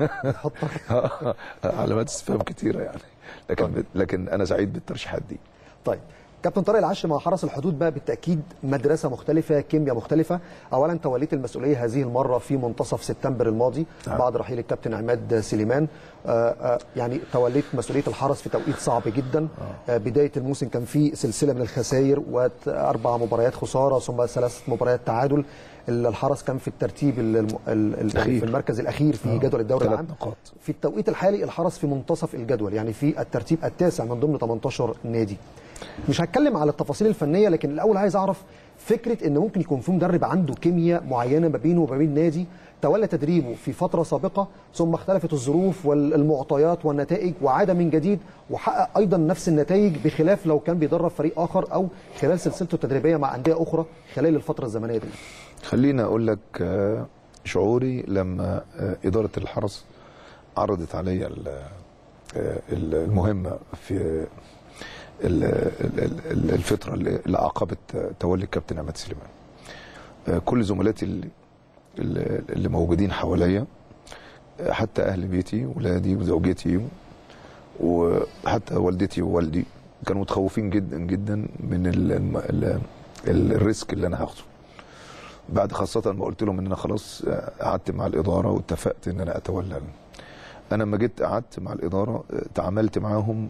علامات استفهام كتيره يعني لكن لكن انا سعيد بالترشيحات دي طيب كابتن طارق العش مع حرس الحدود بقى بالتاكيد مدرسه مختلفه كيمياء مختلفه اولا توليت المسؤوليه هذه المره في منتصف سبتمبر الماضي نعم. بعد رحيل الكابتن عماد سليمان آه، آه، يعني توليت مسؤوليه الحرس في توقيت صعب جدا آه، بدايه الموسم كان في سلسله من الخسائر واربع مباريات خساره ثم ثلاث مباريات تعادل الحرس كان في الترتيب ال- الم- ال- ال- الأخير. في المركز الاخير في جدول الدوري ثلاث العام نقاط. في التوقيت الحالي الحرس في منتصف الجدول يعني في الترتيب التاسع من ضمن 18 نادي مش هتكلم على التفاصيل الفنيه لكن الاول عايز اعرف فكره ان ممكن يكون في مدرب عنده كيمياء معينه ما بينه وما بين نادي تولى تدريبه في فتره سابقه ثم اختلفت الظروف والمعطيات والنتائج وعاد من جديد وحقق ايضا نفس النتائج بخلاف لو كان بيدرب فريق اخر او خلال سلسلته التدريبيه مع انديه اخرى خلال الفتره الزمنيه دي خليني اقول لك آه، شعوري لما آه، اداره الحرس عرضت عليا ال- آه، ال- المهمه في ال- ال- ال- الفتره اللي اللي عقبت آه، تولي الكابتن عماد سليمان آه، كل زملاتي اللي, اللي اللي موجودين حواليا آه، حتى اهل بيتي ولادي وزوجتي وحتى والدتي ووالدي كانوا متخوفين جدا جدا من ال ال ال الريسك اللي انا هاخده بعد خاصة ما قلت لهم ان انا خلاص آه، قعدت مع الادارة واتفقت ان انا اتولى انا لما جيت قعدت مع الادارة آه، تعاملت معاهم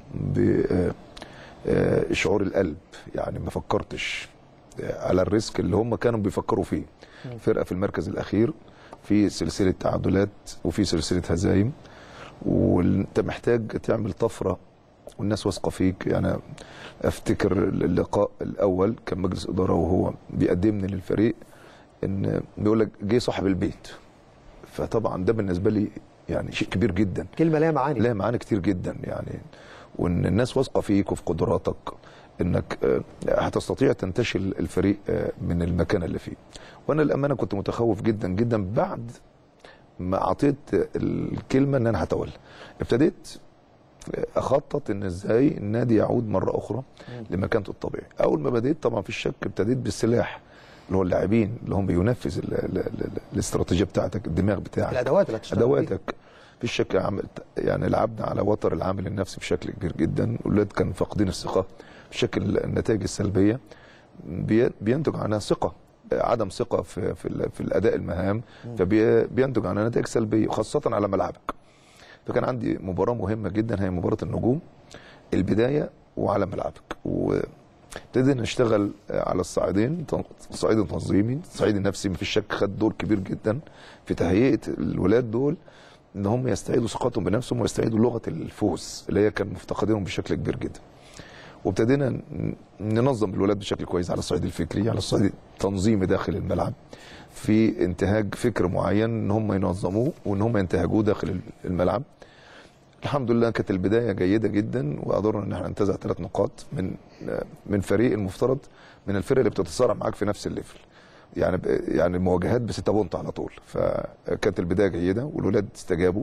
بشعور القلب يعني ما فكرتش آه، على الريسك اللي هم كانوا بيفكروا فيه فرقة في المركز الاخير في سلسلة تعادلات وفي سلسلة هزايم وانت محتاج تعمل طفرة والناس واثقة فيك يعني افتكر اللقاء الاول كان مجلس ادارة وهو بيقدمني للفريق ان بيقول لك جه صاحب البيت فطبعا ده بالنسبه لي يعني شيء كبير جدا كلمه لها معاني لها معاني كتير جدا يعني وان الناس واثقه فيك وفي قدراتك انك آه، هتستطيع تنتشل الفريق آه، من المكان اللي فيه وانا الامانه كنت متخوف جدا جدا بعد ما اعطيت الكلمه ان انا هتولى ابتديت اخطط ان ازاي النادي يعود مره اخرى لمكانته الطبيعي اول ما بديت طبعا في الشك ابتديت بالسلاح اللي هو اللاعبين اللي هم بينفذ ال- ال- ال- الاستراتيجيه بتاعتك الدماغ بتاعك الادوات اللي هتشتغل بيها. ادواتك في الشك عمل يعني لعبنا على وتر العامل النفسي بشكل كبير جدا الاولاد كانوا فاقدين الثقه بشكل النتائج السلبيه بي- بينتج عنها ثقه عدم ثقه في في, ال- في الاداء المهام فبينتج عنها نتائج سلبيه خاصه على ملعبك فكان عندي مباراه مهمه جدا هي مباراه النجوم البدايه وعلى ملعبك وابتدينا نشتغل على الصعيدين الصعيد التنظيمي الصعيد النفسي مفيش شك خد دور كبير جدا في تهيئه الولاد دول ان هم يستعيدوا ثقتهم بنفسهم ويستعيدوا لغه الفوز اللي هي كان مفتقدينهم بشكل كبير جدا وابتدينا ن- ننظم الولاد بشكل كويس على الصعيد الفكري على الصعيد التنظيمي داخل الملعب في انتهاج فكر معين ان هم ينظموه وان هم ينتهجوه داخل الملعب الحمد لله كانت البدايه جيده جدا وقدرنا ان احنا ننتزع ثلاث نقاط من من فريق المفترض من الفرق اللي بتتصارع معاك في نفس الليفل يعني ب- يعني المواجهات بستة بونت على طول فكانت البدايه جيده والولاد استجابوا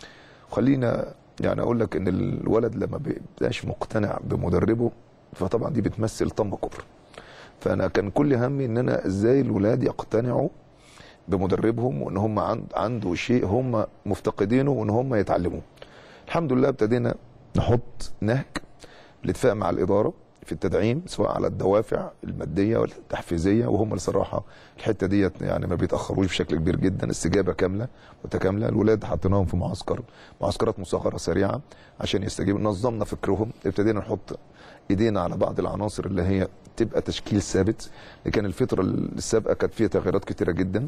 خلينا يعني اقول لك ان الولد لما بيبقاش مقتنع بمدربه فطبعا دي بتمثل طمه كبرى فانا كان كل همي ان انا ازاي الولاد يقتنعوا بمدربهم وان هم عند عنده شيء هم مفتقدينه وان هم يتعلموه الحمد لله ابتدينا نحط نهج الاتفاق مع الاداره في التدعيم سواء على الدوافع الماديه والتحفيزيه وهم الصراحه الحته ديت يعني ما بيتاخروش بشكل كبير جدا استجابه كامله متكامله الولاد حطيناهم في معسكر معسكرات مصغره سريعه عشان يستجيبوا نظمنا فكرهم ابتدينا نحط ايدينا على بعض العناصر اللي هي تبقى تشكيل ثابت لكن الفتره السابقه كانت فيها تغييرات كتيره جدا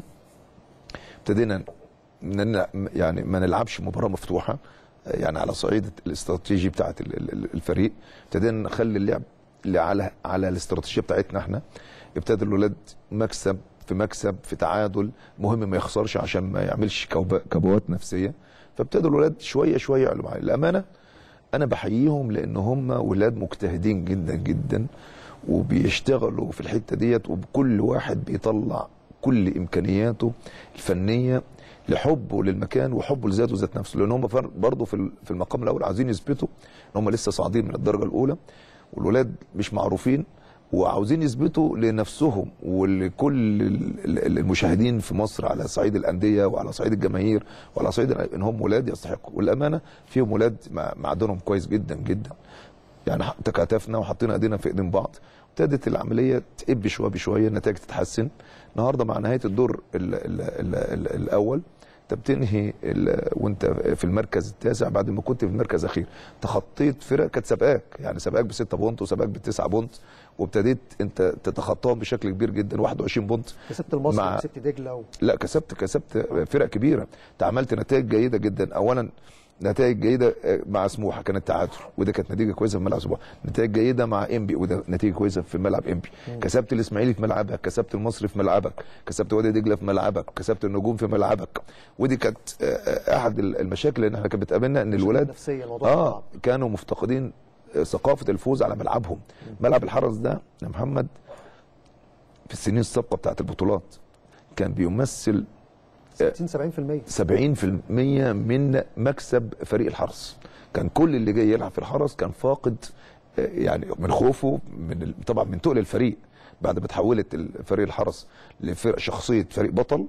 ابتدينا ن- يعني ما نلعبش مباراه مفتوحه يعني على صعيد الاستراتيجي بتاعت ال- ال- الفريق ابتدينا نخلي اللعب اللي على على الاستراتيجيه بتاعتنا احنا ابتدى الولاد مكسب في مكسب في تعادل مهم ما يخسرش عشان ما يعملش كوب- كبوات نفسيه فابتدوا الولاد شويه شويه يعلوا معايا الامانه انا بحييهم لان هم ولاد مجتهدين جدا جدا وبيشتغلوا في الحته ديت وكل واحد بيطلع كل امكانياته الفنيه لحبه للمكان وحبه لذاته ذات نفسه لان هم فر- برضه في ال- في المقام الاول عايزين يثبتوا ان هم لسه صاعدين من الدرجه الاولى والولاد مش معروفين وعاوزين يثبتوا لنفسهم ولكل ال- ال- المشاهدين في مصر على صعيد الانديه وعلى صعيد الجماهير وعلى صعيد ان هم ولاد يستحقوا والامانه فيهم ولاد مع- معدنهم كويس جدا جدا يعني ح- تكاتفنا وحطينا ايدينا في ايدين بعض ابتدت العمليه تقب شويه بشويه النتائج تتحسن النهارده مع نهايه الدور ال ال ال ال الاول انت بتنهي ال- وانت في المركز التاسع بعد ما كنت في المركز الاخير تخطيت فرق كانت سابقاك يعني سابقاك بستة بونت وسابقاك بتسعة بونت وابتديت انت تتخطاهم بشكل كبير جدا 21 بونت كسبت المصري مع- وكسبت دجله و... لا كسبت كسبت فرق كبيره انت عملت نتائج جيده جدا اولا نتائج جيده مع سموحه كانت تعادل وده كانت نتيجه كويسه في ملعب سموحه نتائج جيده مع انبي وده نتيجه كويسه في ملعب انبي كسبت الاسماعيلي في ملعبك كسبت المصري في ملعبك كسبت وادي دجله في ملعبك كسبت النجوم في ملعبك ودي كانت آه، آه، احد المشاكل اللي احنا كانت بتقابلنا ان الولاد نفسيه الموضوع اه صعب. كانوا مفتقدين ثقافه الفوز على ملعبهم ملعب الحرس ده يا محمد في السنين السابقه بتاعت البطولات كان بيمثل 60 70% 70% من مكسب فريق الحرس كان كل اللي جاي يلعب في الحرس كان فاقد آه، يعني من خوفه من ال- طبعا من تقل الفريق بعد ما تحولت فريق الحرس لفرق شخصيه فريق بطل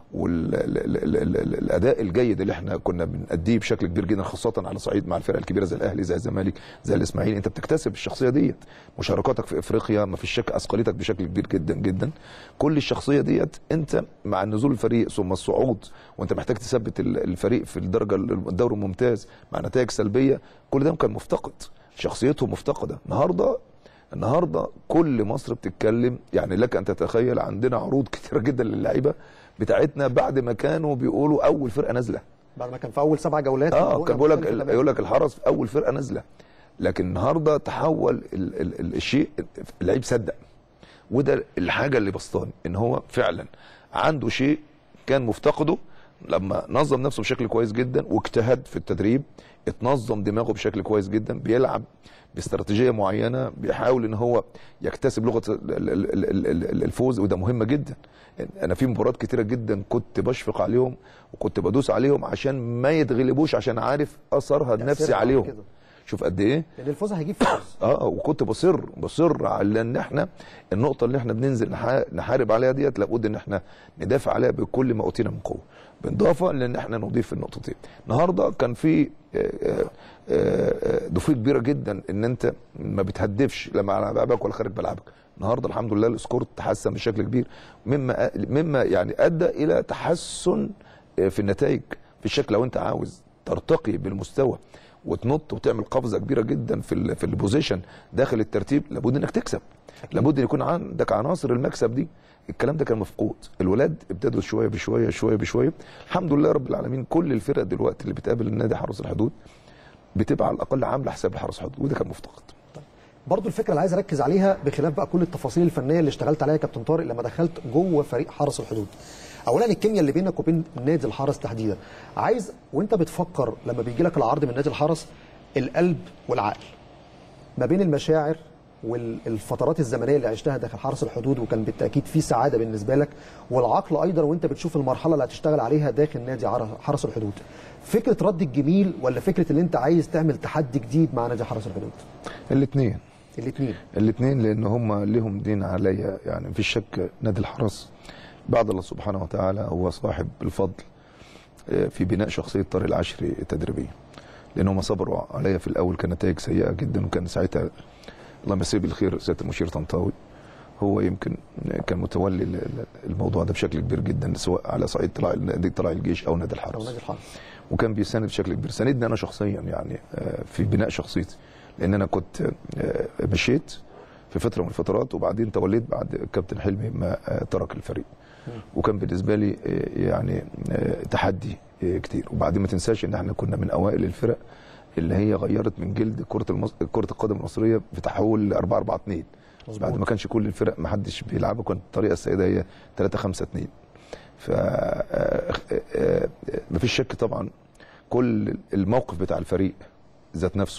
والاداء الجيد اللي احنا كنا بنأديه بشكل كبير جدا خاصه على صعيد مع الفرق الكبيره زي الاهلي زي الزمالك زي الاسماعيلي انت بتكتسب الشخصيه ديت مشاركاتك في افريقيا ما فيش شك اثقلتك بشكل كبير جدا جدا كل الشخصيه ديت انت مع نزول الفريق ثم الصعود وانت محتاج تثبت ال- الفريق في الدرجه الدوري الممتاز مع نتائج سلبيه كل ده كان مفتقد شخصيته مفتقده النهارده النهارده كل مصر بتتكلم يعني لك ان تتخيل عندنا عروض كتيره جدا للعيبه بتاعتنا بعد ما كانوا بيقولوا اول فرقه نازله بعد ما كان في اول سبع جولات اه الرؤية كان بيقول لك مختلفة تماماً. يقول لك الحرس في اول فرقه نازله لكن النهارده تحول ال ال ال الشيء اللعيب صدق وده الحاجه اللي بسطاني ان هو فعلا عنده شيء كان مفتقده لما نظم نفسه بشكل كويس جدا واجتهد في التدريب اتنظم دماغه بشكل كويس جدا بيلعب باستراتيجيه معينه بيحاول ان هو يكتسب لغه ال- ال- ال- ال- ال- الفوز وده مهمه جدا انا في مباريات كتيره جدا كنت بشفق عليهم وكنت بدوس عليهم عشان ما يتغلبوش عشان عارف اثرها النفسي تأثيرها عليهم كده. شوف قد ايه لان الفوز هيجيب فوز اه وكنت بصر بصر على ان احنا النقطه اللي احنا بننزل نحا- نحارب عليها ديت لابد ان احنا ندافع عليها بكل ما اوتينا من قوه بالاضافه لان احنا نضيف النقطتين النهارده كان في آه، آه، آه، ضفيه كبيره جدا ان انت ما بتهدفش لا مع ملعبك ولا خارج ملعبك النهارده الحمد لله السكور تحسن بشكل كبير مما مما يعني ادى الى تحسن آه، في النتائج في الشكل لو انت عاوز ترتقي بالمستوى وتنط وتعمل قفزه كبيره جدا في ال في البوزيشن داخل الترتيب لابد انك تكسب لابد ان يكون عندك عناصر المكسب دي الكلام ده كان مفقود الولاد ابتدوا شويه بشويه شويه بشويه الحمد لله رب العالمين كل الفرق دلوقتي اللي بتقابل النادي حرس الحدود بتبقى على الاقل عامله حساب لحرس الحدود وده كان مفتقد برضو الفكره اللي عايز اركز عليها بخلاف بقى كل التفاصيل الفنيه اللي اشتغلت عليها يا كابتن طارق لما دخلت جوه فريق حرس الحدود اولا الكيمياء اللي بينك وبين نادي الحرس تحديدا عايز وانت بتفكر لما بيجي لك العرض من نادي الحرس القلب والعقل ما بين المشاعر والفترات الزمنيه اللي عشتها داخل حرس الحدود وكان بالتاكيد في سعاده بالنسبه لك والعقل ايضا وانت بتشوف المرحله اللي هتشتغل عليها داخل نادي عر- حرس الحدود فكره رد الجميل ولا فكره اللي انت عايز تعمل تحدي جديد مع نادي حرس الحدود الاثنين الاثنين الاثنين لان هم لهم دين عليا يعني مفيش شك نادي الحرس بعد الله سبحانه وتعالى هو صاحب الفضل آه، في بناء شخصيه طارق العشري التدريبيه لان هم صبروا عليا في الاول كنتائج سيئه جدا وكان ساعتها الله يمسيه بالخير سياده المشير طنطاوي هو يمكن كان متولي ال- ال- الموضوع ده بشكل كبير جدا سواء على صعيد طلع نادي طلع الجيش او نادي او الحرس نادي الحرس وكان بيساند بشكل كبير ساندني انا شخصيا يعني آه، في بناء شخصيتي لان انا كنت آه، مشيت في فتره من الفترات وبعدين توليت بعد الكابتن حلمي ما آه، ترك الفريق وكان بالنسبه لي آه، يعني آه، تحدي آه، كتير وبعدين ما تنساش ان احنا كنا من اوائل الفرق اللي هي غيرت من جلد كره المص... كره القدم المصريه في تحول ل 4 4 2 مظبوط. بعد ما كانش كل الفرق ما حدش بيلعبها كانت الطريقه السائده هي 3 5 2 ف ما فيش شك طبعا كل الموقف بتاع الفريق ذات نفسه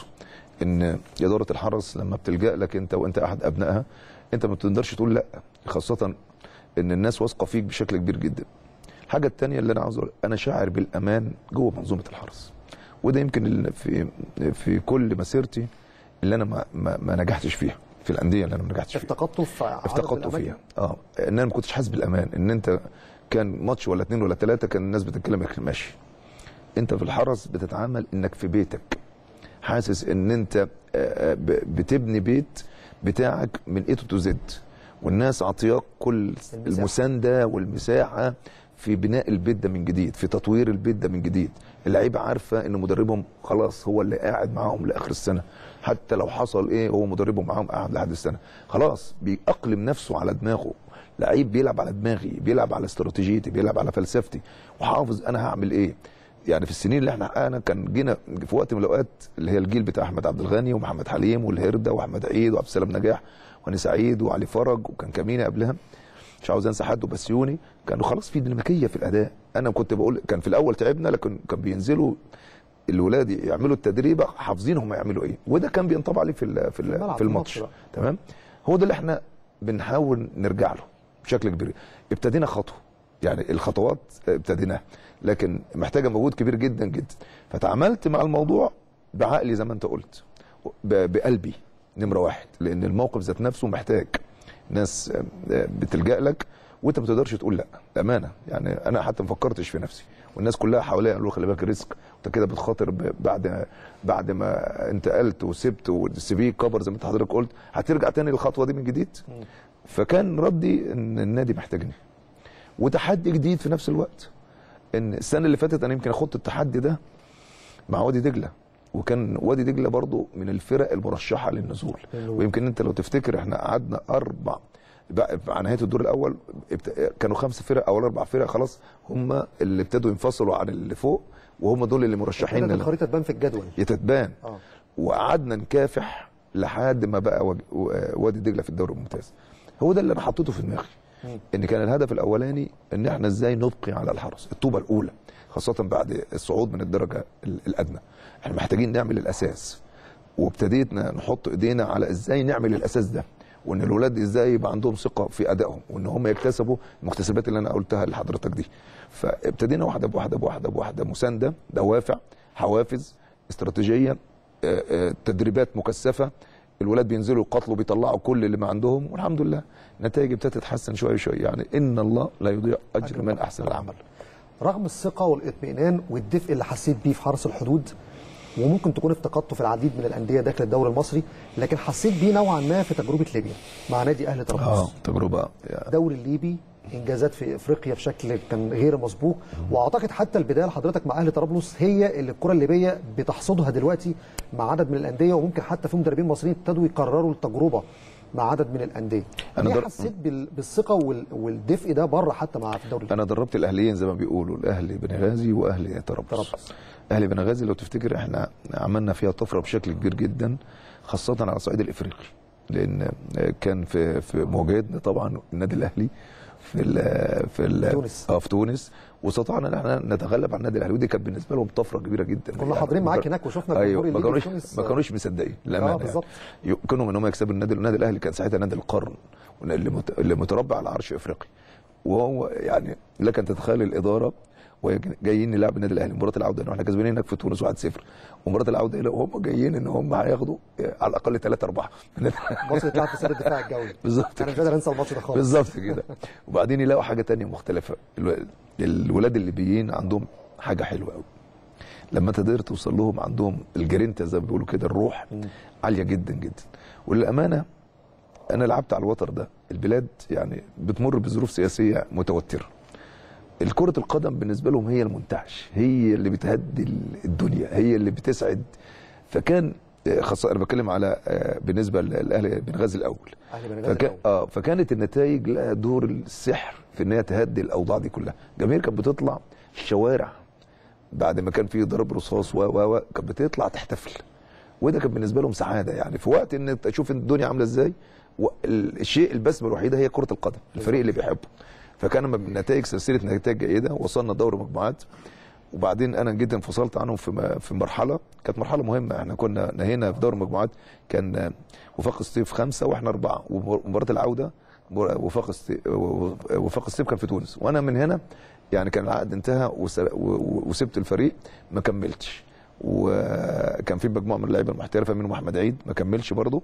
ان اداره الحرس لما بتلجا لك انت وانت احد ابنائها انت ما بتقدرش تقول لا خاصه ان الناس واثقه فيك بشكل كبير جدا الحاجه الثانيه اللي انا عاوز أقول، انا شاعر بالامان جوه منظومه الحرس وده يمكن اللي في في كل مسيرتي اللي انا ما, ما, ما نجحتش فيها في الانديه اللي انا ما نجحتش فيها افتقدته في عدد افتقدته الأماكن؟ فيها اه ان انا ما كنتش حاسس بالامان ان انت كان ماتش ولا اتنين ولا تلاته كان الناس بتتكلم لك ماشي انت في الحرس بتتعامل انك في بيتك حاسس ان انت آه، آه، ب- بتبني بيت بتاعك من اي تو زد والناس عطياك كل المساحة. المسانده والمساحه في بناء البيت ده من جديد في تطوير البيت ده من جديد اللعيبه عارفه ان مدربهم خلاص هو اللي قاعد معاهم لاخر السنه حتى لو حصل ايه هو مدربهم معاهم قاعد لحد السنه خلاص بيأقلم نفسه على دماغه لعيب بيلعب على دماغي بيلعب على استراتيجيتي بيلعب على فلسفتي وحافظ انا هعمل ايه يعني في السنين اللي احنا حققنا كان جينا في وقت من الاوقات اللي هي الجيل بتاع احمد عبد الغني ومحمد حليم والهرده واحمد عيد وعبد السلام نجاح وهاني سعيد وعلي فرج وكان كمينه قبلها مش عاوز انسى حد وبسيوني كانوا خلاص في ديناميكيه في الاداء انا كنت بقول كان في الاول تعبنا لكن كان بينزلوا الولاد يعملوا التدريبه حافظين هم يعملوا ايه وده كان بينطبق عليه في ال- في, ال- الملعب، في في الماتش الماتش تمام هو ده اللي احنا بنحاول نرجع له بشكل كبير ابتدينا خطوه يعني الخطوات ابتديناها لكن محتاجه مجهود كبير جدا جدا فتعاملت مع الموضوع بعقلي زي ما انت قلت ب- بقلبي نمره واحد لان الموقف ذات نفسه محتاج ناس بتلجا لك وانت ما تقدرش تقول لا بامانه يعني انا حتى ما فكرتش في نفسي والناس كلها حواليا قالوا خلي بالك ريسك انت كده بتخاطر ب- بعد بعد ما انتقلت وسبت والسي في كبر زي ما انت حضرتك قلت هترجع تاني للخطوه دي من جديد فكان ردي ان النادي محتاجني وتحدي جديد في نفس الوقت ان السنه اللي فاتت انا يمكن خدت التحدي ده مع وادي دجله وكان وادي دجله برضو من الفرق المرشحه للنزول للنزول. ويمكن انت لو تفتكر احنا قعدنا اربع بقى على نهايه الدور الاول ابت- كانوا خمس فرق او اربع فرق خلاص هم اللي ابتدوا ينفصلوا عن اللي فوق وهم دول اللي مرشحين كانت لل- الخريطه تبان في الجدول يتتبان اه وقعدنا نكافح لحد ما بقى وج- و- وادي دجله في الدوري الممتاز هو ده اللي انا حطيته في دماغي ان كان الهدف الاولاني ان احنا ازاي نبقي على الحرس الطوبه الاولى خاصه بعد الصعود من الدرجه ال- الادنى احنا محتاجين نعمل الاساس وابتديتنا نحط ايدينا على ازاي نعمل الاساس ده وان الولاد ازاي يبقى عندهم ثقه في ادائهم وان هم يكتسبوا المكتسبات اللي انا قلتها لحضرتك دي فابتدينا واحده بواحده بواحده بواحده مسانده دوافع حوافز استراتيجيه آه، آه، تدريبات مكثفه الولاد بينزلوا يقاتلوا بيطلعوا كل اللي ما عندهم والحمد لله النتائج ابتدت تتحسن شويه شويه يعني ان الله لا يضيع اجر من احسن العمل رغم الثقه والاطمئنان والدفء اللي حسيت بيه في حرس الحدود وممكن تكون افتقدته في العديد من الانديه داخل الدوري المصري لكن حسيت بيه نوعا ما في تجربه ليبيا مع نادي اهلي طرابلس تجربه يعني الدوري الليبي انجازات في افريقيا بشكل كان غير مسبوق واعتقد حتى البدايه لحضرتك مع اهلي طرابلس هي اللي الكره الليبيه بتحصدها دلوقتي مع عدد من الانديه وممكن حتى في مدربين مصريين ابتدوا يكرروا التجربه مع عدد من الانديه أنا انا در- حسيت بال- بالثقه وال- والدفء ده بره حتى مع في الدوري الليبي. انا دربت الاهليين زي ما بيقولوا الاهلي بنغازي واهلي طرابلس طرابلس. اهلي بنغازي لو تفتكر احنا عملنا فيها طفره بشكل كبير جدا خاصه على الصعيد الافريقي لان كان في في مواجهتنا طبعا النادي الاهلي في ال في ال تونس. اه في تونس واستطعنا ان احنا نتغلب على النادي الاهلي ودي كانت بالنسبه لهم طفره كبيره جدا كنا حاضرين معاك هناك وشفنا ايوه الجمهور ما الليبي كانوش في تونس. ما كانوش مصدقين للامانه آه، بالظبط. يعني. كانوا ان هم يكسبوا النادي النادي الاهلي كان ساعتها نادي القرن اللي مت- اللي متربع على عرش افريقيا وهو يعني لك ان تتخيل الاداره وهي جايين نلعب النادي الاهلي مباراه العوده إن احنا كسبانين هناك في تونس 1-0 ومباراه العوده هنا وهم جايين ان هم هياخدوا على الاقل 3 4 مصر اتلعب في سد الدفاع الجوي بالظبط انا مش قادر انسى الماتش ده خالص بالظبط كده وبعدين يلاقوا حاجه تانية مختلفه الو- الولاد الليبيين عندهم حاجه حلوه قوي لما تقدر توصل لهم عندهم الجرينتا زي ما بيقولوا كده الروح عاليه جدا جدا وللامانه انا لعبت على الوتر ده البلاد يعني بتمر بظروف سياسيه متوتره الكرة القدم بالنسبة لهم هي المنتعش هي اللي بتهدي الدنيا هي اللي بتسعد فكان آه، خاصة أنا بتكلم على آه، بالنسبة للأهلي بنغازي الأول اهلي بنغازي فكان الأول. اه فكانت النتائج لها دور السحر في ان هي تهدي الاوضاع دي كلها الجماهير كانت بتطلع الشوارع بعد ما كان في ضرب رصاص و و و كانت بتطلع تحتفل وده كان بالنسبه لهم سعاده يعني في وقت ان انت تشوف الدنيا عامله ازاي والشيء البسمه الوحيده هي كره القدم الفريق اللي بيحبه فكان لما النتائج سلسله نتائج جيده وصلنا دوري مجموعات وبعدين انا جيت انفصلت عنهم في م- في مرحله كانت مرحله مهمه احنا كنا نهينا في دوري المجموعات كان وفاق الصيف خمسه واحنا اربعه ومباراه العوده وفاق الصيف وفاق الصيف كان في تونس وانا من هنا يعني كان العقد انتهى وس- و- و- وسبت الفريق ما كملتش وكان في مجموعه من اللعيبه المحترفه منهم احمد عيد ما كملش برضه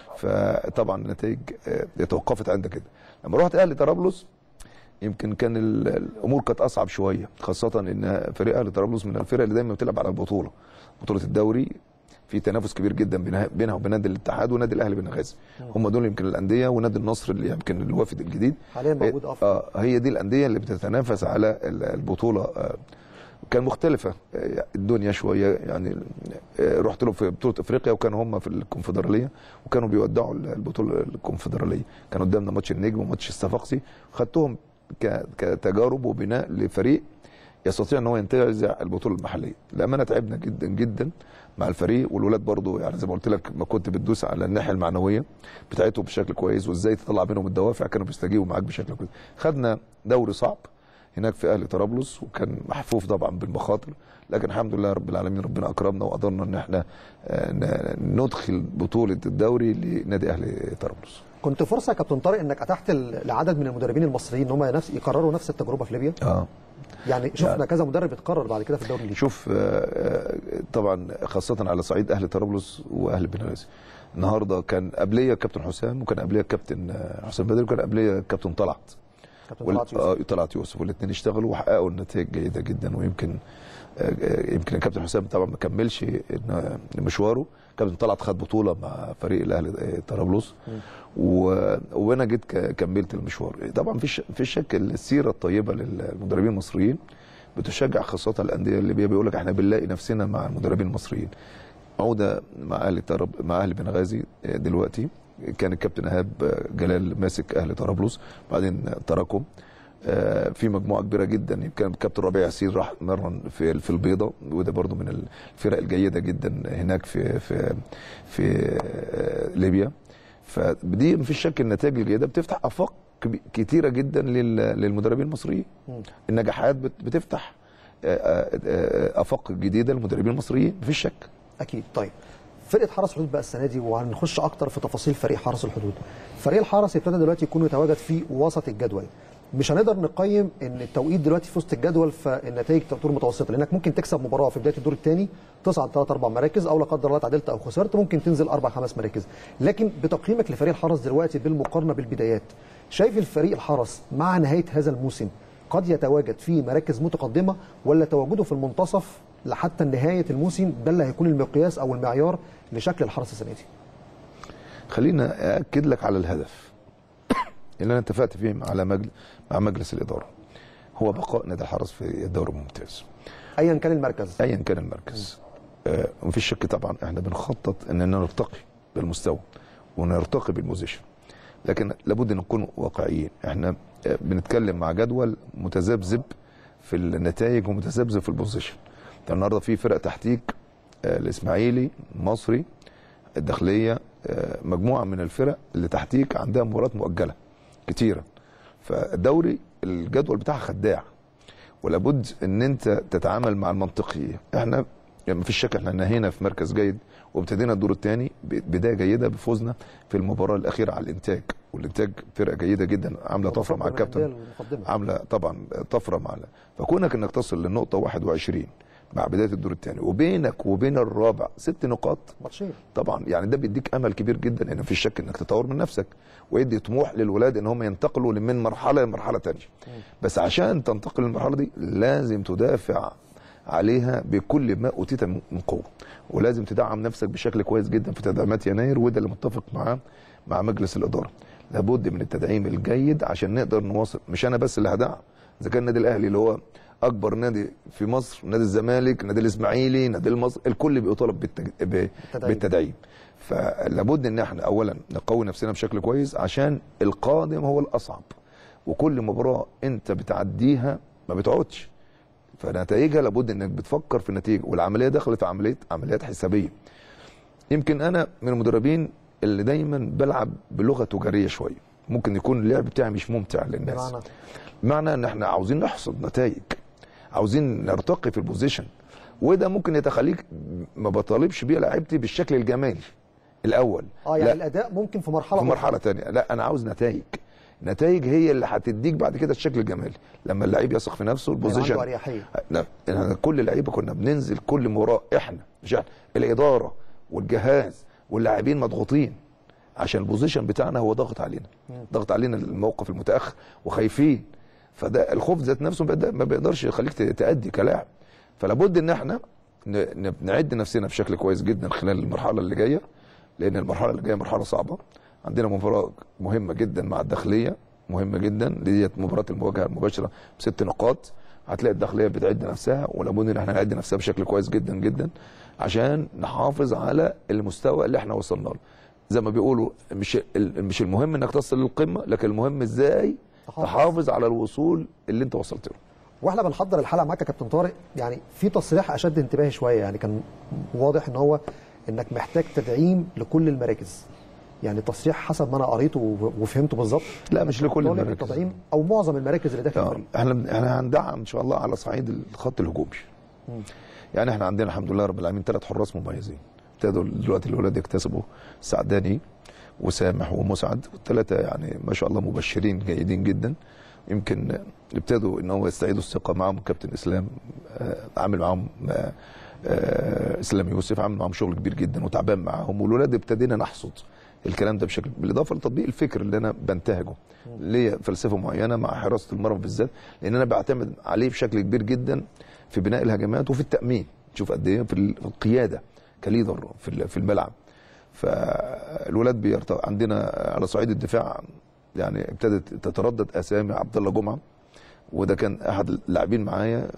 فطبعا النتائج آه، توقفت عند كده لما رحت اهلي طرابلس يمكن كان ال- الامور كانت اصعب شويه خاصه ان فريق اهلي طرابلس من الفرق اللي دايما بتلعب على البطوله بطوله الدوري في تنافس كبير جدا بينها بينها وبين نادي الاتحاد ونادي الاهلي بنغازي هم دول يمكن الانديه ونادي النصر اللي يمكن الوافد الجديد حاليا موجود هي- افضل اه هي دي الانديه اللي بتتنافس على ال- البطوله آه كان مختلفه آه، الدنيا شويه يعني آه، رحت له في بطوله افريقيا وكانوا هم في الكونفدراليه وكانوا بيودعوا البطوله الكونفدراليه كان قدامنا ماتش النجم وماتش الصفاقسي خدتهم ك- كتجارب وبناء لفريق يستطيع ان هو ينتزع البطوله المحليه للامانه تعبنا جدا جدا مع الفريق والولاد برضو يعني زي ما قلت لك ما كنت بتدوس على الناحيه المعنويه بتاعتهم بشكل كويس وازاي تطلع منهم الدوافع كانوا بيستجيبوا معاك بشكل كويس خدنا دوري صعب هناك في اهلي طرابلس وكان محفوف طبعا بالمخاطر لكن الحمد لله رب العالمين ربنا اكرمنا وقدرنا ان احنا آه، ن- ندخل بطوله الدوري لنادي اهلي طرابلس كنت فرصه يا كابتن طارق انك اتحت ل- لعدد من المدربين المصريين ان هم نفس يكرروا نفس التجربه في ليبيا اه يعني شفنا كذا مدرب اتكرر بعد كده في الدوري الليبي شوف آه، آه، طبعا خاصة على صعيد أهل طرابلس وأهل بنغازي النهارده كان قبليه كابتن حسام وكان قبليه كابتن آه، حسام بدري وكان قبليه كابتن طلعت كابتن وال- طلعت يوسف آه، طلعت يوسف والاثنين اشتغلوا وحققوا نتائج جيده جدا ويمكن آه، آه، يمكن الكابتن حسام طبعا ما كملش إن- مشواره كابتن طلعت خد بطوله مع فريق الاهلي آه، طرابلس و- وانا جيت ك- كملت المشوار طبعا في في شك السيره الطيبه للمدربين المصريين بتشجع خاصه الانديه الليبيه بيقول لك احنا بنلاقي نفسنا مع المدربين المصريين عوده مع اهلي طرب مع اهلي بنغازي آه، دلوقتي كان الكابتن ايهاب آه، جلال ماسك اهلي طرابلس بعدين تركهم آه، في مجموعه كبيره جدا يمكن الكابتن ربيع ياسين راح مرن في في البيضه وده برضو من الفرق الجيده جدا هناك في في في آه، ليبيا فدي مفيش شك النتائج الجيده بتفتح افاق كبي- كتيره جدا لل- للمدربين المصريين النجاحات بت- بتفتح آه، آه، آه، افاق جديده للمدربين المصريين مفيش شك اكيد طيب فرقه حرس الحدود بقى السنه دي وهنخش اكتر في تفاصيل فريق حرس الحدود فريق الحرس ابتدى دلوقتي يكون يتواجد في وسط الجدول مش هنقدر نقيم ان التوقيت دلوقتي في وسط الجدول فالنتائج تكون متوسطه لانك ممكن تكسب مباراه في بدايه الدور الثاني تصعد ثلاث اربع مراكز او لا قدر الله تعادلت او خسرت ممكن تنزل اربع خمس مراكز لكن بتقييمك لفريق الحرس دلوقتي بالمقارنه بالبدايات شايف الفريق الحرس مع نهايه هذا الموسم قد يتواجد في مراكز متقدمه ولا تواجده في المنتصف لحتى نهايه الموسم ده اللي هيكون المقياس او المعيار لشكل الحرس السنه دي خلينا اكد لك على الهدف اللي انا اتفقت فيه على مجل... مع مجلس الاداره هو بقاء نادي الحرس في الدوري الممتاز ايا كان المركز ايا كان المركز آه مفيش شك طبعا احنا بنخطط اننا نرتقي بالمستوى ونرتقي بالبوزيشن لكن لابد ان نكون واقعيين احنا آه بنتكلم مع جدول متذبذب في النتائج ومتذبذب في البوزيشن ده النهارده في فرق تحتيك آه الاسماعيلي المصري الداخليه آه مجموعه من الفرق اللي تحتيك عندها مباريات مؤجله كتيره فالدوري الجدول بتاعها خداع ولابد ان انت تتعامل مع المنطقيه احنا يعني مفيش شك احنا نهينا في مركز جيد وابتدينا الدور الثاني بدايه جيده بفوزنا في المباراه الاخيره على الانتاج والانتاج فرقه جيده جدا عامله طفره مع الكابتن المقدمة. عامله طبعا طفره مع فكونك انك تصل للنقطه 21 مع بدايه الدور الثاني وبينك وبين الرابع ست نقاط ماتشين طبعا يعني ده بيديك امل كبير جدا ان مفيش شك انك تطور من نفسك ويدي طموح للولاد ان هم ينتقلوا من مرحله لمرحله ثانيه بس عشان تنتقل للمرحله دي لازم تدافع عليها بكل ما اوتيت من قوه ولازم تدعم نفسك بشكل كويس جدا في تدعيمات يناير وده اللي متفق معاه مع مجلس الاداره لابد من التدعيم الجيد عشان نقدر نواصل مش انا بس اللي هدعم اذا كان النادي الاهلي اللي هو اكبر نادي في مصر نادي الزمالك نادي الاسماعيلي نادي المصري الكل بيطالب بالتج... ب... بالتدعيم فلابد ان احنا اولا نقوي نفسنا بشكل كويس عشان القادم هو الاصعب وكل مباراه انت بتعديها ما بتقعدش فنتائجها لابد انك بتفكر في النتيجه والعمليه دخلت في عمليه عمليات حسابيه يمكن انا من المدربين اللي دايما بلعب بلغه تجاريه شويه ممكن يكون اللعب بتاعي مش ممتع للناس بمعنى معنى ان احنا عاوزين نحصد نتائج عاوزين نرتقي في البوزيشن وده ممكن يتخليك ما بطالبش بيه لعيبتي بالشكل الجمالي الاول اه يعني لا. الاداء ممكن في مرحله في مرحله تانية لا انا عاوز نتائج نتائج هي اللي هتديك بعد كده الشكل الجمالي لما اللعيب يثق في نفسه عنده البوزيشن أريحية. لا احنا كل لعيبه كنا بننزل كل مباراه احنا مش احنا الاداره والجهاز واللاعبين مضغوطين عشان البوزيشن بتاعنا هو ضاغط علينا ضاغط علينا الموقف المتاخر وخايفين فده الخوف ذات نفسه ما بيقدر- ما بيقدرش يخليك ت- تأدي كلاعب فلا بد ان احنا ن- ن- نعد نفسنا بشكل كويس جدا خلال المرحله اللي جايه لان المرحله اللي جايه مرحله صعبه عندنا مباراه مهمه جدا مع الداخليه مهمه جدا ديت مباراه المواجهه المباشره بست نقاط هتلاقي الداخليه بتعد نفسها ولابد ان احنا نعد نفسها بشكل كويس جدا جدا عشان نحافظ على المستوى اللي احنا وصلنا له زي ما بيقولوا مش ال- مش المهم انك تصل للقمه لكن المهم ازاي تحافظ. تحافظ على الوصول اللي انت وصلت له واحنا بنحضر الحلقه معاك يا كابتن طارق يعني في تصريح اشد انتباهي شويه يعني كان واضح ان هو انك محتاج تدعيم لكل المراكز يعني تصريح حسب ما انا قريته و- وفهمته بالظبط لا مش لكل طالب المراكز التدعيم او معظم المراكز اللي داخل آه، الفريق احنا احنا هندعم ان شاء الله على صعيد الخط الهجومي يعني احنا عندنا الحمد لله رب العالمين ثلاث حراس مميزين ابتدوا دلوقتي الاولاد يكتسبوا سعداني وسامح ومسعد والثلاثه يعني ما شاء الله مبشرين جيدين جدا يمكن ابتدوا ان هو يستعيدوا الثقه معاهم كابتن اسلام آه، عامل معاهم آه، آه، اسلام يوسف عامل معاهم شغل كبير جدا وتعبان معاهم والولاد ابتدينا نحصد الكلام ده بشكل بالاضافه لتطبيق الفكر اللي انا بنتهجه ليا فلسفه معينه مع حراسه المرمى بالذات لان انا بعتمد عليه بشكل كبير جدا في بناء الهجمات وفي التامين شوف قد ايه في ال- في القياده كليدر في ال- في الملعب فالولاد بيرتقى عندنا على صعيد الدفاع يعني ابتدت تتردد اسامي عبد الله جمعه وده كان احد اللاعبين معايا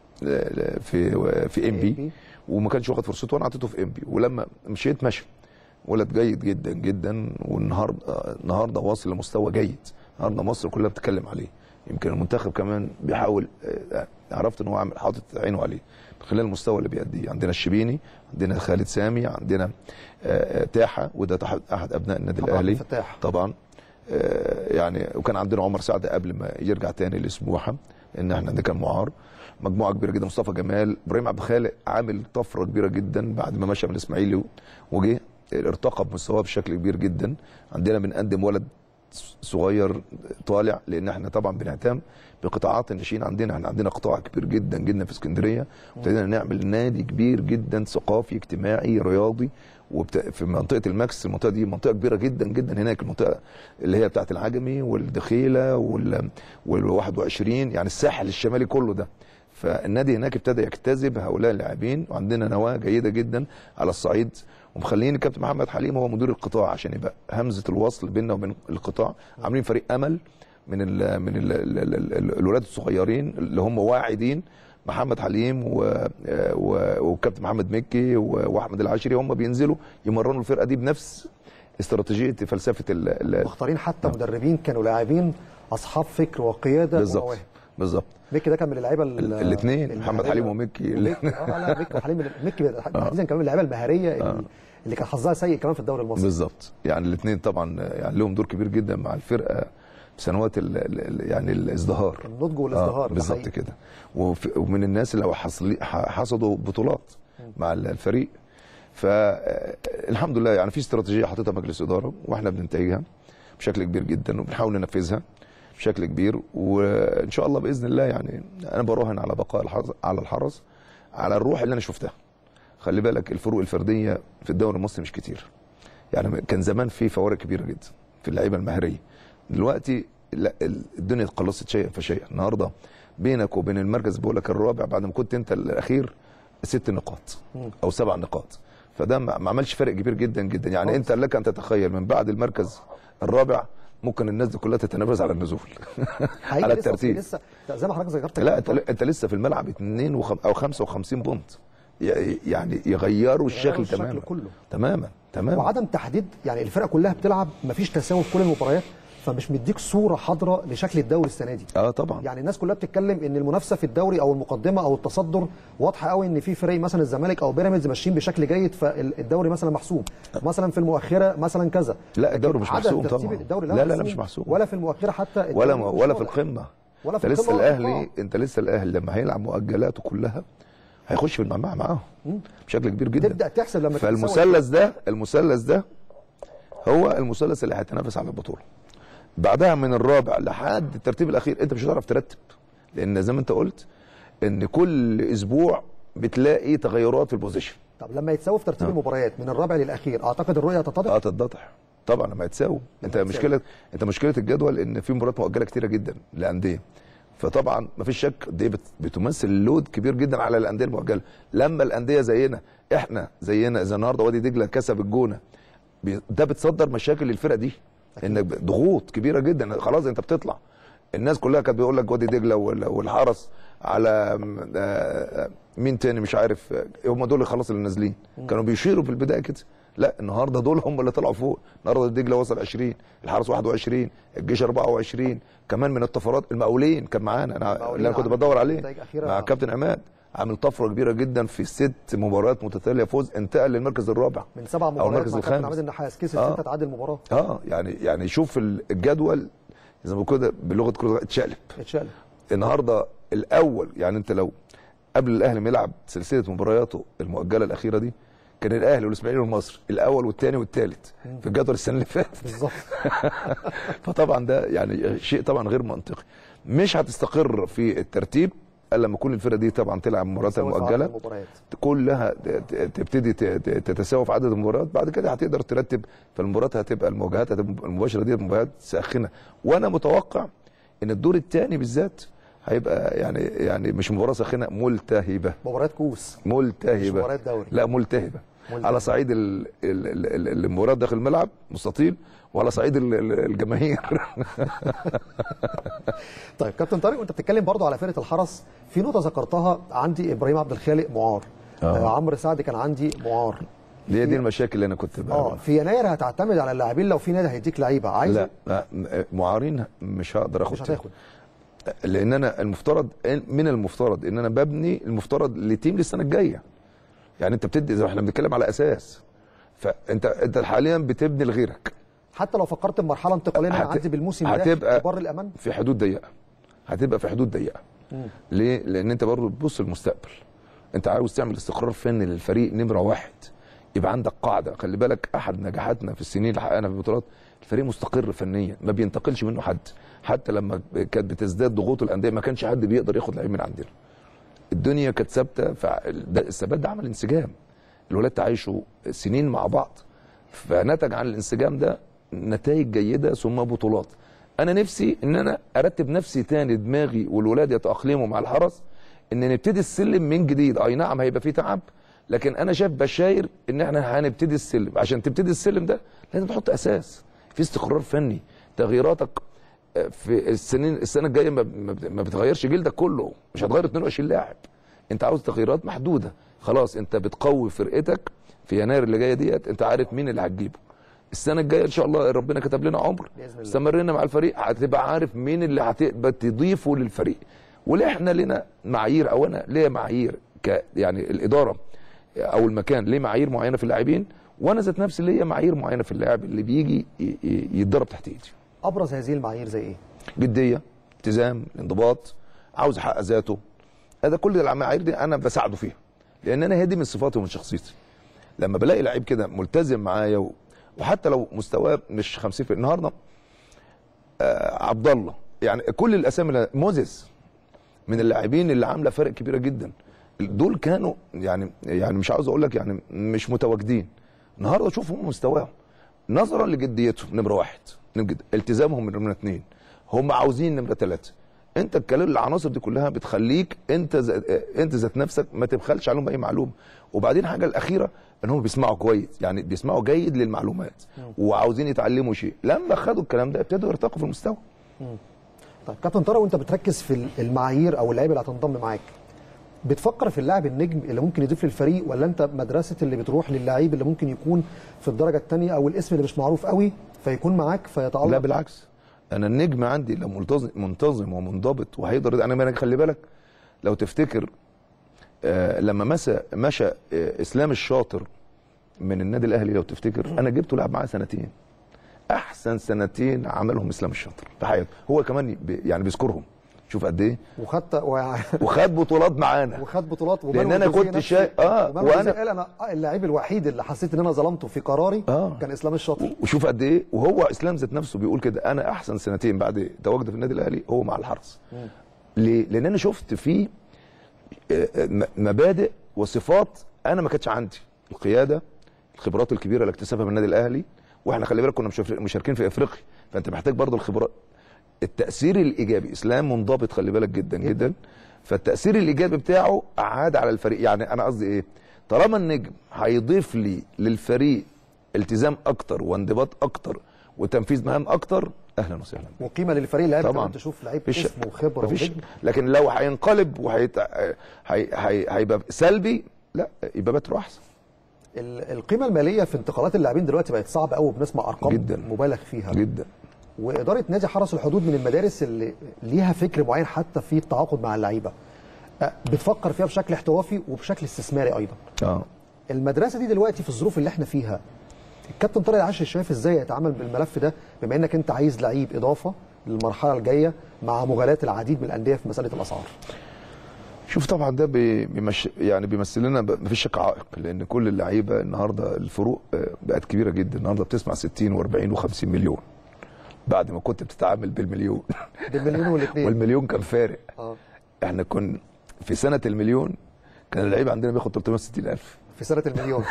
في في ام بي وما كانش واخد فرصته وانا اعطيته في ام بي ولما مشيت مشى ولد جيد جدا جدا والنهارده النهارده واصل لمستوى جيد النهارده مصر كلها بتتكلم عليه يمكن المنتخب كمان بيحاول آه، عرفت ان هو عامل حاطط عينه عليه من خلال المستوى اللي بيأديه عندنا الشبيني عندنا خالد سامي عندنا آه، آه، تاحه وده تح- احد ابناء النادي طبعاً الاهلي فتاح. طبعا آه، يعني وكان عندنا عمر سعد قبل ما يرجع تاني لسموحه ان احنا ده كان معار مجموعه كبيره جدا مصطفى جمال ابراهيم عبد الخالق عامل طفره كبيره جدا بعد ما مشى من الاسماعيلي وجه ارتقى بمستواه بشكل كبير جدا عندنا بنقدم ولد صغير طالع لان احنا طبعا بنهتم بقطاعات الناشئين عندنا احنا عندنا قطاع كبير جدا جدا في اسكندريه وابتدينا نعمل نادي كبير جدا ثقافي اجتماعي رياضي وبت... في منطقه الماكس المنطقه دي منطقه كبيره جدا جدا هناك المنطقه اللي هي بتاعت العجمي والدخيله وال وال 21 يعني الساحل الشمالي كله ده فالنادي هناك ابتدى يجتذب هؤلاء اللاعبين وعندنا نواه جيده جدا على الصعيد ومخلين الكابتن محمد حليم هو مدير القطاع عشان يبقى همزه الوصل بيننا وبين القطاع عاملين فريق امل من ال من ال ال ال ال الولاد الصغيرين اللي هم واعدين محمد حليم و- و- وكابتن محمد مكي و- واحمد العاشري هم بينزلوا يمرنوا الفرقه دي بنفس استراتيجيه فلسفه ال- ال- مختارين حتى مدربين كانوا لاعبين اصحاب فكر وقياده بالظبط ومواهب بالظبط ميكي ده كان من اللعيبه ال- الاثنين محمد المهارية. حليم ومكي وميكي اه لا ميكي وحليم ميكي تحديدا كمان من اللعيبه المهاريه اللي, اللي كان حظها سيء كمان في الدوري المصري بالظبط يعني الاثنين طبعا يعني لهم دور كبير جدا مع الفرقه سنوات ال ال يعني الازدهار النضج والازدهار ده بالظبط حقيقي. كده وف- ومن الناس اللي حصل حصدوا بطولات مع الفريق فالحمد لله يعني في استراتيجيه حاططها مجلس اداره واحنا بننتهجها بشكل كبير جدا وبنحاول ننفذها بشكل كبير وان شاء الله باذن الله يعني انا براهن على بقاء الحرس على الحرس على الروح اللي انا شفتها خلي بالك الفروق الفرديه في الدوري المصري مش كتير يعني كان زمان في فوارق كبيره جدا في اللعيبه المهريه دلوقتي لا الدنيا اتقلصت شيئا فشيئا النهارده بينك وبين المركز بقول لك الرابع بعد ما كنت انت الاخير ست نقاط او سبع نقاط فده ما ما عملش فرق كبير جدا جدا يعني انت لك ان تتخيل من بعد المركز الرابع ممكن الناس دي كلها تتنافس على النزول حقيقي على لسه- الترتيب لسه لا، زي ما حضرتك ذكرت لا انت انت لسه في الملعب 2 وخم او 55 بونت ي- يعني يغيروا الشكل الشكل تماما كله. تماما تماما وعدم تحديد يعني الفرقه كلها بتلعب مفيش تساوي في كل المباريات فمش مديك صوره حاضره لشكل الدوري السنه دي اه طبعا يعني الناس كلها بتتكلم ان المنافسه في الدوري او المقدمه او التصدر واضحه قوي ان في فريق مثلا الزمالك او بيراميدز ماشيين بشكل جيد فالدوري مثلا محسوم مثلا في المؤخره مثلا كذا لا الدوري مش عدم محسوم ترتيب طبعا الدوري لا لا لا مش محسوم ولا في المؤخره حتى ولا الدوري مش ولا في واضح. القمه ولا في انت لسه القمة ولا في الاهلي القاع. انت لسه الاهلي لما هيلعب مؤجلاته كلها هيخش في المجمع معاهم بشكل كبير جدا تبدا تحسب لما تتساوي. فالمثلث ده المثلث ده هو المثلث اللي هيتنافس على البطوله بعدها من الرابع لحد الترتيب الاخير انت مش هتعرف ترتب لان زي ما انت قلت ان كل اسبوع بتلاقي تغيرات في البوزيشن طب لما يتساوي في ترتيب المباريات من الرابع للاخير اعتقد الرؤيه هتتضح اه تتضح طبعا لما يتساووا انت يتساووا. مشكله انت مشكله الجدول ان في مباريات مؤجله كتيره جدا لانديه فطبعا ما فيش شك دي بت- بتمثل لود كبير جدا على الانديه المؤجله لما الانديه زينا احنا زينا زي النهارده وادي دجله كسب الجونه بي- ده بتصدر مشاكل للفرقه دي انك ب- ضغوط كبيره جدا خلاص انت بتطلع الناس كلها كانت بيقول لك وادي دجله وال- والحرس على م- آه، مين تاني مش عارف آه، هم دول خلاص اللي نازلين كانوا بيشيروا في البدايه كده لا النهارده دول هم اللي طلعوا فوق النهارده دجله وصل 20 الحرس 21 الجيش 24 كمان من الطفرات المقاولين كان معانا انا المقاولين اللي انا كنت عمل بدور عليه نتائج أخيرة. مع كابتن عماد عامل طفره كبيره جدا في ست مباريات متتاليه فوز انتقل للمركز الرابع من سبع او مباريات المركز مع كابتن عماد الخامس النحاس كسب آه. سته تعادل مباراه اه يعني يعني شوف ال- الجدول زي ما بيقولوا كده بلغه كره اتشقلب اتشال النهارده الاول يعني انت لو قبل الاهلي ما يلعب سلسله مبارياته المؤجله الاخيره دي كان الاهلي والاسماعيلي والمصري الاول والثاني والثالث في الجدول السنه اللي فاتت بالظبط فطبعا ده يعني شيء طبعا غير منطقي مش هتستقر في الترتيب الا لما تكون الفرقه دي طبعا تلعب مبارياتها سواء في عدد المؤجله المباريات كلها ت- ت- تبتدي ت- ت- تتساوى في عدد المباريات بعد كده هتقدر ترتب فالمباريات هتبقى المواجهات هتبقى المباشره دي مباريات ساخنه وانا متوقع ان الدور الثاني بالذات هيبقى يعني يعني مش مباراه ساخنه ملتهبه مباريات كوس ملتهبه مباريات دوري. لا ملتهبه ملتهبة. على صعيد ال- ال- ال- ال- المباريات داخل الملعب مستطيل وعلى صعيد ال- ال- الجماهير طيب كابتن طارق وانت بتتكلم برضو على فرقه الحرس في نقطه ذكرتها عندي ابراهيم عبد الخالق معار آه. آه. عمرو سعد كان عندي معار دي دي المشاكل اللي انا كنت اه بقى في يناير هتعتمد على اللاعبين لو في نادي هيديك لعيبه عايز لا لا معارين مش هقدر اخد مش هتاخد لان انا المفترض من المفترض ان انا ببني المفترض لتيم للسنه الجايه يعني انت بتدي زي ما احنا بنتكلم على اساس فانت انت حاليا بتبني لغيرك حتى لو فكرت بمرحله انتقاليه هت- نعدي بالموسم ده هتبقى بر الامان في حدود ضيقه هتبقى في حدود ضيقه ليه لان انت برضه بتبص للمستقبل انت عاوز تعمل استقرار فني للفريق نمره واحد يبقى عندك قاعده خلي بالك احد نجاحاتنا في السنين اللي حققنا في البطولات الفريق مستقر فنيا ما بينتقلش منه حد حتى لما كانت بتزداد ضغوط الانديه ما كانش حد بيقدر ياخد لعيب من عندنا الدنيا كانت ثابته فالثبات ده عمل انسجام الولاد تعايشوا سنين مع بعض فنتج عن الانسجام ده نتائج جيده ثم بطولات انا نفسي ان انا ارتب نفسي تاني دماغي والولاد يتاقلموا مع الحرس ان نبتدي السلم من جديد اي نعم هيبقى فيه تعب لكن انا شايف بشاير ان احنا هنبتدي السلم عشان تبتدي السلم ده لازم تحط اساس في استقرار فني تغييراتك في السنين السنه الجايه ما ما بتغيرش جلدك كله مش هتغير 22 لاعب انت عاوز تغييرات محدوده خلاص انت بتقوي فرقتك في يناير اللي جايه ديت انت عارف مين اللي هتجيبه السنه الجايه ان شاء الله ربنا كتب لنا عمر بإذن الله. استمرينا مع الفريق هتبقى عارف مين اللي هتقدر تضيفه للفريق وليه احنا لنا معايير او انا ليا معايير ك يعني الاداره او المكان ليه معايير معينه في اللاعبين وانا ذات نفسي ليا معايير معينه في اللاعب اللي بيجي ي- ي- يتدرب تحت ايدي ابرز هذه المعايير زي ايه؟ جديه التزام انضباط عاوز يحقق ذاته هذا كل المعايير دي انا بساعده فيها لان انا هي دي من صفاتي ومن شخصيتي لما بلاقي لعيب كده ملتزم معايا و... وحتى لو مستواه مش 50 في النهارده آه عبد الله يعني كل الاسامي اللي- موزيس من اللاعبين اللي عامله فرق كبيره جدا دول كانوا يعني يعني مش عاوز اقول لك يعني مش متواجدين النهارده شوف هم مستواهم نظرا لجديتهم نمره واحد نمرة جد. التزامهم نمره اثنين هم عاوزين نمره ثلاثه انت الكلام العناصر دي كلها بتخليك انت ز... انت ذات نفسك ما تبخلش عليهم باي معلومه وبعدين الحاجه الاخيره ان هم بيسمعوا كويس يعني بيسمعوا جيد للمعلومات وعاوزين يتعلموا شيء لما خدوا الكلام ده ابتدوا يرتقوا في المستوى طيب كابتن طارق وانت بتركز في المعايير او اللعيبه اللي هتنضم معاك بتفكر في اللاعب النجم اللي ممكن يضيف للفريق ولا انت مدرسه اللي بتروح للعيب اللي ممكن يكون في الدرجه الثانيه او الاسم اللي مش معروف قوي فيكون معاك فيتالق لا بالعكس انا النجم عندي لو ملتزم منتظم ومنضبط وهيقدر انا أنا خلي بالك لو تفتكر آه لما مشى مشى آه اسلام الشاطر من النادي الاهلي لو تفتكر انا جبته لعب معاه سنتين احسن سنتين عملهم اسلام الشاطر في حياته هو كمان بي يعني بيذكرهم شوف قد ايه وخدت و... وخد بطولات معانا وخد بطولات لأن أنا كنت شايف- آه، وانا وأنا- قال انا اللاعب الوحيد اللي حسيت ان انا ظلمته في قراري آه. كان اسلام الشاطر وشوف قد ايه وهو اسلام ذات نفسه بيقول كده انا احسن سنتين بعد تواجدي في النادي الاهلي هو مع الحرس ليه؟ لان انا شفت فيه آه، آه، م- مبادئ وصفات انا ما كانتش عندي القياده الخبرات الكبيره اللي اكتسبها من النادي الاهلي واحنا خلي بالك كنا مشارك- مشاركين في افريقيا فانت محتاج برضه الخبرات التاثير الايجابي اسلام منضبط خلي بالك جدا جدا, جداً. فالتاثير الايجابي بتاعه عاد على الفريق يعني انا قصدي ايه طالما النجم هيضيف لي للفريق التزام اكتر وانضباط اكتر وتنفيذ مهام اكتر اهلا وسهلا وقيمه للفريق اللعيب طبعا كمان تشوف لعيب مفيش- اسمه وخبره مفيش ونجم لكن لو هينقلب وهيت هي- هي- هيبقى سلبي لا يبقى باترو احسن ال- القيمه الماليه في انتقالات اللاعبين دلوقتي بقت صعبه قوي بنسمع ارقام جداً. مبالغ فيها جدا واداره نادي حرس الحدود من المدارس اللي ليها فكر معين حتى في التعاقد مع اللعيبه أه، بتفكر فيها بشكل احترافي وبشكل استثماري ايضا اه المدرسه دي دلوقتي في الظروف اللي احنا فيها الكابتن طارق العشري شايف ازاي يتعامل بالملف ده بما انك انت عايز لعيب اضافه للمرحله الجايه مع مغالاه العديد من الانديه في مساله الاسعار شوف طبعا ده بي- بيمش يعني بيمثل لنا ب- مفيش شك عائق لان كل اللعيبه النهارده الفروق آه، بقت كبيره جدا النهارده بتسمع 60 و40 و50 مليون بعد ما كنت بتتعامل بالمليون بالمليون والاثنين والمليون كان فارق اه احنا كنا في سنه المليون كان اللعيب عندنا بياخد 360 الف في سنه المليون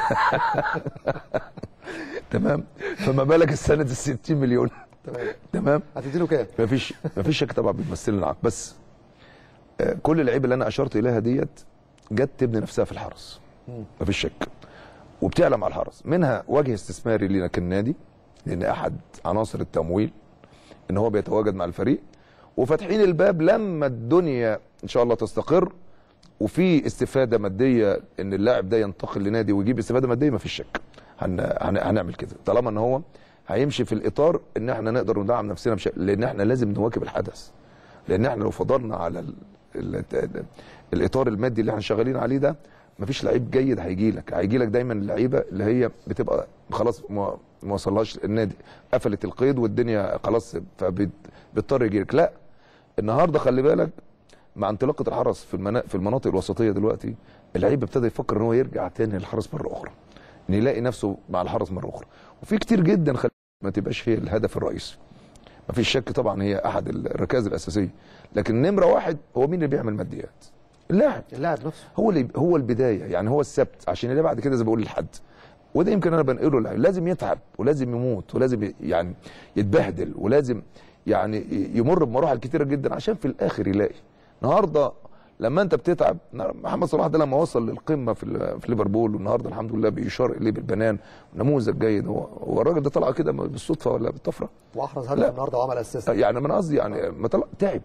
تمام فما بالك السنه ال 60 مليون تمام تمام هتديله كام؟ مفيش مفيش شك طبعا بتمثل لنا عائق بس آه، كل اللعيبه اللي انا اشرت اليها ديت جت تبني نفسها في الحرس مفيش شك وبتعلى مع الحرس منها وجه استثماري لنا كالنادي لان احد عناصر التمويل ان هو بيتواجد مع الفريق وفاتحين الباب لما الدنيا ان شاء الله تستقر وفي استفاده ماديه ان اللاعب ده ينتقل لنادي ويجيب استفاده ماديه مفيش شك هن... هن... هنعمل كده طالما ان هو هيمشي في الاطار ان احنا نقدر ندعم نفسنا بشكل لان احنا لازم نواكب الحدث لان احنا لو فضلنا على ال... ال... ال... الاطار المادي اللي احنا شغالين عليه ده مفيش لعيب جيد هيجي لك هيجي لك دايما اللعيبه اللي هي بتبقى خلاص ما ما وصلهاش النادي قفلت القيد والدنيا خلاص فبيضطر يجي لك لا النهارده خلي بالك مع انطلاقه الحرس في المنا... في المناطق الوسطيه دلوقتي اللعيب ابتدى يفكر ان هو يرجع تاني للحرس مره اخرى ان يلاقي نفسه مع الحرس مره اخرى وفي كتير جدا خلي ما تبقاش هي الهدف الرئيسي ما فيش شك طبعا هي احد الركائز الاساسيه لكن نمره واحد هو مين اللي بيعمل ماديات اللاعب اللاعب نفسه هو اللي هو البدايه يعني هو السبت عشان اللي بعد كده زي ما بقول لحد وده يمكن انا بنقله للعيب لازم يتعب ولازم يموت ولازم ي- يعني يتبهدل ولازم يعني ي- يمر بمراحل كتيره جدا عشان في الاخر يلاقي النهارده لما انت بتتعب محمد صلاح ده لما وصل للقمه في ال- في ليفربول والنهارده الحمد لله بيشار اليه بالبنان نموذج جيد هو هو الراجل ده طلع كده بالصدفه ولا بالطفره واحرز هدف لا. النهارده وعمل اسيست يعني من قصدي يعني ما طلع تعب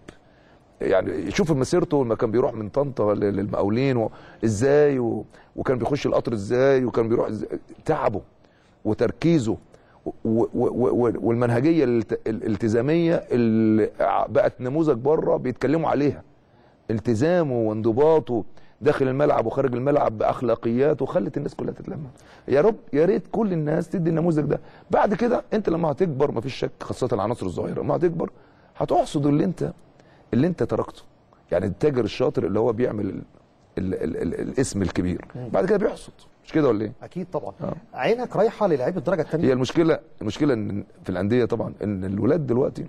يعني شوف مسيرته لما كان بيروح من طنطا لل- للمقاولين و- ازاي و... وكان بيخش القطر ازاي وكان بيروح إزاي تعبه وتركيزه و... و... و... والمنهجيه الالت... الالتزاميه اللي بقت نموذج بره بيتكلموا عليها التزامه وانضباطه داخل الملعب وخارج الملعب باخلاقياته خلت الناس كلها تتلمع يا رب يا ريت كل الناس تدي النموذج ده بعد كده انت لما هتكبر مفيش شك خاصه العناصر الصغيره لما هتكبر هتحصد اللي انت اللي انت تركته يعني التاجر الشاطر اللي هو بيعمل ال ال ال ال الاسم الكبير بعد كده بيحصد مش كده ولا ايه اكيد طبعا آه. عينك رايحه للعيب الدرجه هي الثانيه المشكله المشكله ان في الانديه طبعا ان الولاد دلوقتي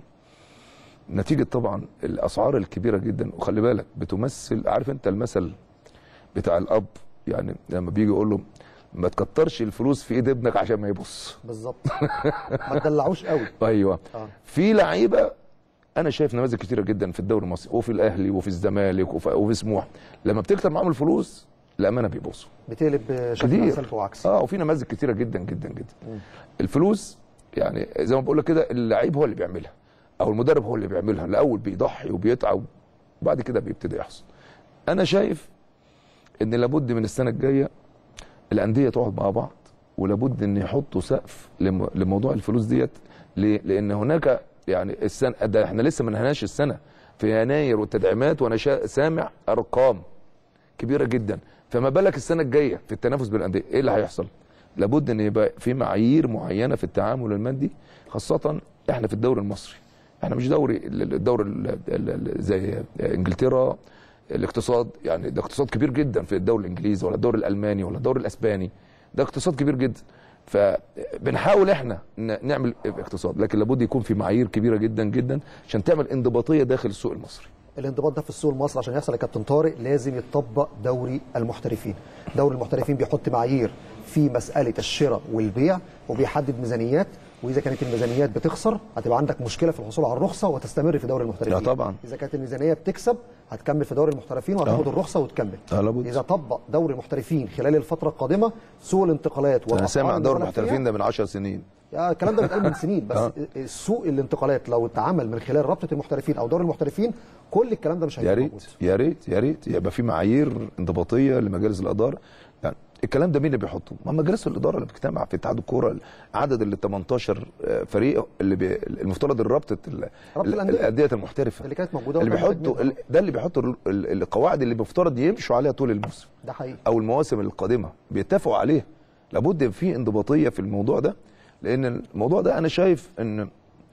نتيجه طبعا الاسعار الكبيره جدا وخلي بالك بتمثل عارف انت المثل بتاع الاب يعني لما بيجي يقول له ما تكترش الفلوس في ايد ابنك عشان ما يبص بالظبط ما تدلعوش قوي ايوه آه. في لعيبه انا شايف نماذج كتيره جدا في الدوري المصري وفي الاهلي وفي الزمالك وفي, وفي سموح لما بتكتب معاهم الفلوس الامانه بيبصوا بتقلب بشكل كتير سلبي وعكسي اه وفي نماذج كتيره جدا جدا جدا الفلوس يعني زي ما بقول لك كده اللعيب هو اللي بيعملها او المدرب هو اللي بيعملها الاول بيضحي وبيتعب وبعد كده بيبتدي يحصل انا شايف ان لابد من السنه الجايه الانديه تقعد مع بعض ولابد ان يحطوا سقف لم- لموضوع الفلوس ديت ليه؟ لان هناك يعني السنه ده احنا لسه ما نهناش السنه في يناير والتدعيمات وانا شا- سامع ارقام كبيره جدا فما بالك السنه الجايه في التنافس بين الانديه ايه اللي هيحصل لابد ان يبقى في معايير معينه في التعامل المادي خاصه احنا في الدوري المصري احنا مش دوري الدوري ال- ال- ال- زي انجلترا الاقتصاد يعني ده اقتصاد كبير جدا في الدوري الانجليزي ولا الدوري الالماني ولا الدوري الاسباني ده اقتصاد كبير جدا فبنحاول احنا ن- نعمل اقتصاد لكن لابد يكون في معايير كبيره جدا جدا عشان تعمل انضباطيه داخل السوق المصري الانضباط ده في السوق المصري عشان يحصل يا كابتن طارق لازم يتطبق دوري المحترفين دوري المحترفين بيحط معايير في مساله الشراء والبيع وبيحدد ميزانيات واذا كانت الميزانيات بتخسر هتبقى عندك مشكله في الحصول على الرخصه وتستمر في دوري المحترفين لا طبعا. اذا كانت الميزانيه بتكسب هتكمل في دوري المحترفين وهتاخد آه. الرخصه وتكمل آه، لابد. اذا طبق دوري المحترفين خلال الفتره القادمه سوق الانتقالات انا والأسعار سامع دوري المبالغ فيها المحترفين ده من 10 سنين يا الكلام ده بيتقال من سنين بس آه. سوق الانتقالات لو اتعمل من خلال رابطه المحترفين او دوري المحترفين كل الكلام ده مش يا هيبقى ريت موجود يا ريت يا ريت يبقى في معايير انضباطيه لمجالس الاداره يعني الكلام ده مين اللي بيحطه؟ ما مجالس الاداره اللي بتجتمع في اتحاد الكوره عدد ال 18 فريق اللي بي المفترض الرابطه ال- رابطة ال- الأندية. الانديه المحترفه اللي كانت موجودة اللي وكانت بيحطوا منها. ال- ده اللي بيحطوا ال- ال- القواعد اللي المفترض يمشوا عليها طول الموسم ده حقيقي او المواسم القادمه بيتفقوا عليها لابد في انضباطيه في الموضوع ده لان الموضوع ده انا شايف ان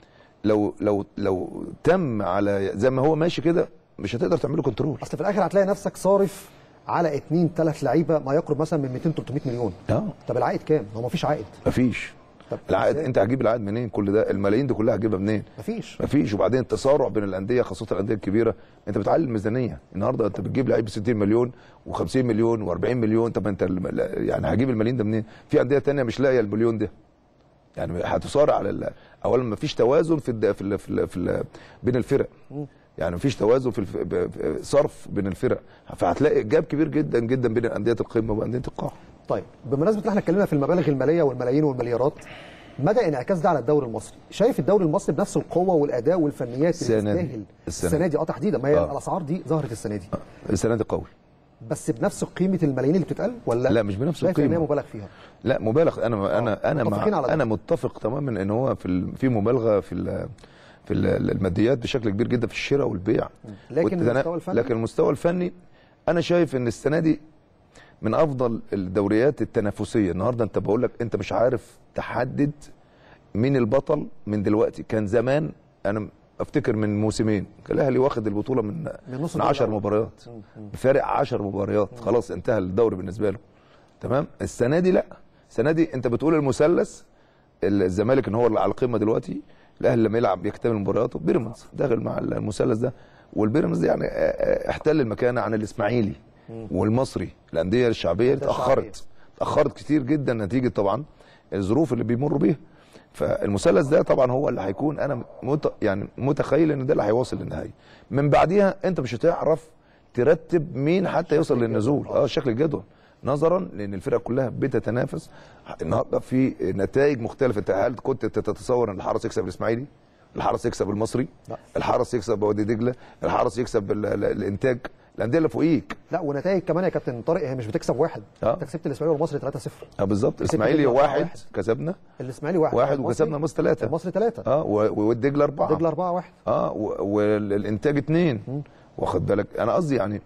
لو لو لو تم على زي ما هو ماشي كده مش هتقدر تعمله كنترول اصل في الاخر هتلاقي نفسك صارف على اثنين ثلاث لعيبه ما يقرب مثلا من 200 300 مليون اه طب العائد كام؟ هو مفيش عائد مفيش طب العائد إزاي؟ انت هتجيب العائد منين كل ده الملايين دي كلها هتجيبها منين مفيش مفيش وبعدين التسارع بين الانديه خاصه الانديه الكبيره انت بتعلي الميزانيه النهارده انت بتجيب لعيب ب 60 مليون و50 مليون و40 مليون طب انت الم- يعني هجيب الملايين ده منين في انديه تانية مش لاقيه المليون ده يعني هتصارع على ال- اولا مفيش توازن في الد... في ال... في, ال... في ال... بين الفرق يعني مفيش توازن في الف... ب- ب- صرف بين الفرق فهتلاقي جاب كبير جدا جدا بين انديه القمه وانديه القاع طيب بمناسبه ان احنا اتكلمنا في المبالغ الماليه والملايين والمليارات مدى انعكاس ده على الدوري المصري شايف الدوري المصري بنفس القوه والاداء والفنيات اللي السنة دي. تستاهل السنة السنه دي اه تحديدا ما هي آه. الاسعار دي ظهرت السنه دي السنه دي قوي بس بنفس قيمه الملايين اللي بتتقال ولا لا، مش بنفس شايف ان هي القيمة. مبالغ فيها لا مبالغ انا انا انا متفقين مع على ده. انا متفق تماما ان هو في ال- في مبالغه في ال- في ال- الماديات بشكل كبير جدا في الشراء والبيع لكن والتنا- المستوى الفني؟ لكن المستوى الفني انا شايف ان السنه دي من افضل الدوريات التنافسيه النهارده انت بقول لك انت مش عارف تحدد مين البطل من دلوقتي كان زمان انا افتكر من موسمين كان الاهلي واخد البطوله من من نص من الدور 10 الأول. مباريات بفارق 10 مباريات خلاص انتهى الدوري بالنسبه له تمام السنه دي لا السنه دي انت بتقول المثلث الزمالك ان هو اللي على القمه دلوقتي الاهلي لما يلعب يكتمل مبارياته بيراميدز داخل مع المثلث ده والبيراميدز يعني آه، آه، احتل المكانه عن الاسماعيلي والمصري الانديه الشعبيه الأندية الشعبية. اتاخرت اتاخرت كتير جدا نتيجه طبعا الظروف اللي بيمروا بيها فالمثلث ده طبعا هو اللي هيكون انا مت يعني متخيل ان ده اللي هيواصل للنهايه من بعديها انت مش هتعرف ترتب مين حتى يوصل للنزول اه شكل الجدول نظرا لان الفرق كلها بتتنافس النهارده في نتائج مختلفه انت هل كنت تتصور ان الحرس يكسب الاسماعيلي الحرس يكسب المصري لا. الحرس يكسب وادي دجله الحرس يكسب ال- ال- الانتاج الانديه اللي فوقيك لا ونتائج كمان يا كابتن طارق هي مش بتكسب واحد آه. انت كسبت الاسماعيلي والمصري 3-0 اه بالظبط كسبت الاسماعيلي دجلة واحد 4-1. كسبنا الاسماعيلي واحد واحد المصري- وكسبنا مصر ثلاثه المصري 3 اه و- والدجله اربعه دجله 4 1 اه و- والانتاج اتنين واخد بالك انا قصدي يعني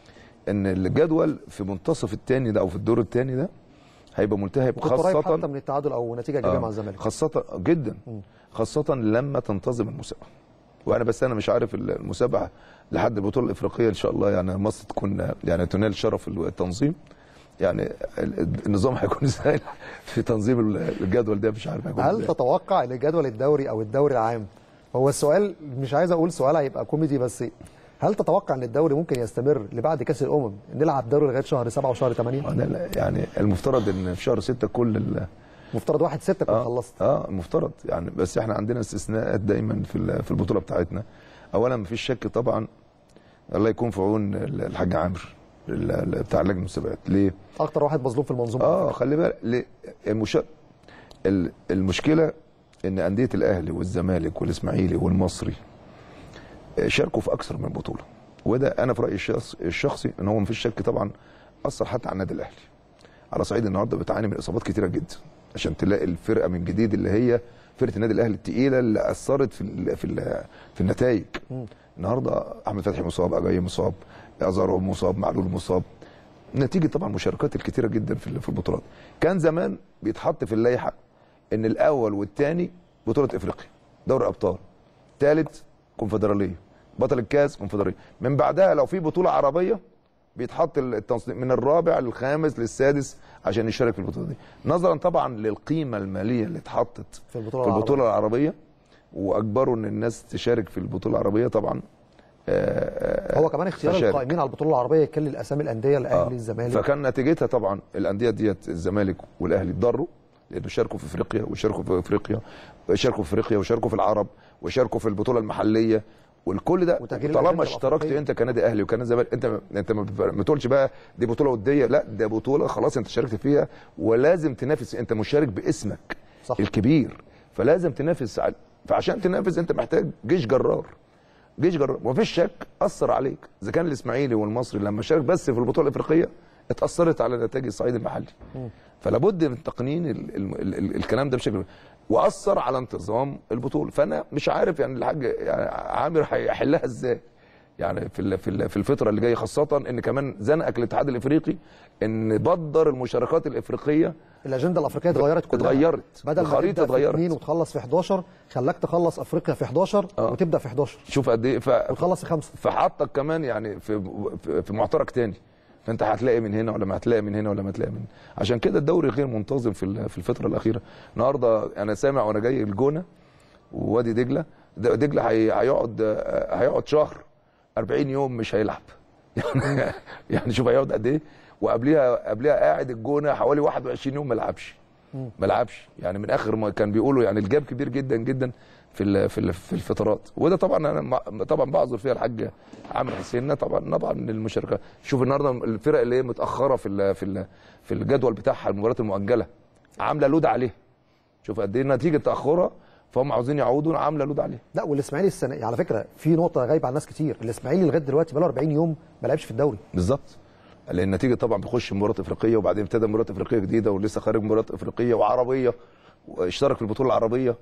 ان الجدول في منتصف الثاني ده او في الدور الثاني ده هيبقى ملتهب وكنت قريب حتى خاصه من التعادل او نتيجه ايجابيه آه، مع الزمالك خاصه جدا خاصه لما تنتظم المسابقه وانا بس انا مش عارف المسابقه لحد البطوله الافريقيه ان شاء الله يعني مصر تكون يعني تنال شرف التنظيم يعني ال- النظام هيكون ازاي في تنظيم الجدول ده مش عارف هيكون هل ازاي تتوقع ان جدول الدوري او الدوري العام هو السؤال مش عايز اقول سؤال هيبقى كوميدي بس هل تتوقع ان الدوري ممكن يستمر لبعد كاس الامم نلعب دوري لغايه شهر 7 وشهر 8 ده لا- يعني المفترض ان في شهر 6 كل ال- مفترض 1 6 تكون اه خلصت اه المفترض يعني بس احنا عندنا استثناءات دايما في ال- في البطوله بتاعتنا اولا مفيش شك طبعا الله يكون في عون ال- الحاج عامر ال- ال- بتاع لجنه المسابقات ليه؟ اكتر واحد مظلوم في المنظومه اه خلي بالك ليه؟ المش... ال- المشكله ان انديه الاهلي والزمالك والاسماعيلي والمصري آه، شاركوا في اكثر من بطوله وده انا في رايي الشخص الشخصي ان هو مفيش شك طبعا اثر حتى على النادي الاهلي على صعيد النهارده بتعاني من اصابات كتيره جدا عشان تلاقي الفرقه من جديد اللي هي فرقه النادي الاهلي الثقيله اللي اثرت في ال في ال في النتائج النهارده احمد فتحي مصاب اجاي مصاب ازارو مصاب معلول مصاب نتيجه طبعا المشاركات الكتيره جدا في في البطولات كان زمان بيتحط في اللائحه ان الاول والثاني بطوله افريقيا دوري ابطال ثالث كونفدراليه بطل الكاس كونفدراليه من بعدها لو في بطوله عربيه بيتحط التصنيف من الرابع للخامس للسادس عشان يشارك في البطوله دي نظرا طبعا للقيمه الماليه اللي اتحطت في البطولة في البطوله العربيه واجبروا ان الناس تشارك في البطوله العربيه طبعا آه، آه، هو كمان اختيار فشارك. القائمين على البطوله العربيه يكلل اسامي الانديه الاهلي آه. الزمالك فكان نتيجتها طبعا الانديه ديت الزمالك والاهلي اتضروا لانه شاركوا في افريقيا وشاركوا في افريقيا شاركوا في افريقيا وشاركوا في العرب وشاركوا في البطوله المحليه والكل ده وتغيير الأجندة طالما اشتركت الأفريقية. انت كنادي اهلي وكنادي زمالك انت انت ما بت- ما تقولش بقى دي بطوله وديه لا ده بطوله خلاص انت شاركت فيها ولازم تنافس انت مشارك باسمك صح. الكبير فلازم تنافس على- فعشان تنافس انت محتاج جيش جرار جيش جرار ومفيش شك اثر عليك اذا كان الاسماعيلي والمصري لما شارك بس في البطوله الافريقيه اتاثرت على نتائج الصعيد المحلي فلا بد من تقنين ال ال ال ال الكلام ده بشكل واثر على انتظام البطوله فانا مش عارف يعني الحاج يعني عامر هيحلها ازاي يعني في ال- في ال- في الفتره اللي جايه خاصه ان كمان زنقك الاتحاد الافريقي ان بدر المشاركات الافريقيه الاجنده الافريقيه اتغيرت كلها اتغيرت. بدل ما الخريطة تبدا في اتغيرت. اثنين وتخلص في 11 خلاك تخلص افريقيا في 11 آه. وتبدا في 11 شوف قد ايه ف... وتخلص في خمسه فحطك كمان يعني في في- في معترك تاني فانت هتلاقي من هنا ولا ما هتلاقي من هنا ولا ما هتلاقي من هنا عشان كده الدوري غير منتظم في ال- في الفتره الاخيره النهارده انا سامع وانا جاي الجونه ووادي دجله د- دجله هي- هيقعد آه، هيقعد شهر 40 يوم مش هيلعب يعني يعني شوف هيقعد قد ايه وقبليها قبليها قاعد الجونه حوالي 21 يوم ما لعبش ما لعبش يعني من اخر ما كان بيقولوا يعني الجاب كبير جدا جدا في ال في ال في الفترات وده طبعا انا مع- طبعا بعذر فيها الحاج عامر حسين طبعا طبعا من المشاركه شوف النهارده الفرق اللي هي متاخره في ال في ال في الجدول بتاعها المباريات المؤجله عامله لود عليها شوف قد ايه نتيجه تاخرها فهم عاوزين يعودوا عامله لود عليها لا والاسماعيلي السنه على فكره في نقطه غايبه عن ناس كتير الاسماعيلي لغايه دلوقتي بقاله 40 يوم ما لعبش في الدوري بالظبط لان النتيجه طبعا بيخش مباراه افريقيه وبعدين ابتدى مباراه افريقيه جديده ولسه خارج مباراه افريقيه وعربيه واشترك في البطوله العربيه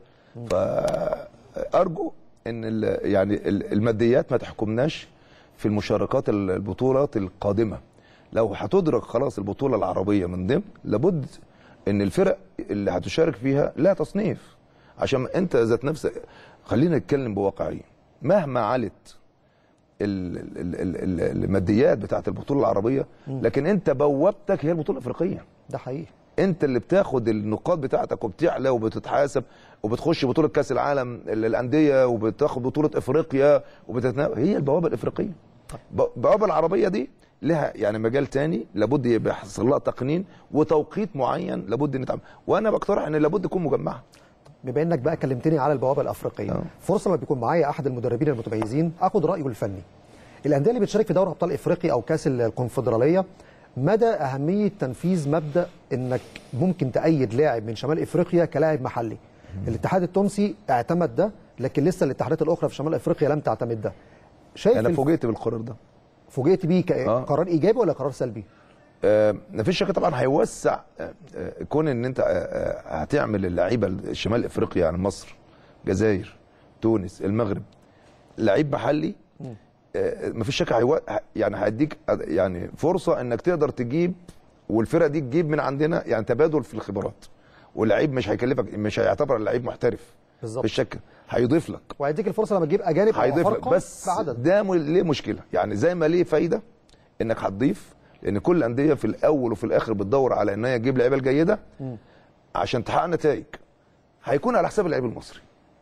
فارجو ان ال- يعني ال- الماديات ما تحكمناش في المشاركات ال- البطولات القادمه لو هتدرك خلاص البطوله العربيه من ضمن لابد ان الفرق اللي هتشارك فيها لها تصنيف عشان انت ذات نفسك خلينا نتكلم بواقعيه مهما علت ال- ال- ال- ال- الماديات بتاعت البطوله العربيه لكن انت بوابتك هي البطوله الافريقيه ده حقيقي انت اللي بتاخد النقاط بتاعتك وبتعلى وبتتحاسب وبتخش بطوله كاس العالم للانديه وبتاخد بطوله افريقيا وبتتنا... هي البوابه الافريقيه ب- البوابه العربيه دي لها يعني مجال تاني لابد يبقى يحصل لها تقنين وتوقيت معين لابد نتعمل وانا بقترح ان لابد يكون مجمعه بما انك بقى كلمتني على البوابه الافريقيه آه. فرصه لما بيكون معايا احد المدربين المتميزين اخد رايه الفني الانديه اللي بتشارك في دوري ابطال افريقيا او كاس الكونفدراليه مدى اهميه تنفيذ مبدا انك ممكن تأيد لاعب من شمال افريقيا كلاعب محلي الاتحاد التونسي اعتمد ده لكن لسه الاتحادات الاخرى في شمال افريقيا لم تعتمد ده شايف انا الف- فوجئت بالقرار ده فوجئت بيه آه. كقرار ايجابي ولا قرار سلبي آه، مفيش شك طبعا هيوسع آه، آه، كون ان انت آه، آه، هتعمل اللعيبه الشمال افريقيا يعني مصر جزائر تونس المغرب لعيب محلي آه، مفيش شك هيو... ه- يعني هيديك يعني فرصه انك تقدر تجيب والفرقه دي تجيب من عندنا يعني تبادل في الخبرات واللعيب مش هيكلفك مش هيعتبر اللعيب محترف بالظبط. مفيش شك هيضيف لك وهيديك الفرصه لما تجيب اجانب أو هيضيف لك أفارقة بس بعدد ده م- ليه مشكله يعني زي ما ليه فايده انك هتضيف لان كل الانديه في الاول وفي الاخر بتدور على ان هي تجيب لعيبه الجيده عشان تحقق نتائج هيكون على حساب اللعيب المصري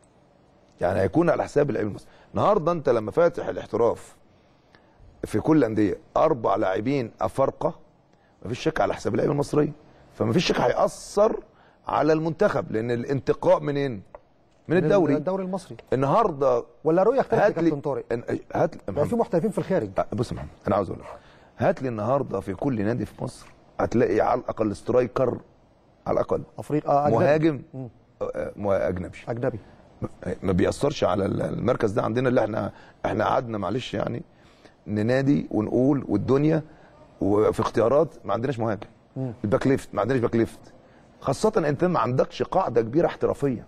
يعني هيكون على حساب اللعيب المصري النهارده انت لما فاتح الاحتراف في كل الانديه اربع لاعبين افارقه مفيش شك على حساب اللعيبه المصريه فمفيش شك هياثر على المنتخب لان الانتقاء منين من الدوري الدوري المصري النهارده ولا رؤيه اختلفت هات يا لي كابتن طارق إن- هات لي- بقى في محترفين في الخارج أه، بص يا محمد انا عاوز اقول لك هات لي النهارده في كل نادي في مصر هتلاقي على الاقل سترايكر على الاقل افريقيا آه، أجنبي. مهاجم آه، آه، مه- اجنبي اجنبي ما بيأثرش على ال- المركز ده عندنا اللي احنا احنا قعدنا معلش يعني ننادي ونقول والدنيا وفي اختيارات ما عندناش مهاجم الباك ليفت ما عندناش باك ليفت خاصة انت ما عندكش قاعدة كبيرة احترافية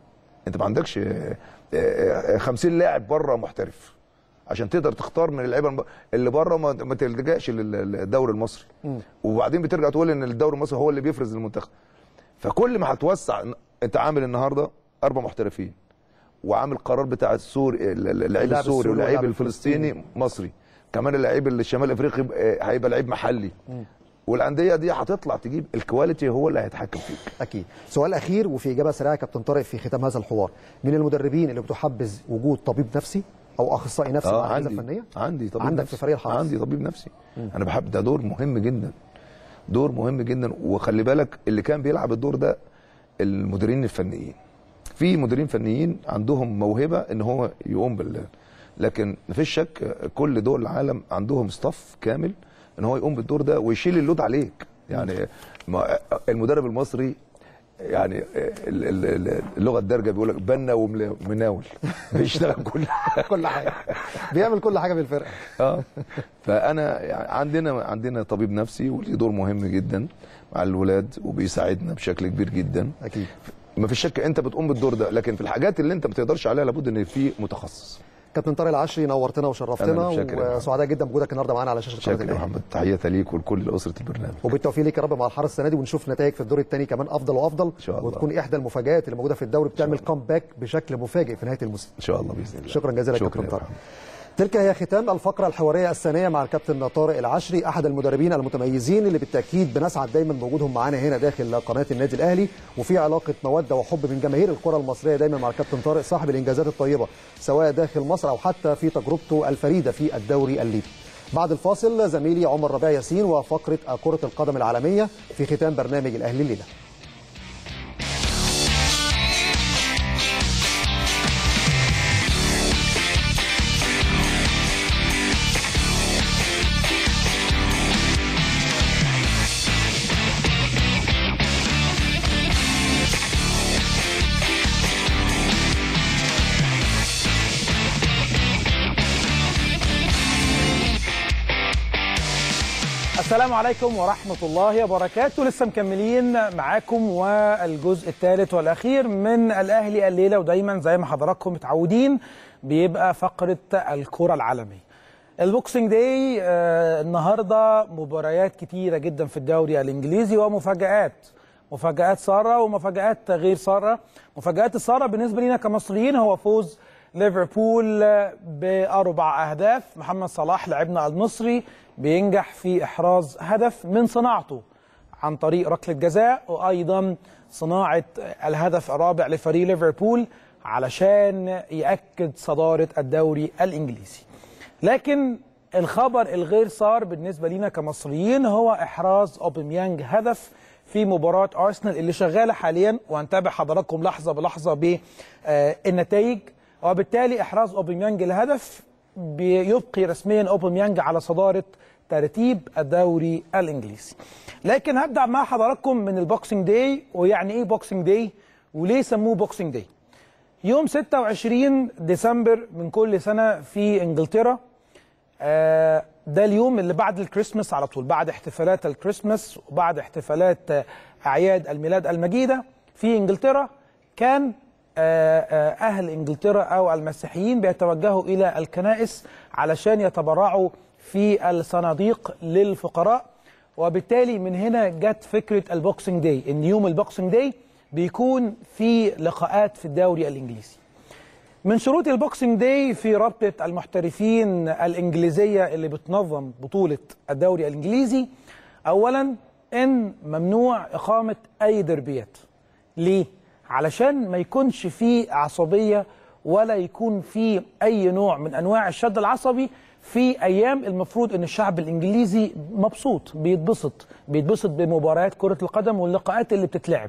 انت ما عندكش آه، آه، 50 لاعب بره محترف عشان تقدر تختار من اللعيبه الب- اللي بره ما, ما تلجاش لل- للدوري المصري وبعدين بترجع تقول ان الدوري المصري هو اللي بيفرز المنتخب فكل ما هتوسع انت عامل النهارده اربع محترفين وعامل قرار بتاع السوري اللعيب اللاعب السوري السوري واللعيب واللاعب الفلسطيني مصري كمان اللعيب اللي الشمال افريقي آه، هيبقى لعيب محلي والانديه دي هتطلع تجيب الكواليتي هو اللي هيتحكم فيك اكيد سؤال اخير وفي اجابه سريعه يا كابتن طارق في ختام هذا الحوار من المدربين اللي بتحبذ وجود طبيب نفسي او اخصائي نفسي مع الاجهزه الفنيه عندي طبيب عندك نفسي. في فريق الحرس عندي طبيب نفسي انا بحب ده دور مهم جدا دور مهم جدا وخلي بالك اللي كان بيلعب الدور ده المديرين الفنيين في مديرين فنيين عندهم موهبه ان هو يقوم بال لكن مفيش شك كل دول العالم عندهم ستاف كامل ان هو يقوم بالدور ده ويشيل اللود عليك يعني ما- المدرب المصري يعني ال- ال- ال- اللغه الدارجه بيقول لك بنا ومناول بيشتغل كل حاجه كل حاجه بيعمل كل حاجه في الفرقه اه فانا يعني عندنا عندنا طبيب نفسي وليه دور مهم جدا مع الولاد وبيساعدنا بشكل كبير جدا اكيد ما فيش شك انت بتقوم بالدور ده لكن في الحاجات اللي انت ما بتقدرش عليها لابد ان في متخصص كابتن طارق العشري نورتنا وشرفتنا أنا شاكر يا محمد. وسعداء جدا بوجودك النهارده معانا على شاشه قناه شكرا يا الاهلي محمد تحيه ليك ولكل اسره البرنامج وبالتوفيق ليك يا رب مع الحرس السنه دي ونشوف نتائج في الدور الثاني كمان افضل وافضل شاء الله. وتكون احدى المفاجات اللي موجوده في الدوري بتعمل كامباك بشكل مفاجئ في نهايه الموسم ان شاء الله باذن الله شكرا جزيلا شكرا كابتن يا طارق محمد. تلك هي ختام الفقرة الحوارية الثانية مع الكابتن طارق العشري أحد المدربين المتميزين اللي بالتأكيد بنسعد دايما بوجودهم معانا هنا داخل قناة النادي الأهلي وفي علاقة مودة وحب من جماهير الكرة المصرية دايما مع الكابتن طارق صاحب الإنجازات الطيبة سواء داخل مصر أو حتى في تجربته الفريدة في الدوري الليبي بعد الفاصل زميلي عمر ربيع ياسين وفقرة كرة القدم العالمية في ختام برنامج الأهلي الليلة السلام عليكم ورحمة الله وبركاته لسه مكملين معاكم والجزء الثالث والأخير من الأهلي الليلة ودايما زي ما حضراتكم متعودين بيبقى فقرة الكرة العالمية البوكسينج داي آه النهارده مباريات كتيرة جدا في الدوري الإنجليزي ومفاجآت مفاجآت سارة ومفاجآت غير سارة مفاجآت السارة بالنسبة لنا كمصريين هو فوز ليفربول بأربع أهداف محمد صلاح لاعبنا المصري بينجح في إحراز هدف من صناعته عن طريق ركلة جزاء وأيضا صناعة الهدف الرابع لفريق ليفربول علشان يأكد صدارة الدوري الإنجليزي لكن الخبر الغير صار بالنسبة لنا كمصريين هو إحراز أوباميانج هدف في مباراة أرسنال اللي شغالة حاليا وهنتابع حضراتكم لحظة بلحظة بالنتائج وبالتالي إحراز أوباميانج الهدف بيبقي رسميا أوباميانج على صدارة ترتيب الدوري الإنجليزي لكن هبدأ مع حضراتكم من البوكسينج داي ويعني إيه بوكسينج داي وليه سموه بوكسينج داي يوم 26 ديسمبر من كل سنة في إنجلترا آه، ده اليوم اللي بعد الكريسماس على طول بعد احتفالات الكريسماس وبعد احتفالات آه، أعياد الميلاد المجيدة في إنجلترا كان آه، آه، أهل إنجلترا أو المسيحيين بيتوجهوا إلى الكنائس علشان يتبرعوا في الصناديق للفقراء وبالتالي من هنا جت فكرة البوكسينج داي إن يوم البوكسينج داي بيكون في لقاءات في الدوري الإنجليزي من شروط البوكسينج داي في رابطة المحترفين الإنجليزية اللي بتنظم بطولة الدوري الإنجليزي أولا إن ممنوع إقامة أي دربيات ليه؟ علشان ما يكونش فيه عصبية ولا يكون فيه أي نوع من أنواع الشد العصبي في أيام المفروض إن الشعب الإنجليزي مبسوط بيتبسط بيتبسط بمباريات كرة القدم واللقاءات اللي بتتلعب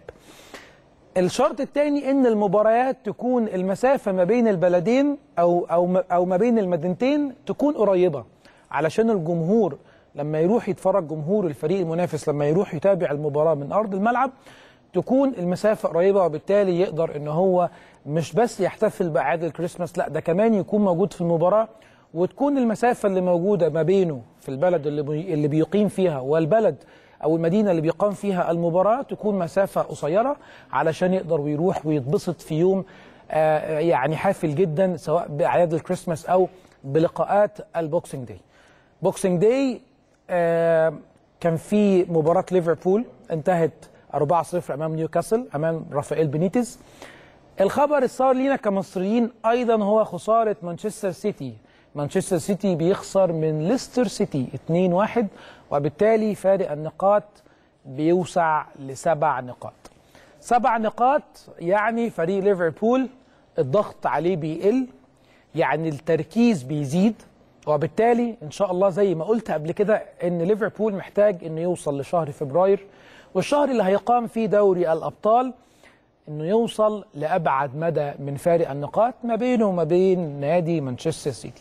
الشرط الثاني ان المباريات تكون المسافه ما بين البلدين او او او ما بين المدينتين تكون قريبه علشان الجمهور لما يروح يتفرج جمهور الفريق المنافس لما يروح يتابع المباراه من ارض الملعب تكون المسافه قريبه وبالتالي يقدر ان هو مش بس يحتفل باعياد الكريسماس لا ده كمان يكون موجود في المباراه وتكون المسافه اللي موجوده ما بينه في البلد اللي بي اللي بيقيم فيها والبلد او المدينه اللي بيقام فيها المباراه تكون مسافه قصيره علشان يقدر ويروح ويتبسط في يوم آه، يعني حافل جدا سواء باعياد الكريسماس او بلقاءات البوكسينج داي بوكسينج داي آه، كان في مباراه ليفربول انتهت 4-0 امام نيوكاسل امام رافائيل بينيتز الخبر الصار لينا كمصريين ايضا هو خساره مانشستر سيتي مانشستر سيتي بيخسر من ليستر سيتي 2-1 وبالتالي فارق النقاط بيوسع لسبع نقاط سبع نقاط يعني فريق ليفربول الضغط عليه بيقل يعني التركيز بيزيد وبالتالي ان شاء الله زي ما قلت قبل كده ان ليفربول محتاج انه يوصل لشهر فبراير والشهر اللي هيقام فيه دوري الابطال انه يوصل لابعد مدى من فارق النقاط ما بينه وما بين نادي مانشستر سيتي.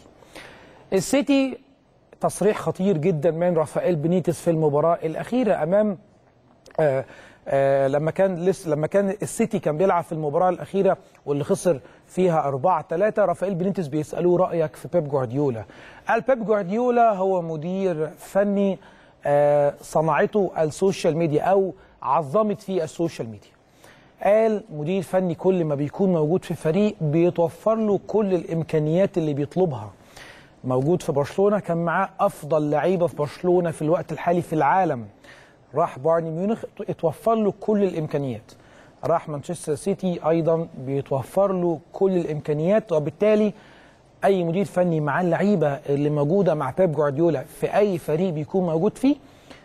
السيتي تصريح خطير جدا من رافائيل بنيتس في المباراه الاخيره امام آه آه لما كان لسه لما كان السيتي كان بيلعب في المباراه الاخيره واللي خسر فيها 4 3 رافائيل بينيتس بيسالوه رايك في بيب جوارديولا قال بيب جوارديولا هو مدير فني آه صنعته السوشيال ميديا او عظمت فيه السوشيال ميديا قال مدير فني كل ما بيكون موجود في فريق بيتوفر له كل الامكانيات اللي بيطلبها موجود في برشلونه كان معاه افضل لعيبه في برشلونه في الوقت الحالي في العالم راح بايرن ميونخ اتوفر له كل الامكانيات راح مانشستر سيتي ايضا بيتوفر له كل الامكانيات وبالتالي اي مدير فني مع اللعيبه اللي موجوده مع بيب جوارديولا في اي فريق بيكون موجود فيه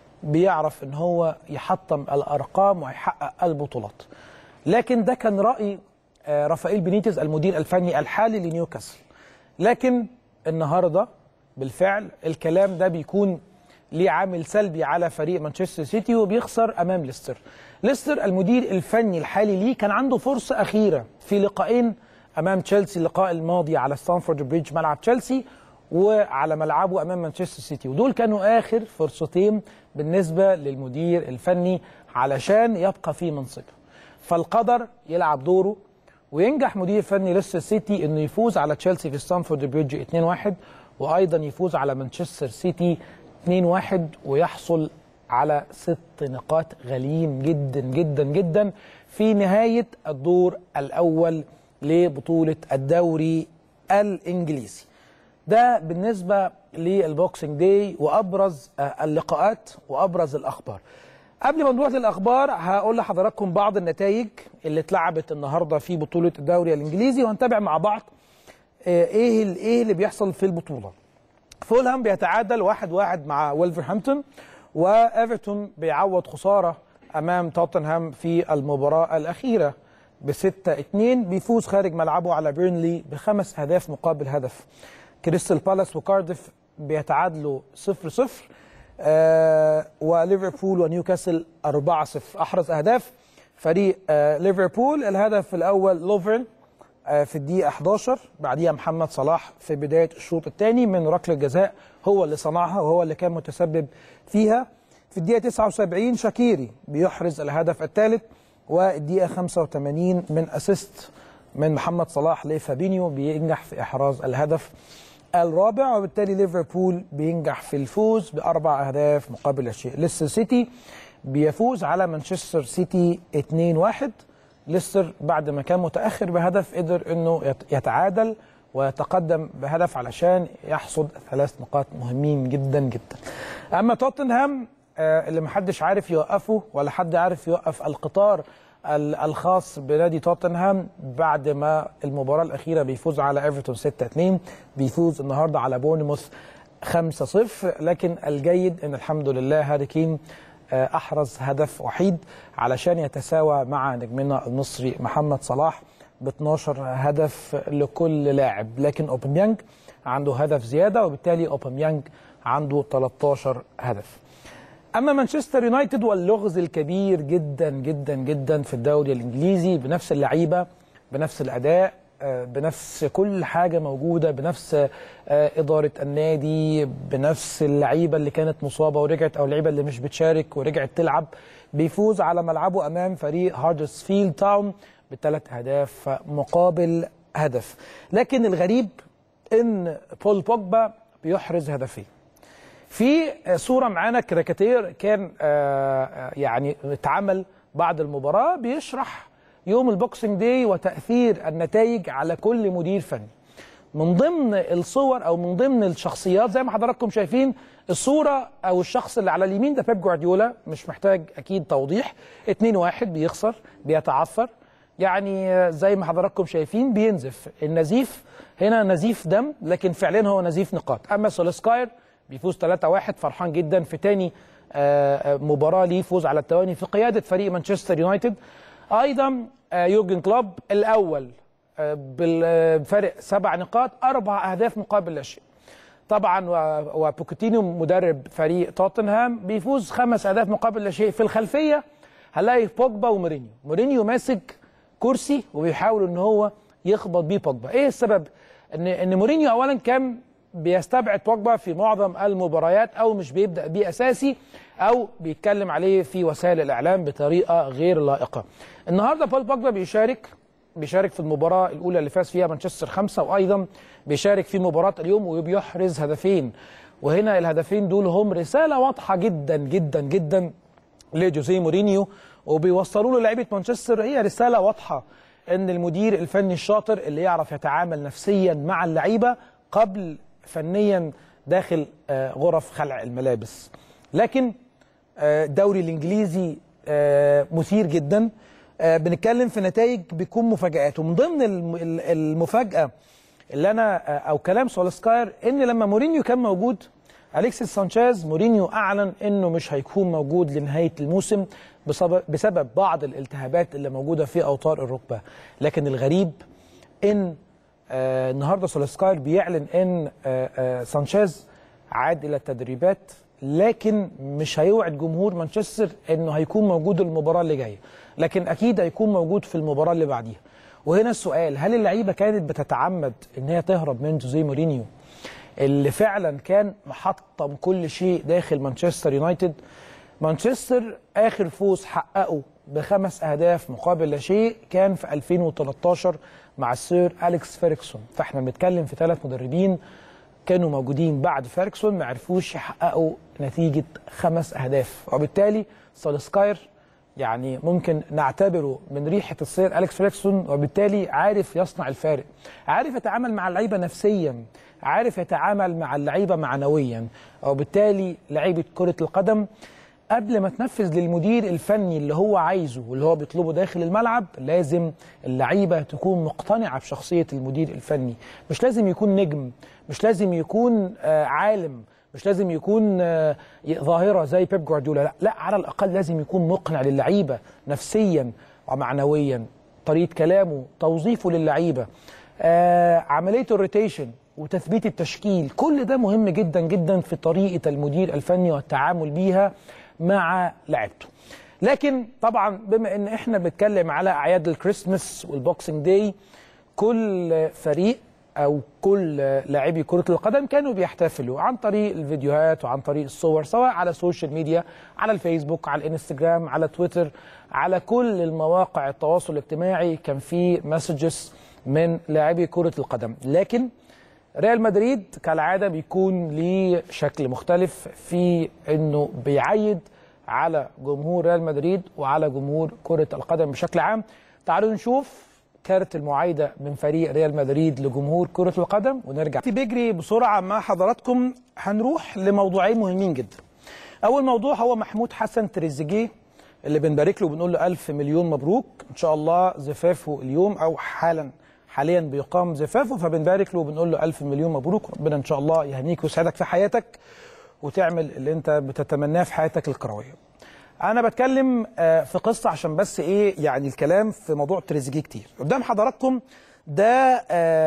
بيعرف ان هو يحطم الارقام ويحقق البطولات لكن ده كان راي آه، رافائيل بينيتز المدير الفني الحالي لنيوكاسل لكن النهارده بالفعل الكلام ده بيكون ليه عامل سلبي على فريق مانشستر سيتي وبيخسر امام ليستر. ليستر المدير الفني الحالي ليه كان عنده فرصه اخيره في لقاءين امام تشيلسي اللقاء الماضي على ستانفورد بريدج ملعب تشيلسي وعلى ملعبه امام مانشستر سيتي ودول كانوا اخر فرصتين بالنسبه للمدير الفني علشان يبقى في منصبه. فالقدر يلعب دوره وينجح مدير فني ليستر سيتي انه يفوز على تشيلسي في ستانفورد بريدج 2-1 وايضا يفوز على مانشستر سيتي 2-1 ويحصل على ست نقاط غاليين جدا جدا جدا في نهايه الدور الاول لبطوله الدوري الانجليزي. ده بالنسبه للبوكسينج داي وابرز آه، اللقاءات وابرز الاخبار. قبل ما نروح للاخبار هقول لحضراتكم بعض النتائج اللي اتلعبت النهارده في بطوله الدوري الانجليزي وهنتابع مع بعض آه، ايه ال- ايه اللي بيحصل في البطوله. فولهام بيتعادل واحد واحد مع ويلفرهامبتون وايفرتون بيعوض خساره امام توتنهام في المباراه الاخيره ب 6 2 بيفوز خارج ملعبه على بيرنلي بخمس اهداف مقابل هدف. كريستال بالاس وكارديف بيتعادلوا 0 0 آه وليفربول ونيوكاسل 4 0 احرز اهداف فريق آه ليفربول الهدف الاول لوفرن آه في الدقيقه 11 بعديها محمد صلاح في بدايه الشوط الثاني من ركله جزاء هو اللي صنعها وهو اللي كان متسبب فيها في الدقيقه 79 شاكيري بيحرز الهدف الثالث والدقيقه 85 من اسيست من محمد صلاح لفابينيو بينجح في احراز الهدف الرابع وبالتالي ليفربول بينجح في الفوز باربع اهداف مقابل لا شيء ليستر سيتي بيفوز على مانشستر سيتي 2-1 ليستر بعد ما كان متاخر بهدف قدر انه يت- يتعادل ويتقدم بهدف علشان يحصد ثلاث نقاط مهمين جدا جدا اما توتنهام آه، اللي محدش عارف يوقفه ولا حد عارف يوقف القطار ال- الخاص بنادي توتنهام بعد ما المباراة الأخيرة بيفوز على ايفرتون 6-2 بيفوز النهاردة على بورنموث 5-0 لكن الجيد ان الحمد لله هاري كين آه، احرز هدف وحيد علشان يتساوى مع نجمنا المصري محمد صلاح ب 12 هدف لكل لاعب لكن اوباميانج عنده هدف زياده وبالتالي اوباميانج عنده 13 هدف اما مانشستر يونايتد واللغز الكبير جدا جدا جدا في الدوري الانجليزي بنفس اللعيبه بنفس الاداء آه، بنفس كل حاجه موجوده بنفس آه، اداره النادي بنفس اللعيبه اللي كانت مصابه ورجعت او اللعيبه اللي مش بتشارك ورجعت تلعب بيفوز على ملعبه امام فريق هاردسفيلد تاون بثلاث اهداف مقابل هدف لكن الغريب ان بول بوجبا بيحرز هدفين في صورة معانا كاريكاتير كان آه، آه، يعني اتعمل بعد المباراة بيشرح يوم البوكسنج داي وتاثير النتائج على كل مدير فني من ضمن الصور او من ضمن الشخصيات زي ما حضراتكم شايفين الصوره او الشخص اللي على اليمين ده بيب جوارديولا مش محتاج اكيد توضيح 2 1 بيخسر بيتعثر يعني زي ما حضراتكم شايفين بينزف النزيف هنا نزيف دم لكن فعليا هو نزيف نقاط اما سولسكاير بيفوز 3-1 فرحان جدا في تاني مباراه ليه فوز على التواني في قياده فريق مانشستر يونايتد ايضا يورجن كلوب الاول بالفرق سبع نقاط اربع اهداف مقابل لا شيء طبعا وبوكيتينو مدرب فريق توتنهام بيفوز خمس اهداف مقابل لا شيء في الخلفيه هنلاقي بوجبا ومورينيو مورينيو ماسك كرسي وبيحاول ان هو يخبط بيه بوجبا ايه السبب ان ان مورينيو اولا كان بيستبعد بوجبا في معظم المباريات او مش بيبدا بيه اساسي او بيتكلم عليه في وسائل الاعلام بطريقه غير لائقه النهارده بول بوجبا بيشارك بيشارك في المباراة الأولى اللي فاز فيها مانشستر خمسة وأيضا بيشارك في مباراة اليوم وبيحرز هدفين وهنا الهدفين دول هم رسالة واضحة جدا جدا جدا لجوزيه مورينيو وبيوصلوا له لعيبة مانشستر هي رسالة واضحة إن المدير الفني الشاطر اللي يعرف يتعامل نفسيا مع اللعيبة قبل فنيا داخل غرف خلع الملابس لكن الدوري الإنجليزي مثير جدا آه بنتكلم في نتائج بيكون مفاجآت ومن ضمن المفاجأة اللي أنا آه أو كلام سولسكاير إن لما مورينيو كان موجود أليكسيس سانشيز مورينيو أعلن إنه مش هيكون موجود لنهاية الموسم بسبب, بسبب بعض الالتهابات اللي موجودة في أوتار الركبة لكن الغريب إن آه النهاردة سولسكاير بيعلن إن سانشيز عاد إلى التدريبات لكن مش هيوعد جمهور مانشستر انه هيكون موجود المباراه اللي جايه لكن اكيد هيكون موجود في المباراه اللي بعديها وهنا السؤال هل اللعيبه كانت بتتعمد ان هي تهرب من جوزيه مورينيو اللي فعلا كان محطم كل شيء داخل مانشستر يونايتد مانشستر اخر فوز حققه بخمس اهداف مقابل لا شيء كان في 2013 مع السير اليكس فيركسون فاحنا بنتكلم في ثلاث مدربين كانوا موجودين بعد فيركسون ما عرفوش يحققوا نتيجه خمس اهداف وبالتالي سولسكاير يعني ممكن نعتبره من ريحه السير اليكس فيركسون وبالتالي عارف يصنع الفارق عارف يتعامل مع اللعيبه نفسيا عارف يتعامل مع اللعيبه معنويا وبالتالي لعيبه كره القدم قبل ما تنفذ للمدير الفني اللي هو عايزه واللي هو بيطلبه داخل الملعب لازم اللعيبه تكون مقتنعه بشخصيه المدير الفني مش لازم يكون نجم مش لازم يكون آه عالم مش لازم يكون آه ظاهره زي بيب جوارديولا لا لا على الاقل لازم يكون مقنع للعيبه نفسيا ومعنويا طريقه كلامه توظيفه للعيبه آه عمليه الروتيشن وتثبيت التشكيل كل ده مهم جدا جدا في طريقه المدير الفني والتعامل بيها مع لعبته لكن طبعا بما ان احنا بنتكلم على اعياد الكريسماس والبوكسنج داي كل فريق او كل لاعبي كره القدم كانوا بيحتفلوا عن طريق الفيديوهات وعن طريق الصور سواء على السوشيال ميديا على الفيسبوك على الانستجرام على تويتر على كل المواقع التواصل الاجتماعي كان في مسجز من لاعبي كره القدم لكن ريال مدريد كالعاده بيكون ليه شكل مختلف في انه بيعيد على جمهور ريال مدريد وعلى جمهور كره القدم بشكل عام تعالوا نشوف كارت المعايده من فريق ريال مدريد لجمهور كره القدم ونرجع بيجري بسرعه مع حضراتكم هنروح لموضوعين مهمين جدا اول موضوع هو محمود حسن تريزيجيه اللي بنبارك له وبنقول له ألف مليون مبروك ان شاء الله زفافه اليوم او حالا حاليا بيقام زفافه فبنبارك له وبنقول له ألف مليون مبروك ربنا ان شاء الله يهنيك ويسعدك في حياتك وتعمل اللي انت بتتمناه في حياتك الكرويه انا بتكلم في قصه عشان بس ايه يعني الكلام في موضوع تريزيجيه كتير قدام حضراتكم ده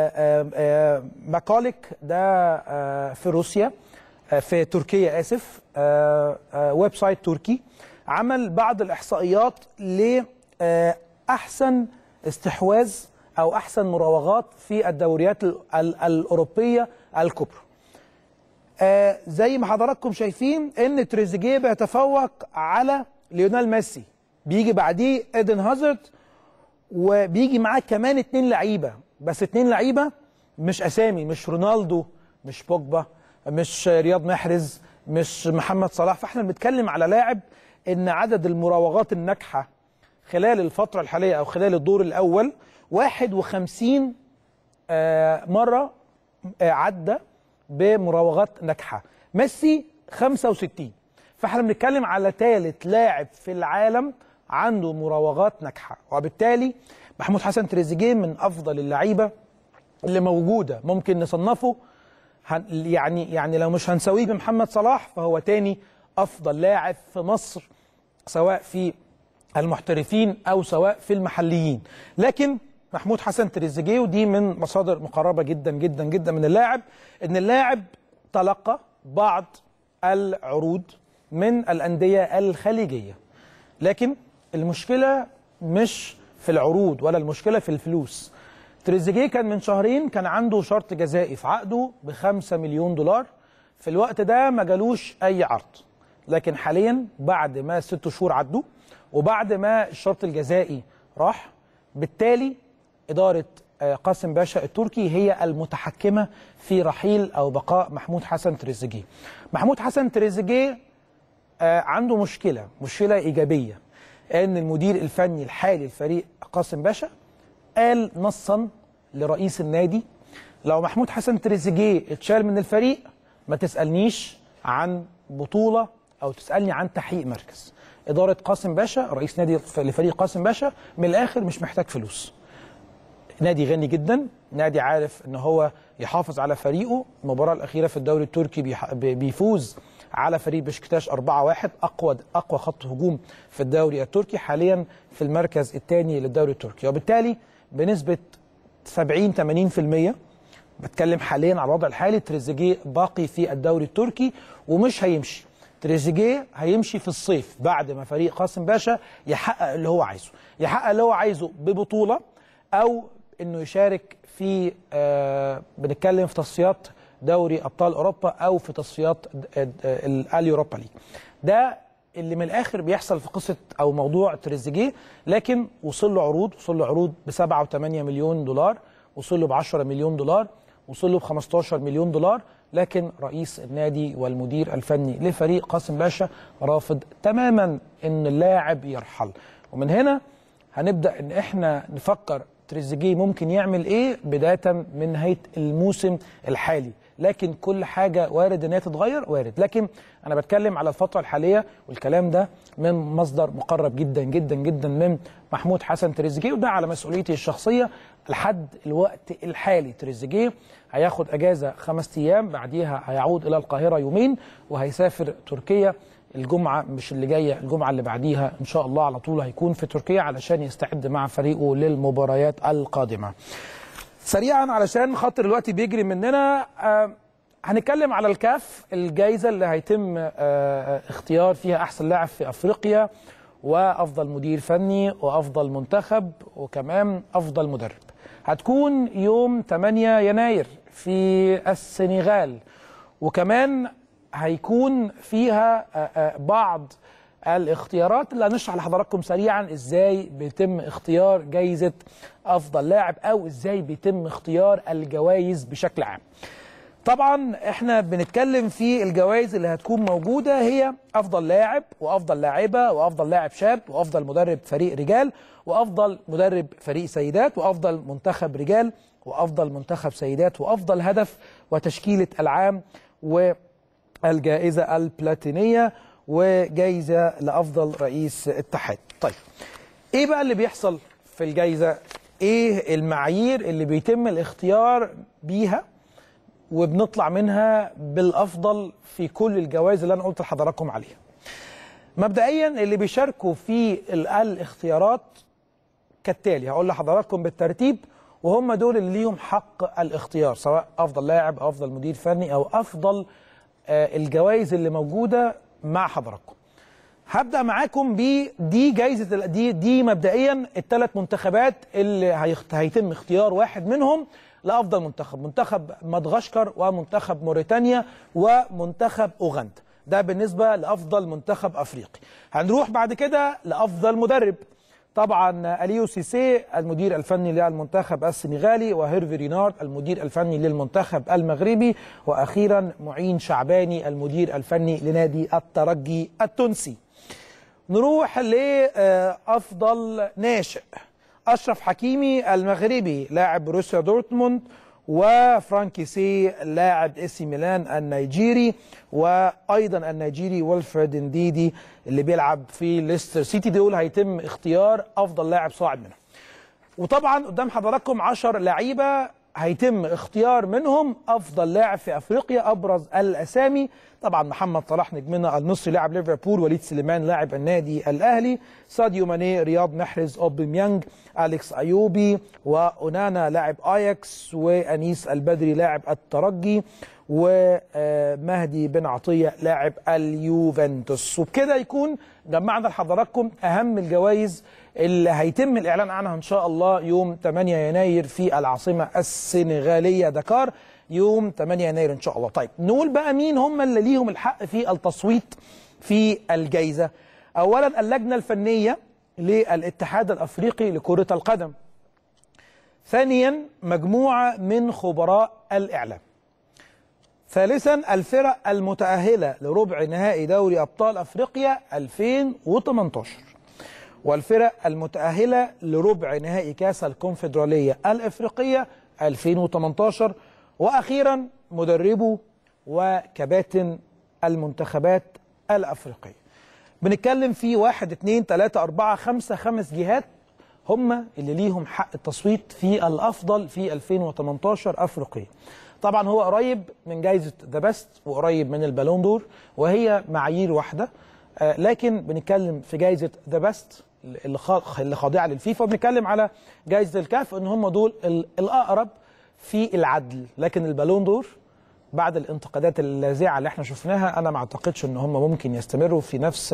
ماكاليك ده في روسيا في تركيا اسف ويب سايت تركي عمل بعض الاحصائيات لاحسن استحواذ او احسن مراوغات في الدوريات الاوروبيه الكبرى آه زي ما حضراتكم شايفين ان تريزيجيه بيتفوق على ليونيل ميسي بيجي بعديه ايدن هازارد وبيجي معاه كمان اتنين لعيبه بس اتنين لعيبه مش اسامي مش رونالدو مش بوجبا مش رياض محرز مش محمد صلاح فاحنا بنتكلم على لاعب ان عدد المراوغات الناجحه خلال الفتره الحاليه او خلال الدور الاول 51 آه، مره آه، عدى بمراوغات ناجحه ميسي 65 فاحنا بنتكلم على ثالث لاعب في العالم عنده مراوغات ناجحه وبالتالي محمود حسن تريزيجيه من افضل اللعيبه اللي موجوده ممكن نصنفه هن يعني يعني لو مش هنساويه بمحمد صلاح فهو تاني افضل لاعب في مصر سواء في المحترفين او سواء في المحليين لكن محمود حسن تريزيجيه ودي من مصادر مقربه جدا جدا جدا من اللاعب ان اللاعب تلقى بعض العروض من الانديه الخليجيه لكن المشكله مش في العروض ولا المشكله في الفلوس تريزيجيه كان من شهرين كان عنده شرط جزائي في عقده ب 5 مليون دولار في الوقت ده ما جالوش اي عرض لكن حاليا بعد ما ست شهور عدوا وبعد ما الشرط الجزائي راح بالتالي اداره آه، قاسم باشا التركي هي المتحكمه في رحيل او بقاء محمود حسن تريزيجيه محمود حسن تريزيجيه آه، عنده مشكله مشكله ايجابيه ان المدير الفني الحالي للفريق قاسم باشا قال نصا لرئيس النادي لو محمود حسن تريزيجيه اتشال من الفريق ما تسالنيش عن بطوله او تسالني عن تحقيق مركز اداره قاسم باشا رئيس نادي لفريق قاسم باشا من الاخر مش محتاج فلوس نادي غني جدا نادي عارف ان هو يحافظ على فريقه المباراه الاخيره في الدوري التركي بيح- بي- بيفوز على فريق بشكتاش 4-1 اقوى اقوى خط هجوم في الدوري التركي حاليا في المركز الثاني للدوري التركي وبالتالي بنسبه 70 80% بتكلم حاليا على الوضع الحالي تريزيجيه باقي في الدوري التركي ومش هيمشي تريزيجيه هيمشي في الصيف بعد ما فريق قاسم باشا يحقق اللي هو عايزه يحقق اللي هو عايزه ببطوله او انه يشارك في آه بنتكلم في تصفيات دوري ابطال اوروبا او في تصفيات د- د- اليوروبا ليج ده اللي من الاخر بيحصل في قصه او موضوع تريزيجيه لكن وصل له عروض وصل له عروض ب 7 و8 مليون دولار وصل له ب 10 مليون دولار وصل له ب 15 مليون دولار لكن رئيس النادي والمدير الفني لفريق قاسم باشا رافض تماما ان اللاعب يرحل ومن هنا هنبدا ان احنا نفكر تريزيجيه ممكن يعمل ايه بدايه من نهايه الموسم الحالي لكن كل حاجه وارد ان هي تتغير وارد لكن انا بتكلم على الفتره الحاليه والكلام ده من مصدر مقرب جدا جدا جدا من محمود حسن تريزيجيه وده على مسؤوليتي الشخصيه لحد الوقت الحالي تريزيجيه هياخد اجازه خمس ايام بعديها هيعود الى القاهره يومين وهيسافر تركيا الجمعه مش اللي جايه الجمعه اللي بعديها ان شاء الله على طول هيكون في تركيا علشان يستعد مع فريقه للمباريات القادمه. سريعا علشان خاطر الوقت بيجري مننا آه هنتكلم على الكاف الجائزه اللي هيتم آه اختيار فيها احسن لاعب في افريقيا وافضل مدير فني وافضل منتخب وكمان افضل مدرب. هتكون يوم 8 يناير في السنغال وكمان هيكون فيها آه، آه، بعض الاختيارات اللي هنشرح لحضراتكم سريعا ازاي بيتم اختيار جايزه افضل لاعب او ازاي بيتم اختيار الجوائز بشكل عام. طبعا احنا بنتكلم في الجوائز اللي هتكون موجوده هي افضل لاعب وافضل لاعبه وافضل لاعب شاب وافضل مدرب فريق رجال وافضل مدرب فريق سيدات وافضل منتخب رجال وافضل منتخب سيدات وافضل هدف وتشكيله العام والجائزه البلاتينيه وجائزه لافضل رئيس اتحاد. طيب ايه بقى اللي بيحصل في الجائزه؟ ايه المعايير اللي بيتم الاختيار بيها وبنطلع منها بالافضل في كل الجوائز اللي انا قلت لحضراتكم عليها. مبدئيا اللي بيشاركوا في ال- الاختيارات كالتالي هقول لحضراتكم بالترتيب وهم دول اللي ليهم حق الاختيار سواء افضل لاعب او افضل مدير فني او افضل آه، الجوائز اللي موجوده مع حضراتكم. هبدا معاكم بدي جايزه ال- دي دي مبدئيا الثلاث منتخبات اللي هيخت- هيتم اختيار واحد منهم لافضل منتخب منتخب مدغشقر ومنتخب موريتانيا ومنتخب اوغندا ده بالنسبه لافضل منتخب افريقي هنروح بعد كده لافضل مدرب طبعا اليو سيسي المدير الفني للمنتخب السنغالي وهيرفي رينارد المدير الفني للمنتخب المغربي واخيرا معين شعباني المدير الفني لنادي الترجي التونسي نروح لافضل ناشئ اشرف حكيمي المغربي لاعب بروسيا دورتموند وفرانكي سي لاعب اسي ميلان النيجيري وايضا النيجيري والفريد انديدي اللي بيلعب في ليستر سيتي دول هيتم اختيار افضل لاعب صاعد منهم وطبعا قدام حضراتكم 10 لعيبه هيتم اختيار منهم افضل لاعب في افريقيا ابرز الاسامي طبعا محمد صلاح نجمنا المصري لاعب ليفربول وليد سليمان لاعب النادي الاهلي ساديو ماني رياض محرز اوباميانج اليكس ايوبي واونانا لاعب اياكس وانيس البدري لاعب الترجي ومهدي بن عطيه لاعب اليوفنتوس وبكده يكون جمعنا لحضراتكم اهم الجوائز اللي هيتم الاعلان عنها ان شاء الله يوم 8 يناير في العاصمه السنغاليه دكار يوم 8 يناير ان شاء الله طيب نقول بقى مين هم اللي ليهم الحق في التصويت في الجائزه اولا اللجنه الفنيه للاتحاد الافريقي لكره القدم ثانيا مجموعه من خبراء الاعلام ثالثا الفرق المتأهلة لربع نهائي دوري أبطال أفريقيا 2018 والفرق المتأهلة لربع نهائي كأس الكونفدرالية الإفريقية 2018 وأخيرا مدربو وكباتن المنتخبات الأفريقية بنتكلم في واحد اتنين تلاتة أربعة خمسة خمس جهات هم اللي ليهم حق التصويت في الأفضل في 2018 أفريقيا طبعا هو قريب من جائزة ذا بيست وقريب من البالون دور وهي معايير واحدة آه لكن بنتكلم في جائزة ذا بيست اللي خا- اللي خاضعة للفيفا وبنتكلم على جائزة الكاف ان هم دول ال- الأقرب في العدل لكن البالون دور بعد الانتقادات اللاذعه اللي احنا شفناها انا ما اعتقدش ان هم ممكن يستمروا في نفس آه،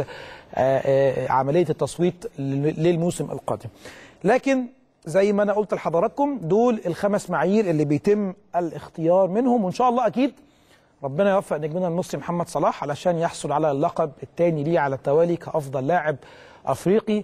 آه، عمليه التصويت ل- للموسم القادم. لكن زي ما انا قلت لحضراتكم دول الخمس معايير اللي بيتم الاختيار منهم وان شاء الله اكيد ربنا يوفق نجمنا المصري محمد صلاح علشان يحصل على اللقب الثاني ليه على التوالي كافضل لاعب افريقي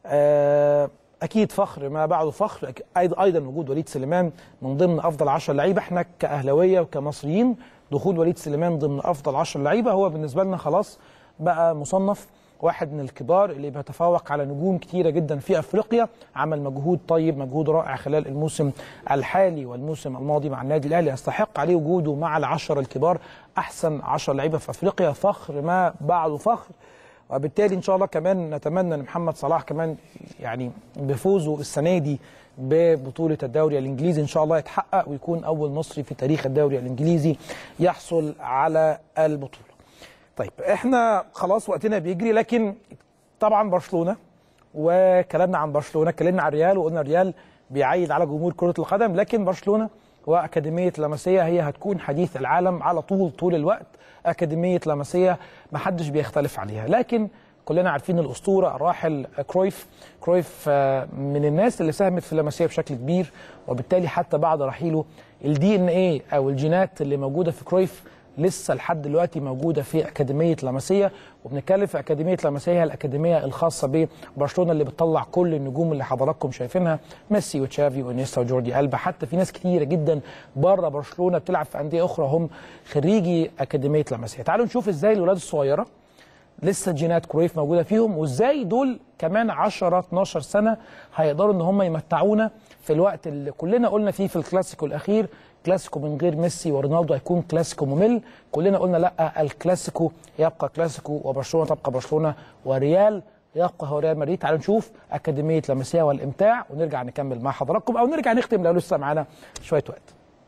آه، اكيد فخر ما بعده فخر أك- أيضا ايضا وجود وليد سليمان من ضمن افضل 10 لعيبه احنا كاهلاويه وكمصريين دخول وليد سليمان ضمن افضل 10 لعيبه هو بالنسبه لنا خلاص بقى مصنف واحد من الكبار اللي بيتفوق على نجوم كتيرة جدا في أفريقيا عمل مجهود طيب مجهود رائع خلال الموسم الحالي والموسم الماضي مع النادي الأهلي يستحق عليه وجوده مع العشرة الكبار أحسن عشر لعيبة في أفريقيا فخر ما بعده فخر وبالتالي ان شاء الله كمان نتمنى ان محمد صلاح كمان يعني بفوزه السنه دي ببطوله الدوري الانجليزي ان شاء الله يتحقق ويكون اول مصري في تاريخ الدوري الانجليزي يحصل على البطوله. طيب احنا خلاص وقتنا بيجري لكن طبعا برشلونه وكلامنا عن برشلونه اتكلمنا عن الريال وقلنا الريال بيعيد على جمهور كره القدم لكن برشلونه واكاديميه لاماسيا هي هتكون حديث العالم على طول طول الوقت اكاديميه لاماسيا ما حدش بيختلف عليها لكن كلنا عارفين الاسطوره الراحل كرويف كرويف آه، من الناس اللي ساهمت في لاماسيا بشكل كبير وبالتالي حتى بعد رحيله الدي ان ايه او الجينات اللي موجوده في كرويف لسه لحد دلوقتي موجوده في اكاديميه لاماسيا وبنتكلم في اكاديميه لاماسيا هي الاكاديميه الخاصه ببرشلونه اللي بتطلع كل النجوم اللي حضراتكم شايفينها ميسي وتشافي وانيستا وجوردي البا حتى في ناس كتيره جدا بره برشلونه بتلعب في انديه اخرى هم خريجي اكاديميه لاماسيا تعالوا نشوف ازاي الولاد الصغيره لسه جينات كرويف موجوده فيهم وازاي دول كمان 10 12 سنه هيقدروا ان هم يمتعونا في الوقت اللي كلنا قلنا فيه في الكلاسيكو الاخير كلاسيكو من غير ميسي ورونالدو هيكون كلاسيكو ممل كلنا قلنا لا الكلاسيكو يبقى كلاسيكو وبرشلونه تبقى برشلونه وريال يبقى هو ريال مدريد تعالوا نشوف اكاديميه لاماسيا والامتاع ونرجع نكمل مع حضراتكم او نرجع نختم لو لسه معانا شويه وقت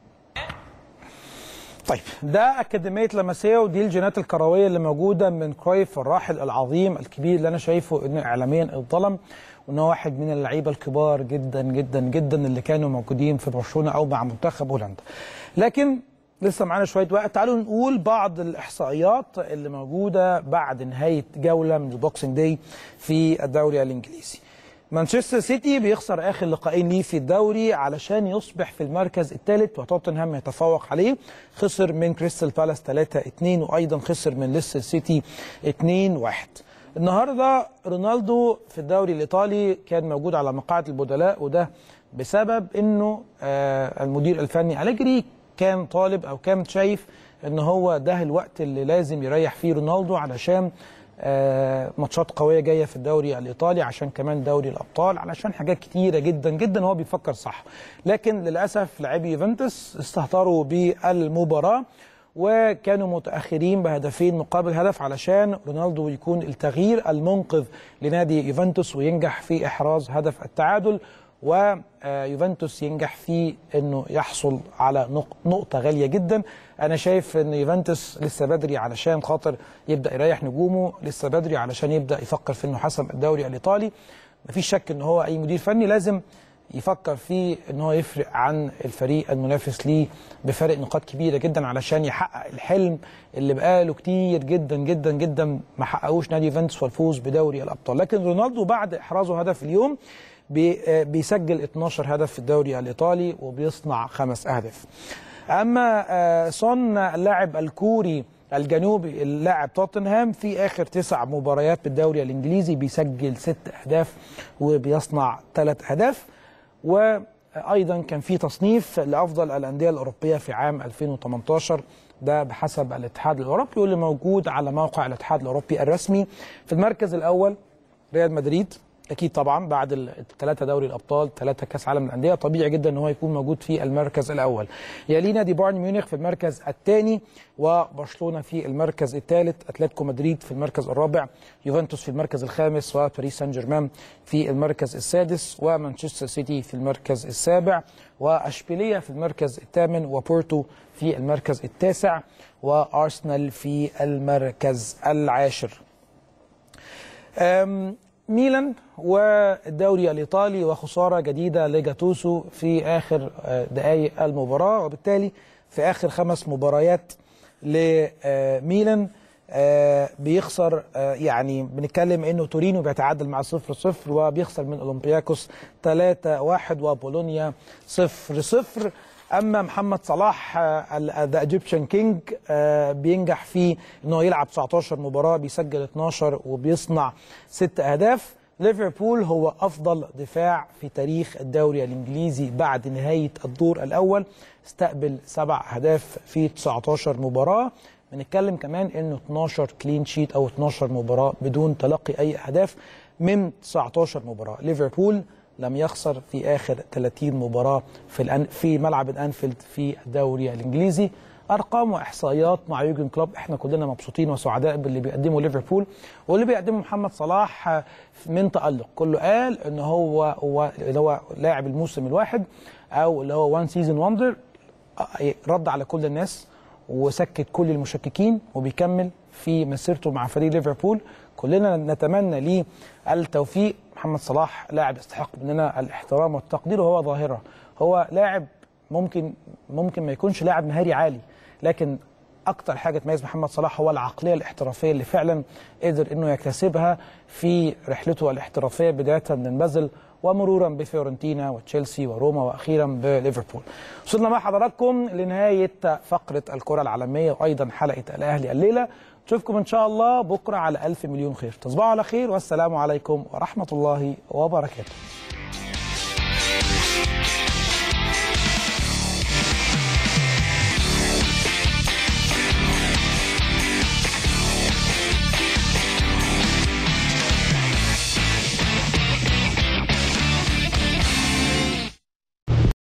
طيب ده أكاديمية لاماسيا ودي الجينات الكروية اللي موجودة من كرويف الراحل العظيم الكبير اللي أنا شايفه إنه إعلاميا اتظلم وإنه واحد من اللعيبة الكبار جدا جدا جدا اللي كانوا موجودين في برشلونة أو مع منتخب هولندا. لكن لسه معانا شوية وقت تعالوا نقول بعض الإحصائيات اللي موجودة بعد نهاية جولة من البوكسنج داي في الدوري الإنجليزي. مانشستر سيتي بيخسر اخر لقاءين ليه في الدوري علشان يصبح في المركز الثالث وتوتنهام يتفوق عليه خسر من كريستال بالاس 3 2 وايضا خسر من ليستر سيتي 2 1 النهارده رونالدو في الدوري الايطالي كان موجود على مقاعد البدلاء وده بسبب انه آه المدير الفني أليجري كان طالب او كان شايف ان هو ده الوقت اللي لازم يريح فيه رونالدو علشان آه، ماتشات قويه جايه في الدوري الايطالي عشان كمان دوري الابطال علشان حاجات كتيره جدا جدا هو بيفكر صح لكن للاسف لاعبي يوفنتوس استهتروا بالمباراه وكانوا متاخرين بهدفين مقابل هدف علشان رونالدو يكون التغيير المنقذ لنادي يوفنتوس وينجح في احراز هدف التعادل ويوفنتوس ينجح في انه يحصل على نق- نقطه غاليه جدا انا شايف ان يوفنتوس لسه بدري علشان خاطر يبدا يريح نجومه لسه بدري علشان يبدا يفكر في انه حسم الدوري الايطالي مفيش شك ان هو اي مدير فني لازم يفكر في ان هو يفرق عن الفريق المنافس ليه بفارق نقاط كبيره جدا علشان يحقق الحلم اللي بقاله كتير جدا جدا جدا ما حققوش نادي يوفنتوس والفوز بدوري الابطال لكن رونالدو بعد احرازه هدف اليوم بي- آه بيسجل 12 هدف في الدوري الايطالي وبيصنع خمس اهداف اما آه، سون اللاعب الكوري الجنوبي اللاعب توتنهام في اخر تسع مباريات بالدوري الانجليزي بيسجل ست اهداف وبيصنع ثلاث اهداف وايضا كان في تصنيف لافضل الانديه الاوروبيه في عام 2018 ده بحسب الاتحاد الاوروبي واللي موجود على موقع الاتحاد الاوروبي الرسمي في المركز الاول ريال مدريد اكيد طبعا بعد الثلاثه دوري الابطال ثلاثه كاس عالم الانديه طبيعي جدا ان هو يكون موجود في المركز الاول يلي نادي بايرن ميونخ في المركز الثاني وبرشلونه في المركز الثالث اتلتيكو مدريد في المركز الرابع يوفنتوس في المركز الخامس وباريس سان جيرمان في المركز السادس ومانشستر سيتي في المركز السابع واشبيليه في المركز الثامن وبورتو في المركز التاسع وارسنال في المركز العاشر أم، ميلان والدوري الايطالي وخساره جديده لجاتوسو في اخر آه، دقائق المباراه وبالتالي في اخر خمس مباريات لميلان آه، بيخسر آه، يعني بنتكلم انه تورينو بيتعادل مع 0 0 وبيخسر من اولمبياكوس 3 1 وبولونيا 0 0 اما محمد صلاح ذا ايجيبشن كينج بينجح في انه يلعب 19 مباراه بيسجل 12 وبيصنع 6 اهداف ليفربول هو افضل دفاع في تاريخ الدوري الانجليزي بعد نهايه الدور الاول استقبل سبع اهداف في 19 مباراه بنتكلم كمان انه 12 كلين شيت او 12 مباراه بدون تلقي اي اهداف من 19 مباراه ليفربول لم يخسر في اخر 30 مباراه في الأن في ملعب الانفيلد في الدوري الانجليزي ارقام واحصائيات مع يوجن كلوب احنا كلنا مبسوطين وسعداء باللي بيقدمه ليفربول واللي بيقدمه محمد صلاح من تالق كله قال ان هو هو اللي هو لاعب الموسم الواحد او اللي هو وان سيزون وندر رد على كل الناس وسكت كل المشككين وبيكمل في مسيرته مع فريق ليفربول كلنا نتمنى ليه التوفيق محمد صلاح لاعب يستحق مننا الاحترام والتقدير وهو ظاهره هو لاعب ممكن ممكن ما يكونش لاعب مهاري عالي لكن اكتر حاجه تميز محمد صلاح هو العقليه الاحترافيه اللي فعلا قدر انه يكتسبها في رحلته الاحترافيه بدايه من بازل ومرورا بفيورنتينا وتشيلسي وروما واخيرا بليفربول. وصلنا مع حضراتكم لنهايه فقره الكره العالميه وايضا حلقه الاهلي الليله. نشوفكم ان شاء الله بكره على الف مليون خير. تصبحوا على خير والسلام عليكم ورحمه الله وبركاته.